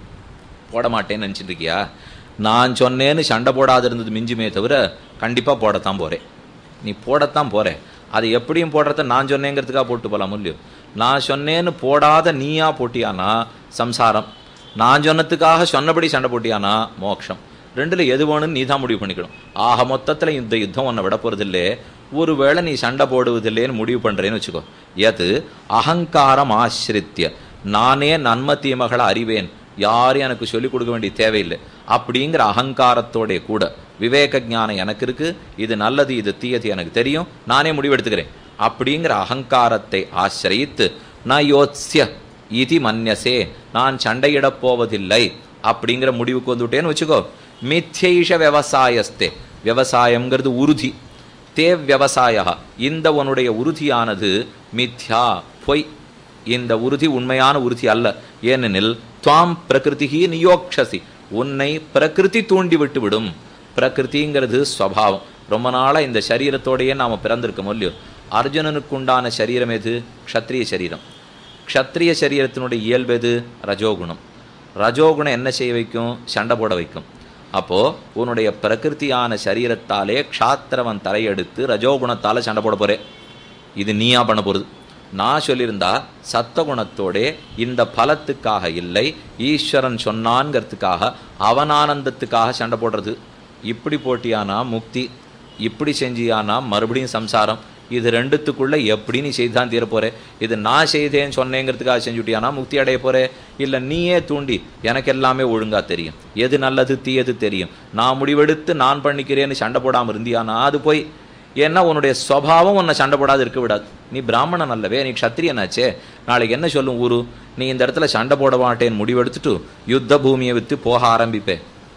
போட மாட்டேன்னு நினச்சிட்டு இருக்கியா நான் சொன்னேன்னு சண்டை போடாது இருந்தது மிஞ்சுமே தவிர கண்டிப்பாக போடத்தான் போகிறேன் நீ போடத்தான் போற அது எப்படியும் போடுறத நான் சொன்னேங்கிறதுக்காக போட்டு போகலாம் இல்லையோ நான் சொன்னேன்னு போடாத நீயா போட்டியானா சம்சாரம் நான் சொன்னதுக்காக சொன்னபடி சண்டை போட்டியானா மோட்சம் ரெண்டுல எது வேணும்னு நீ தான் முடிவு பண்ணிக்கணும் ஆக மொத்தத்தில் இந்த யுத்தம் உன்னை விட போறதில்லே ஒருவேளை நீ சண்டை போடுவதில்லைன்னு முடிவு பண்றேன்னு வச்சுக்கோ எது அகங்காரம் ஆசிரித்திய நானே நன்ம தீமைகளை அறிவேன் யாரும் எனக்கு சொல்லிக் கொடுக்க வேண்டிய தேவையில்லை அப்படிங்கிற அகங்காரத்தோட கூட விவேக ஞானம் எனக்கு இருக்கு இது நல்லது இது தீயது எனக்கு தெரியும் நானே முடிவெடுத்துக்கிறேன் அப்படிங்கிற அகங்காரத்தை ஆசிரியித்து நான் யோத்ஸ்ய இதி மன்யசே நான் சண்டையிடப் போவதில்லை அப்படிங்கிற முடிவுக்கு வந்துட்டேன்னு வச்சுக்கோ மித்யைஷ விவசாயஸ்தே விவசாயம்ங்கிறது உறுதி தே விவசாய இந்த உன்னுடைய உறுதியானது மித்யா பொய் இந்த உறுதி உண்மையான உறுதி அல்ல ஏனெனில் துவாம் பிரகிருதி நியோக்ஷசி உன்னை பிரகிருதி தூண்டி விட்டு விடும் பிரகிருதிங்கிறது ஸ்வபாவம் ரொம்ப நாளா இந்த சரீரத்தோடையே நாம பிறந்திருக்கோம் இல்லையோ அர்ஜுனனுக்கு உண்டான சரீரம் எது க்ஷத்ரிய சரீரம் க்ஷத்ரிய சரீரத்தினுடைய இயல்பு எது ரஜோகுணம் ரஜோகுணம் என்ன செய்ய வைக்கும் சண்டை போட வைக்கும் அப்போ உன்னுடைய பிரகிருதியான சரீரத்தாலே க்ஷாத்திரவன் தலையெடுத்து ரஜோகுணத்தால சண்டை போட போறே இது நீயா பண்ண போறது நான் சொல்லியிருந்தா சத்தகுணத்தோடே இந்த பலத்துக்காக இல்லை ஈஸ்வரன் சொன்னான்ங்கிறதுக்காக அவனானந்தத்துக்காக சண்டை போடுறது இப்படி போட்டியானா முக்தி இப்படி செஞ்சியானா மறுபடியும் சம்சாரம் இது ரெண்டுத்துக்குள்ள எப்படி நீ செய்தான் தீர போறே இது நான் செய்தேன்னு சொன்னேங்கிறதுக்காக செஞ்சுட்டியானா முக்தி அடைய போறே இல்ல நீயே தூண்டி எனக்கு எல்லாமே ஒழுங்கா தெரியும் எது நல்லது தீயது தெரியும் நான் முடிவெடுத்து நான் பண்ணிக்கிறேன்னு சண்டை போடாம இருந்தியானா அது போய் ஏன்னா உன்னுடைய சுவாவம் உன்னை சண்டை போடாது இருக்க விடாது நீ பிராமணன் அல்லவே நீ க்ஷத்திரியனாச்சே நாளைக்கு என்ன சொல்லும் ஊரு நீ இந்த இடத்துல சண்டை போட மாட்டேன்னு முடிவெடுத்துட்டு யுத்த பூமியை வித்து போக ஆரம்பிப்பே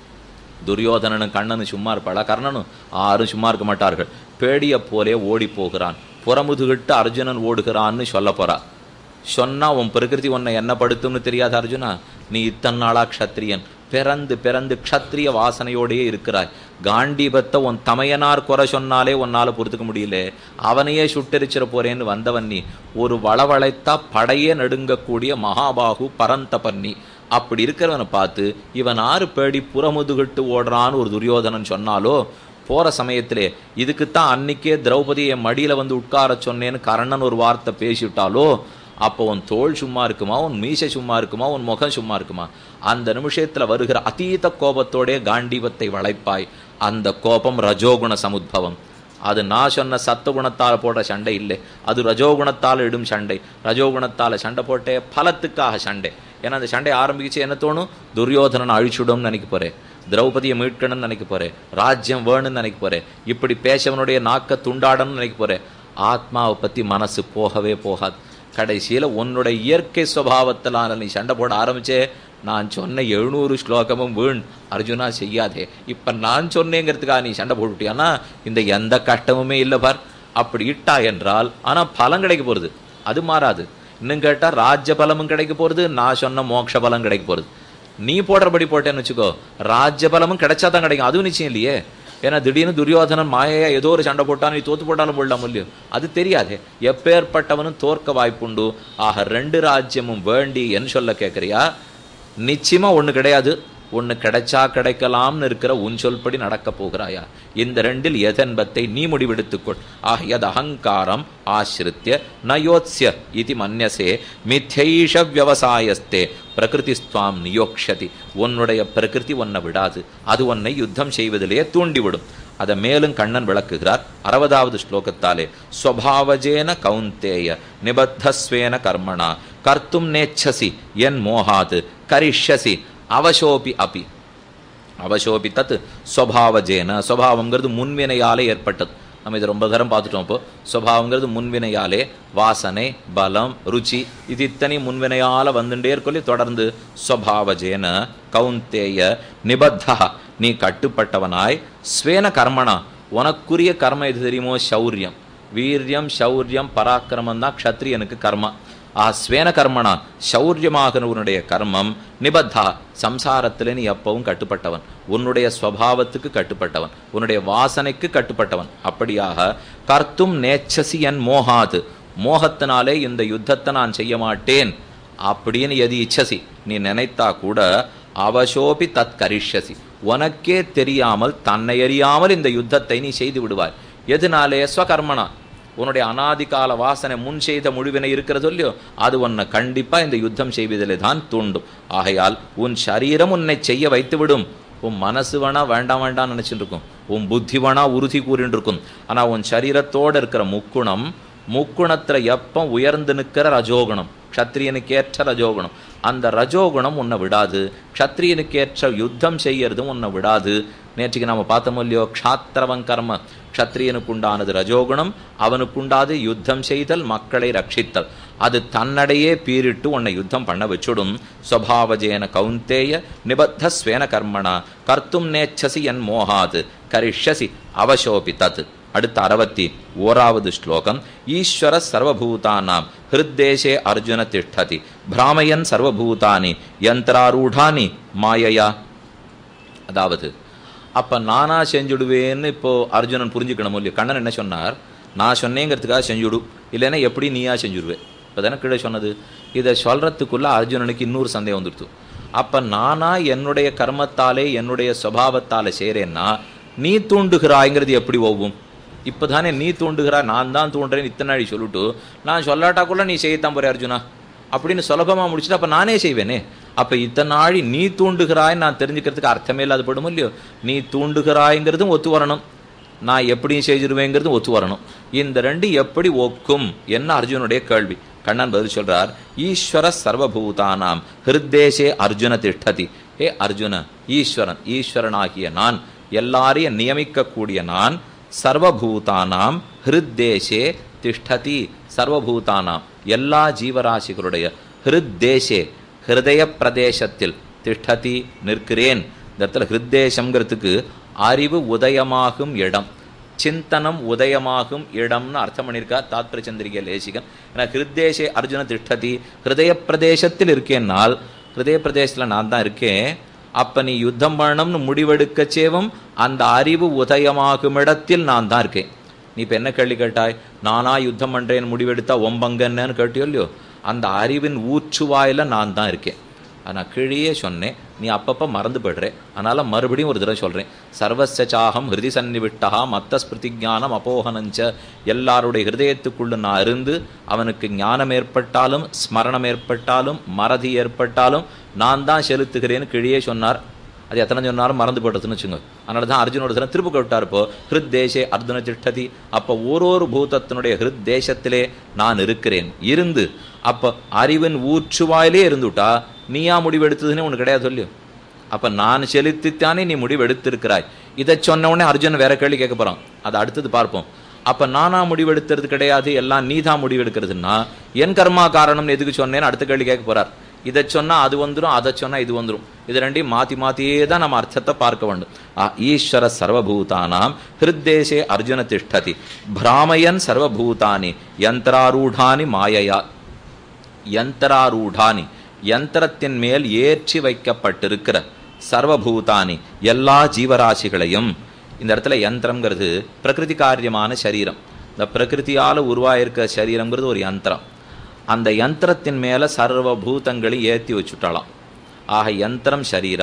துரியோதனனும் கண்ணனும் சும்மா இருப்பாளா கர்ணனும் ஆரும் சும்மா இருக்க மாட்டார்கள் பேடிய போலே ஓடி போகிறான் புறமுதுகிட்டு அர்ஜுனன் ஓடுகிறான்னு சொல்ல போறா சொன்னா உன் பிரகிருதி உன்னை என்ன படுத்தும்னு தெரியாத அர்ஜுனா நீ இத்தனை நாளா க்ஷத்ரியன் பிறந்து பிறந்து க்ஷத்ரிய வாசனையோடையே இருக்கிறாய் காண்டீபத்தை உன் தமையனார் குறை சொன்னாலே உன்னால பொறுத்துக்க முடியல அவனையே சுட்டெரிச்சிட போறேன்னு வந்தவன் நீ ஒரு வளவளைத்தா படையே நடுங்கக்கூடிய மகாபாகு பரந்த பண்ணி அப்படி இருக்கிறவனை பார்த்து இவன் ஆறு பேடி புறமுதுகிட்டு ஓடுறான்னு ஒரு துரியோதனன் சொன்னாலோ போற சமயத்திலே இதுக்குத்தான் அன்னைக்கே திரௌபதியை மடியில வந்து உட்கார சொன்னேன்னு கர்ணன் ஒரு வார்த்தை பேசிவிட்டாலோ அப்போ உன் தோல் சும்மா இருக்குமா உன் மீசை சும்மா இருக்குமா உன் முகம் சும்மா இருக்குமா அந்த நிமிஷத்துல வருகிற அதீத கோபத்தோடே காண்டீபத்தை வளைப்பாய் அந்த கோபம் ரஜோகுண சமுத்பவம் அது நான் சொன்ன சத்துவகுணத்தால் போடுற சண்டை இல்லை அது ரஜோகுணத்தால் இடும் சண்டை ரஜோகுணத்தால் சண்டை போட்டே பலத்துக்காக சண்டை ஏன்னா அந்த சண்டை ஆரம்பிச்சு என்ன தோணும் துரியோதனன் அழிச்சுடும்னு நினைக்க போறேன் திரௌபதியை மீட்கணும்னு நினைக்க போறேன் ராஜ்யம் வேணும்னு நினைக்க போறேன் இப்படி பேசவனுடைய நாக்க துண்டாடணும்னு நினைக்க போறேன் ஆத்மாவை பத்தி மனசு போகவே போகாது கடைசியில உன்னுடைய இயற்கை சுவாவத்திலான நீ சண்டை போட ஆரம்பிச்சே நான் சொன்ன எழுநூறு ஸ்லோகமும் வீண் அர்ஜுனா செய்யாதே இப்ப நான் சொன்னேங்கிறதுக்காக நீ சண்டை போட்டுட்டியானா இந்த எந்த கஷ்டமுமே இல்லை பார் அப்படி இட்டா என்றால் ஆனா பலன் கிடைக்க போறது அது மாறாது இன்னும் கேட்டா ராஜ்ய பலமும் கிடைக்க போறது நான் சொன்ன மோட்ச பலம் கிடைக்க போறது நீ போடுறபடி போட்டேன்னு வச்சுக்கோ ராஜ்ய பலமும் கிடைச்சா தான் கிடைக்கும் அதுவும் நிச்சயம் இல்லையே ஏன்னா திடீர்னு துரியோதனன் மாயையா ஏதோ ஒரு சண்டை போட்டான் நீ தோத்து போட்டாலும் போடலாம் இல்லையோ அது தெரியாதே எப்பேற்பட்டவனும் தோற்க வாய்ப்புண்டு ஆக ரெண்டு ராஜ்யமும் வேண்டி என்று சொல்ல கேட்குறியா நிச்சயமா ஒண்ணு கிடையாது ஒன்னு கிடைச்சா கிடைக்கலாம்னு இருக்கிற உன் சொல்படி நடக்க போகிறாயா இந்த ரெண்டில் எதென்பத்தை நீ முடிவெடுத்துக்கொள் ஆகியது அகங்காரம் ஆசிரித்ய நயோத்ஸ்ய இது மன்யசே மித்யைஷ விவசாயஸ்தே பிரகிருதிஸ்துவாம் நியோக்ஷதி உன்னுடைய பிரகிருதி உன்னை விடாது அது உன்னை யுத்தம் செய்வதிலேயே தூண்டிவிடும் அதை மேலும் கண்ணன் விளக்குகிறார் அறுபதாவது ஸ்லோகத்தாலே ஸ்வபாவஜேன கௌந்தேய நிபத்தஸ்வேன கர்மணா கர்த்தும் நேச்சசி என் மோகாது கரிஷ்யசி அவசோபி அபி அவசோபி தத் ஸ்வபாவஜேன ஸ்வபாவங்கிறது முன்வினையாலே ஏற்பட்டது நம்ம இதை ரொம்ப தரம் பார்த்துட்டோம் இப்போ ஸ்வபாவங்கிறது முன்வினையாலே வாசனை பலம் ருச்சி இது இத்தனை முன்வினையால வந்துட்டே இருக்கொல்லி தொடர்ந்து ஸ்வபாவஜேன கௌந்தேய நிபத்தா நீ கட்டுப்பட்டவனாய் ஸ்வேன கர்மனா உனக்குரிய கர்மம் எது தெரியுமோ சௌரியம் வீரியம் சௌரியம் பராக்கிரமம் தான் க்ஷத்ரியனுக்கு கர்மா ஆ ஸ்வேன கர்மனா சௌரியமாக உன்னுடைய கர்மம் நிபத்தா சம்சாரத்தில் நீ எப்பவும் கட்டுப்பட்டவன் உன்னுடைய ஸ்வபாவத்துக்கு கட்டுப்பட்டவன் உன்னுடைய வாசனைக்கு கட்டுப்பட்டவன் அப்படியாக கர்த்தும் நேச்சசி என் மோகாது மோகத்தினாலே இந்த யுத்தத்தை நான் செய்ய மாட்டேன் அப்படின்னு எது இச்சசி நீ நினைத்தா கூட அவசோபி தத் கரிஷ்யசி உனக்கே தெரியாமல் தன்னை அறியாமல் இந்த யுத்தத்தை நீ செய்து விடுவாய் எதனாலே ஸ்வகர்மனா உன்னுடைய அனாதிகால வாசனை முன் செய்த முழுவினை இருக்கிறது இல்லையோ அது உன்னை கண்டிப்பா இந்த யுத்தம் செய்வதிலே தான் தூண்டும் ஆகையால் உன் சரீரம் உன்னை செய்ய வைத்து விடும் உன் மனசு வேணா வேண்டாம் வேண்டாம்னு நினைச்சிட்டு இருக்கும் உன் புத்தி வேணா உறுதி கூறின்னு இருக்கும் ஆனா உன் சரீரத்தோட இருக்கிற முக்குணம் முக்குணத்துல எப்ப உயர்ந்து நிற்கிற ரஜோகுணம் க்ஷத்ரியனுக்கேற்ற ரஜோகுணம் அந்த ரஜோகுணம் உன்னை விடாது க்ஷத்ரியனுக்கேற்ற யுத்தம் செய்யறதும் உன்னை விடாது நேற்றுக்கு நாம பார்த்தோம் இல்லையோ க்ஷாத்திரவன் கர்ம க்ஷத்ரியனுக்குண்டானது ரஜோகுணம் அவனுக்குண்டாது யுத்தம் செய்தல் மக்களை ரட்சித்தல் அது தன்னடையே பீரிட்டு உன்னை யுத்தம் பண்ண வச்சுடும் ஸ்வபாவஜேன கௌந்தேய நிபத்த ஸ்வேன கர்மணா கர்த்தும் நேச்சசி என் மோகாது கரிஷ்யசி அவசோபி தத் அடுத்த அறுபத்தி ஓராவது ஸ்லோகம் ஈஸ்வர சர்வபூதானாம் ஹிருத்தேசே அர்ஜுன திஷ்டதி பிராமயன் சர்வபூதானி யந்திராரூடானி மாயையா அதாவது அப்ப நானா செஞ்சுடுவேன்னு இப்போ அர்ஜுனன் புரிஞ்சுக்கணும் இல்லையோ கண்ணன் என்ன சொன்னார் நான் சொன்னேங்கிறதுக்காக செஞ்சுடு இல்லைன்னா எப்படி நீயா செஞ்சுடுவேன் இப்போ தானே கீழே சொன்னது இதை சொல்றதுக்குள்ள அர்ஜுனனுக்கு இன்னொரு சந்தேகம் வந்துடுத்து அப்ப நானா என்னுடைய கர்மத்தாலே என்னுடைய சுவாவத்தாலே செய்கிறேன்னா நீ தூண்டுகிறாய்ங்கிறது எப்படி ஒவ்வும் இப்போதானே நீ தூண்டுகிறாய் நான் தான் தூண்டுறேன் இத்தனை நாளை சொல்லிட்டு நான் சொல்லாட்டாக்குள்ள நீ செய்யத்தான் போறே அர்ஜுனா அப்படின்னு சுலபமா முடிச்சுட்டு அப்ப நானே செய்வேனே அப்ப இத்தனை நாழி நீ தூண்டுகிறாய் நான் தெரிஞ்சுக்கிறதுக்கு அர்த்தமே இல்லாத படும் இல்லையோ நீ தூண்டுகிறாய்ங்கிறதும் ஒத்து வரணும் நான் எப்படி செய்திருவேங்கிறதும் ஒத்து வரணும் இந்த ரெண்டு எப்படி ஒக்கும் என்ன அர்ஜுனுடைய கேள்வி கண்ணன் பதில் சொல்றார் ஈஸ்வர சர்வபூதானாம் ஹிருத்தேசே அர்ஜுன திஷ்டதி ஏ அர்ஜுன ஈஸ்வரன் ஈஸ்வரனாகிய நான் எல்லாரையும் நியமிக்கக்கூடிய நான் சர்வபூதானாம் ஹிருத்தேசே திஷ்டதி சர்வபூதானாம் எல்லா ஜீவராசிகளுடைய ஹிருத்தேசே ஹிருதய பிரதேசத்தில் திஷ்டதி நிற்கிறேன் இந்த இடத்துல ஹிருத்தேசம்ங்கிறதுக்கு அறிவு உதயமாகும் இடம் சிந்தனம் உதயமாகும் இடம்னு அர்த்தம் பண்ணியிருக்கா தாத்பர சந்திரிகை லேசிகன் ஏன்னா ஹிருத்தேசே அர்ஜுன திஷ்டதி ஹிருதய பிரதேசத்தில் இருக்கேன்னால் ஹிருதய பிரதேசத்தில் நான் தான் இருக்கேன் அப்ப நீ யுத்தம் பண்ணணும்னு முடிவெடுக்கச்சேவும் அந்த அறிவு உதயமாகும் இடத்தில் நான் தான் இருக்கேன் நீ இப்ப என்ன கேள்வி கேட்டாய் நானா யுத்தம் பண்றேன் முடிவெடுத்தா ஒம்பங்கன்னு கேட்டியோ இல்லையோ அந்த அறிவின் ஊற்றுவாயில நான் தான் இருக்கேன் நான் கீழே சொன்னேன் நீ அப்பப்போ மறந்து போய்டுற அதனால மறுபடியும் ஒரு தடவை சொல்றேன் சர்வசாகம் ஹிருதி சன்னிவிட்டா மத்த ஸ்மிருதிஞானம் அப்போகனஞ்ச எல்லாருடைய ஹிருதயத்துக்குள்ள நான் இருந்து அவனுக்கு ஞானம் ஏற்பட்டாலும் ஸ்மரணம் ஏற்பட்டாலும் மறதி ஏற்பட்டாலும் நான் தான் செலுத்துகிறேன்னு கீழே சொன்னார் அது எத்தனை சொன்னாலும் மறந்து போட்டதுன்னு வச்சுங்க அதனால தான் அர்ஜுனோட தினம் திரும்ப கேட்டார் இப்போ ஹிருத் தேசே அர்ஜுன திஷ்டதி அப்போ ஒரு ஒரு பூதத்தினுடைய ஹிருத் தேசத்திலே நான் இருக்கிறேன் இருந்து அப்போ அறிவின் ஊற்றுவாயிலே இருந்துட்டா நீயா முடிவெடுத்ததுன்னு உனக்கு கிடையாது சொல்லு அப்ப நான் செலுத்தித்தானே நீ முடிவெடுத்திருக்கிறாய் இதை சொன்ன உடனே அர்ஜுன் வேற கேள்வி கேட்க போறான் அதை அடுத்தது பார்ப்போம் அப்ப நானா முடிவெடுக்கிறது கிடையாது எல்லாம் நீ தான் முடிவெடுக்கிறதுன்னா என் கர்மா காரணம்னு எதுக்கு சொன்னேன்னு அடுத்த கேள்வி கேட்க போறார் இதை சொன்னா அது வந்துடும் அதை சொன்னா இது வந்துடும் இது ரெண்டையும் மாத்தி மாத்தியே தான் நம்ம அர்த்தத்தை பார்க்க வேண்டும் ஆ, ஈஸ்வர சர்வபூதானாம் ஹிருத்தேசே அர்ஜுன திஷ்டதி பிராமயன் சர்வபூதானி யந்திராரூடானி மாயையா யந்திராரூடானி யந்திரத்தின் மேல் ஏற்றி வைக்கப்பட்டிருக்கிற சர்வபூதானி எல்லா ஜீவராசிகளையும் இந்த இடத்துல யந்திரம்ங்கிறது பிரகிருதி காரியமான சரீரம் இந்த பிரகிருதியால உருவாயிருக்க சரீரம்ங்கிறது ஒரு யந்திரம் அந்த யந்திரத்தின் மேல சர்வ பூதங்களையும் ஏற்றி வச்சுட்டாலாம் ஆக யந்திரம் சரீரம்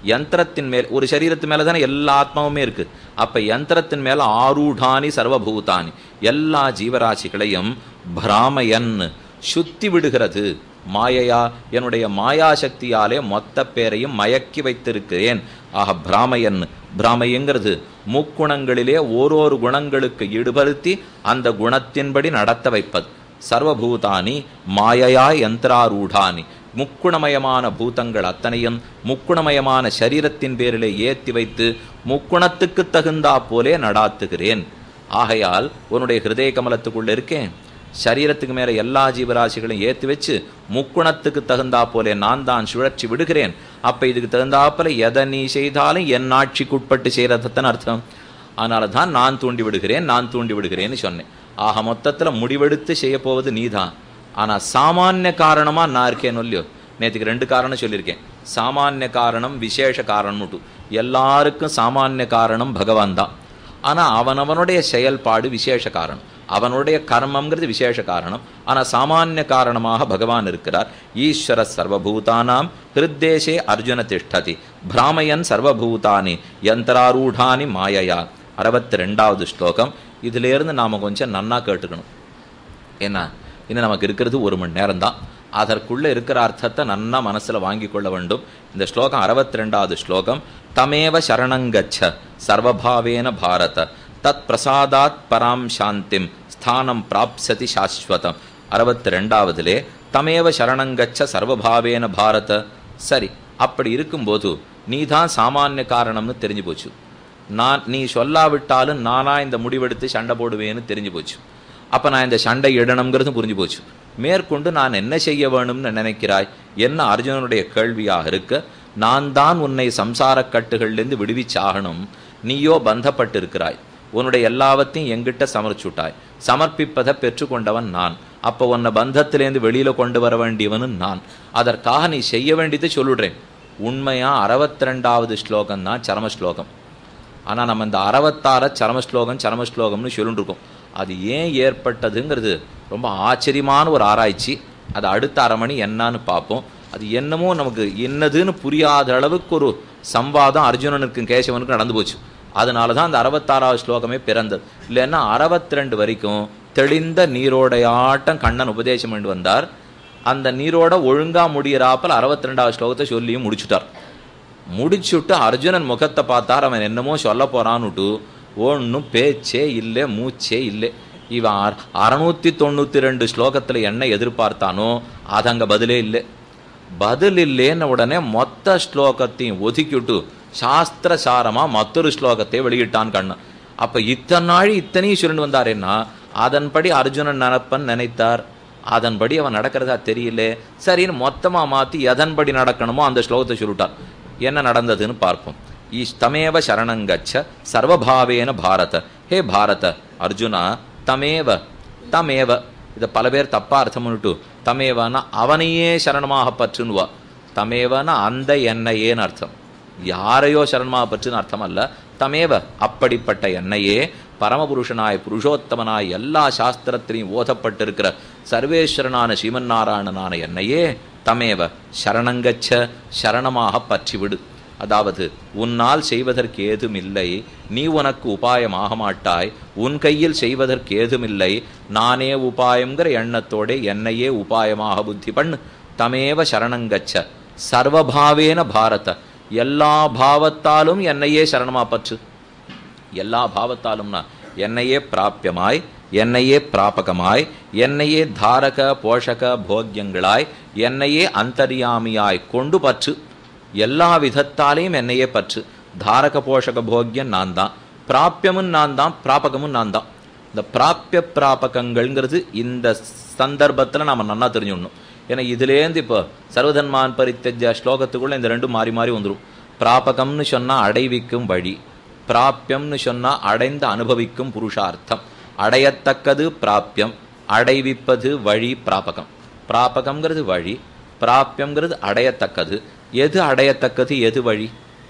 யந்திரத்தின் மேல் ஒரு சரீரத்து மேல தானே எல்லா ஆத்மாவுமே இருக்கு அப்ப யந்திரத்தின் மேல ஆரூடானி சர்வபூதானி எல்லா ஜீவராசிகளையும் பிராமயன் சுத்தி விடுகிறது மாயையா என்னுடைய மாயா சக்தியாலே மொத்த பேரையும் மயக்கி வைத்திருக்கிறேன் ஆக பிராமையன் பிராமையங்கிறது முக்குணங்களிலே ஓரோரு குணங்களுக்கு ஈடுபடுத்தி அந்த குணத்தின்படி நடத்த வைப்பது சர்வபூதானி மாயையா யந்திராரூடானி முக்குணமயமான பூதங்கள் அத்தனையும் முக்குணமயமான சரீரத்தின் பேரிலே ஏத்தி வைத்து முக்குணத்துக்கு தகுந்தா போலே நடாத்துகிறேன் ஆகையால் உன்னுடைய ஹிருதய கமலத்துக்குள்ள இருக்கேன் சரீரத்துக்கு மேல எல்லா ஜீவராசிகளையும் ஏத்தி வச்சு முக்குணத்துக்கு தகுந்தா போலே நான் தான் சுழற்சி விடுகிறேன் அப்ப இதுக்கு தகுந்தாப்புல எதை நீ செய்தாலும் என் ஆட்சிக்குட்பட்டு செய்யறதுன்னு அர்த்தம் அதனால தான் நான் தூண்டி விடுகிறேன் நான் தூண்டி விடுகிறேன்னு சொன்னேன் ஆக மொத்தத்துல முடிவெடுத்து செய்ய போவது நீதான் ஆனா சாமானிய காரணமா நான் இருக்கேன்னு இல்லையோ நேற்றுக்கு ரெண்டு காரணம் சொல்லியிருக்கேன் சாமானிய காரணம் விசேஷ காரணம் எல்லாருக்கும் சாமானிய காரணம் பகவான் தான் ஆனா அவனவனுடைய செயல்பாடு விசேஷ காரணம் அவனுடைய கர்மம்ங்கிறது விசேஷ காரணம் ஆனா சாமானிய காரணமாக பகவான் இருக்கிறார் ஈஸ்வர சர்வபூதானாம் ஹிருத்தேசே அர்ஜுன திஷ்டதி பிராமயன் சர்வபூதானி யந்திராரூடானி மாயையா அறுபத்தி ரெண்டாவது ஸ்லோகம் இதுல இருந்து நாம கொஞ்சம் நன்னா கேட்டுக்கணும் என்ன இன்னும் நமக்கு இருக்கிறது ஒரு மணி நேரம் தான் அதற்குள்ள இருக்கிற அர்த்தத்தை நன்னா மனசுல வாங்கி கொள்ள வேண்டும் இந்த ஸ்லோகம் அறுபத்தி ரெண்டாவது ஸ்லோகம் தமேவ சரணங்கச்ச சர்வபாவேன பாரத தத் பிரசாதாத் பராம் சாந்திம் ஸ்தானம் பிராப்சதி சாஸ்வதம் அறுபத்தி ரெண்டாவதுலே தமேவ சரணங்கச்ச சர்வபாவேன பாரத சரி அப்படி இருக்கும்போது நீ தான் சாமானிய காரணம்னு தெரிஞ்சு போச்சு நான் நீ சொல்லாவிட்டாலும் நானா இந்த முடிவெடுத்து சண்டை போடுவேன்னு தெரிஞ்சு போச்சு அப்ப நான் இந்த சண்டை இடணுங்கிறது புரிஞ்சு போச்சு மேற்கொண்டு நான் என்ன செய்ய வேணும்னு நினைக்கிறாய் என்ன அர்ஜுனனுடைய கேள்வியாக இருக்க நான் தான் உன்னை சம்சார கட்டுகள்லேருந்து விடுவிச்சாகணும் நீயோ பந்தப்பட்டிருக்கிறாய் உன்னுடைய எல்லாவற்றையும் எங்கிட்ட சமர்ச்சுட்டாய் சமர்ப்பிப்பதை பெற்றுக்கொண்டவன் நான் அப்போ உன்னை பந்தத்திலேருந்து வெளியில கொண்டு வர வேண்டியவனும் நான் அதற்காக நீ செய்ய வேண்டியதை சொல்லிடுறேன் உண்மையா அறுபத்தி ரெண்டாவது ஸ்லோகம் தான் சரம ஸ்லோகம் ஆனால் நம்ம இந்த அறுபத்தாற சரம ஸ்லோகம் சரம ஸ்லோகம்னு சொல்லிட்டு இருக்கோம் அது ஏன் ஏற்பட்டதுங்கிறது ரொம்ப ஆச்சரியமான ஒரு ஆராய்ச்சி அது அடுத்த அரை மணி என்னன்னு பார்ப்போம் அது என்னமோ நமக்கு என்னதுன்னு புரியாத அளவுக்கு ஒரு சம்வாதம் அர்ஜுனனுக்கும் கேசவனுக்கும் நடந்து போச்சு அதனால தான் அந்த அறுபத்தாறாவது ஸ்லோகமே பிறந்தது இல்லைன்னா அறுபத்தி ரெண்டு வரைக்கும் தெளிந்த நீரோடையாட்டம் கண்ணன் உபதேசம் பண்ணி வந்தார் அந்த நீரோட ஒழுங்கா முடியிறாப்பல் அறுபத்தி ரெண்டாவது ஸ்லோகத்தை சொல்லியும் முடிச்சுட்டார் முடிச்சுட்டு அர்ஜுனன் முகத்தை பார்த்தார் அவன் என்னமோ சொல்ல போறான்னுட்டு ஒன்றும் பேச்சே இல்லை மூச்சே இல்லை இவன் அற- அறுநூத்தி தொண்ணூத்தி ரெண்டு ஸ்லோகத்துல என்ன எதிர்பார்த்தானோ அது அங்க பதிலே இல்லை பதில் இல்லைன்னு உடனே மொத்த ஸ்லோகத்தையும் ஒதுக்கிட்டு சாஸ்திர சாரமா மற்றொரு ஸ்லோகத்தை வெளியிட்டான் கண்ணன் அப்ப இத்தனை நாள் இத்தனையும் சொல்லிட்டு வந்தாரேன்னா அதன்படி அர்ஜுனன் நினைப்பன் நினைத்தார் அதன்படி அவன் நடக்கிறதா தெரியல சரின்னு மொத்தமா மாத்தி எதன்படி நடக்கணுமோ அந்த ஸ்லோகத்தை சொல்லிட்டார் என்ன நடந்ததுன்னு பார்ப்போம் ஈஷ் தமேவ சரணங்கச்ச சர்வபாவேன பாரத ஹே பாரத அர்ஜுனா தமேவ தமேவ இதை பல பேர் தப்பா அர்த்தம் பண்ணிட்டு தமேவனா அவனையே சரணமாக பற்றுன்னுவா தமேவனா அந்த என்னையேன்னு அர்த்தம் யாரையோ சரணமாக பற்றுன்னு அர்த்தம் அல்ல தமேவ அப்படிப்பட்ட என்னையே பரமபுருஷனாய் புருஷோத்தமனாய் எல்லா சாஸ்திரத்திலையும் ஓதப்பட்டிருக்கிற சர்வேஸ்வரனான ஸ்ரீமன்னாராயணனான என்னையே தமேவ சரணங்கச்ச சரணமாக பற்றிவிடு அதாவது உன்னால் செய்வதற்கு ஏதுமில்லை நீ உனக்கு உபாயமாக மாட்டாய் உன் கையில் செய்வதற்கு ஏதுமில்லை நானே உபாயங்கிற எண்ணத்தோட என்னையே உபாயமாக புத்தி பண்ணு தமேவ சரணங்கச்ச சர்வபாவேன பாரத எல்லா பாவத்தாலும் என்னையே சரணமா பற்று எல்லா பாவத்தாலும்னா என்னையே பிராப்பியமாய் என்னையே பிராபகமாய் என்னையே தாரக போஷக போக்கியங்களாய் என்னையே அந்தர்யாமியாய் கொண்டு பற்று எல்லா விதத்தாலையும் என்னையே பற்று தாரக போஷக போக்கியம் நான் தான் பிராப்பியமும் நான் தான் பிராபகமும் நான் தான் இந்த பிராப்பிய பிராபகங்கள்ங்கிறது இந்த சந்தர்ப்பத்தில் நாம நன்னா தெரிஞ்சுடணும் ஏன்னா இதுலேருந்து இப்போ சர்வதன்மான் பரித்தஜ ஸ்லோகத்துக்குள்ள இந்த ரெண்டும் மாறி மாறி வந்துடும் பிராபகம்னு சொன்னா அடைவிக்கும் வழி பிராப்பியம்னு சொன்னா அடைந்து அனுபவிக்கும் புருஷார்த்தம் அடையத்தக்கது பிராப்பியம் அடைவிப்பது வழி பிராபகம் பிராபகம்ங்கிறது வழி பிராப்பியம்ங்கிறது அடையத்தக்கது எது அடையத்தக்கது எது வழி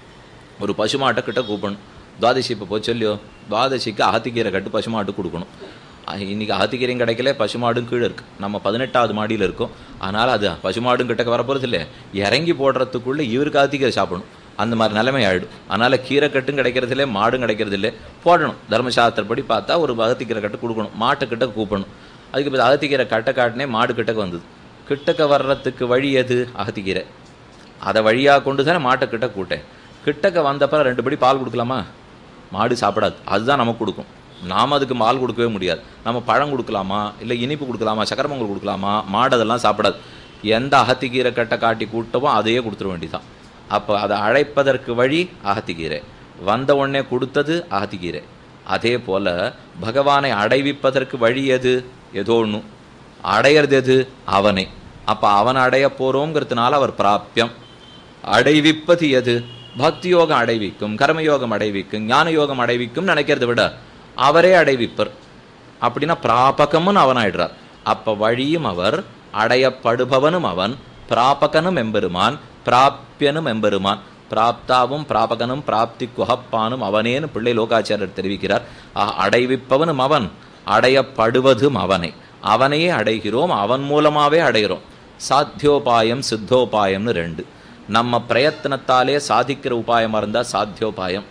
ஒரு பசுமாட்டை கிட்ட கூப்பிடணும் துவாதசி இப்போ போச்சு இல்லையோ துவாதசிக்கு அகத்திக்கீரை கட்டு பசுமாட்டு கொடுக்கணும் அஹ் இன்னைக்கு அகத்திக்கீரையும் கிடைக்கல பசுமாடும் கீழே இருக்கு நம்ம பதினெட்டாவது மாடியில் இருக்கோம் அதனால் அது பசுமாடும் கிட்டக்க வரப்போகிறது இல்லை இறங்கி போடுறதுக்குள்ளே இவருக்கு அகத்திக்கீரை சாப்பிடணும் அந்த மாதிரி நிலைமை ஆயிடும் அதனால கீரை கட்டும் கிடைக்கிறது இல்லை மாடும் கிடைக்கிறது இல்லை போடணும் தர்மசாஸ்திரப்படி பார்த்தா ஒரு அகத்திக்கீரை கட்டு கொடுக்கணும் மாட்டுக்கிட்ட கூப்பிடணும் அதுக்கு இப்போ அகத்திக்கீரை கட்டை காட்டினே மாடு கிட்டக்க வந்தது கிட்டக்க வர்றதுக்கு வழி எது அகத்திக்கீரை அதை வழியாக கொண்டு தானே மாட்டை கிட்ட கூட்டேன் கிட்டக்க வந்தப்பறம் ரெண்டு படி பால் கொடுக்கலாமா மாடு சாப்பிடாது அதுதான் நமக்கு கொடுக்கும் நாம் அதுக்கு பால் கொடுக்கவே முடியாது நம்ம பழம் கொடுக்கலாமா இல்லை இனிப்பு கொடுக்கலாமா சக்கரமங்கல் கொடுக்கலாமா மாடு அதெல்லாம் சாப்பிடாது எந்த அகத்திக்கீரை கட்டை காட்டி கூட்டமோ அதையே கொடுத்துட வேண்டியதான் அப்போ அதை அழைப்பதற்கு வழி அகத்திக்கீரை வந்த உடனே கொடுத்தது அகத்திக்கீரை அதே போல பகவானை அடைவிப்பதற்கு வழி எது ஏதோ ஒன்று அடையிறது எது அவனை அப்ப அவன் அடைய போறோங்கிறதுனால அவர் பிராப்பியம் அடைவிப்பது எது பக்தி யோகம் அடைவிக்கும் கர்மயோகம் அடைவிக்கும் ஞான யோகம் அடைவிக்கும் நினைக்கிறத விட அவரே அடைவிப்பர் அப்படின்னா பிராபகமும் அவன் ஆயிடுறார் அப்ப வழியும் அவர் அடையப்படுபவனும் அவன் பிராபகனும் எம்பெருமான் பிராப்பியனும் எம்பெருமான் பிராப்தாவும் பிராபகனும் பிராப்தி குஹப்பானும் அவனேன்னு பிள்ளை லோகாச்சாரியர் தெரிவிக்கிறார் ஆக, அடைவிப்பவனும் அவன் அடையப்படுவதும் அவனை அவனையே அடைகிறோம் அவன் மூலமாவே அடைகிறோம் சாத்தியோபாயம் சித்தோபாயம்னு ரெண்டு நம்ம பிரயத்தனத்தாலே சாதிக்கிற உபாயமா இருந்தா சாத்தியோபாயம்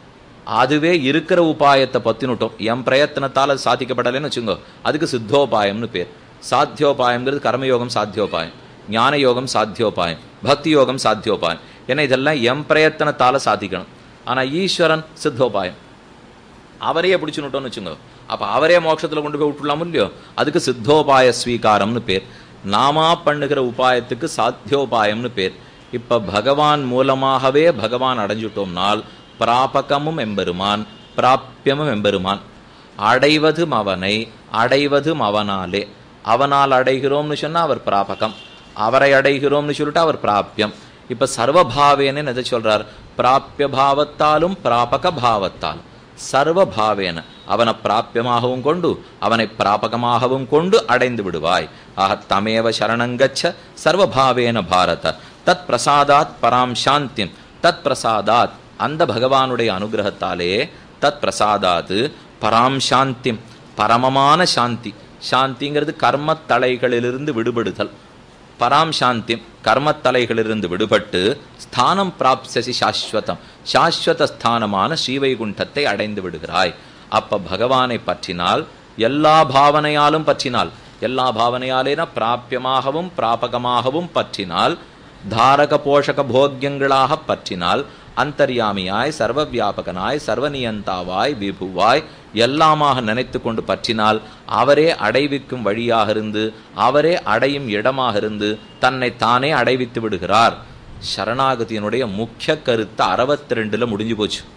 அதுவே இருக்கிற உபாயத்தை பத்தினுட்டோம் என் பிரயத்தனத்தால சாதிக்கப்படலைன்னு வச்சுக்கோ அதுக்கு சித்தோபாயம்னு பேர் சாத்தியோபாயம்ங்கிறது கர்மயோகம் சாத்தியோபாயம் ஞான யோகம் சாத்தியோபாயம் பக்தி யோகம் சாத்தியோபாயம் ஏன்னா இதெல்லாம் என் பிரயத்தனத்தால சாதிக்கணும் ஆனா ஈஸ்வரன் சித்தோபாயம் அவரையே பிடிச்சுனுட்டோம்னு வச்சுங்க அப்ப அவரே மோட்சத்துல கொண்டு போய் விட்டுலாமோ இல்லையோ அதுக்கு சித்தோபாய ஸ்வீகாரம்னு பேர் நாமா பண்ணுகிற உபாயத்துக்கு சாத்தியோபாயம்னு பேர் இப்ப பகவான் மூலமாகவே பகவான் அடைஞ்சுட்டோம்னால் பிராபகமும் எம்பெருமான் பிராப்பியமும் எம்பெருமான் அடைவதும் அவனை அடைவதும் அவனாலே அவனால் அடைகிறோம்னு சொன்னா அவர் பிராபகம் அவரை அடைகிறோம்னு சொல்லிட்டு அவர் பிராப்பியம் இப்ப சர்வபாவேன்னு எதை சொல்றார் பிராப்பிய பாவத்தாலும் பிராபக பாவத்தாலும் சர்வ பாவேன அவனை பிராப்பியமாகவும் கொண்டு அவனை பிராபகமாகவும் கொண்டு அடைந்து விடுவாய் ஆக தமேவ சரணங்கச்ச சர்வபாவேன பாரத தத் பிரசாதாத் பராம் சாந்திம் தத் பிரசாதாத் அந்த பகவானுடைய அனுகிரகத்தாலே தத் பிரசாதாது பராம் சாந்திம் பரமமான சாந்தி சாந்திங்கிறது கர்மத்தலைகளிலிருந்து விடுபடுதல் பராம் சாந்திம் கர்மத்தலைகளிலிருந்து விடுபட்டு ஸ்தானம் பிராப்சசி சாஸ்வதம் சாஸ்வத ஸ்தானமான ஸ்ரீவைகுண்டத்தை அடைந்து விடுகிறாய் அப்ப பகவானை பற்றினால் எல்லா பாவனையாலும் பற்றினால் எல்லா பாவனையாலேனா பிராப்பியமாகவும் பிராபகமாகவும் பற்றினால் தாரக போஷக போக்கியங்களாக பற்றினால் அந்தர்யாமியாய் சர்வவியாபகனாய் சர்வநியந்தாவாய் விபுவாய் எல்லாமாக நினைத்து கொண்டு பற்றினால் அவரே அடைவிக்கும் வழியாக இருந்து அவரே அடையும் இடமாக இருந்து தன்னை தானே அடைவித்து விடுகிறார் சரணாகதியினுடைய முக்கிய கருத்து அறுபத்தி ரெண்டுல முடிஞ்சு போச்சு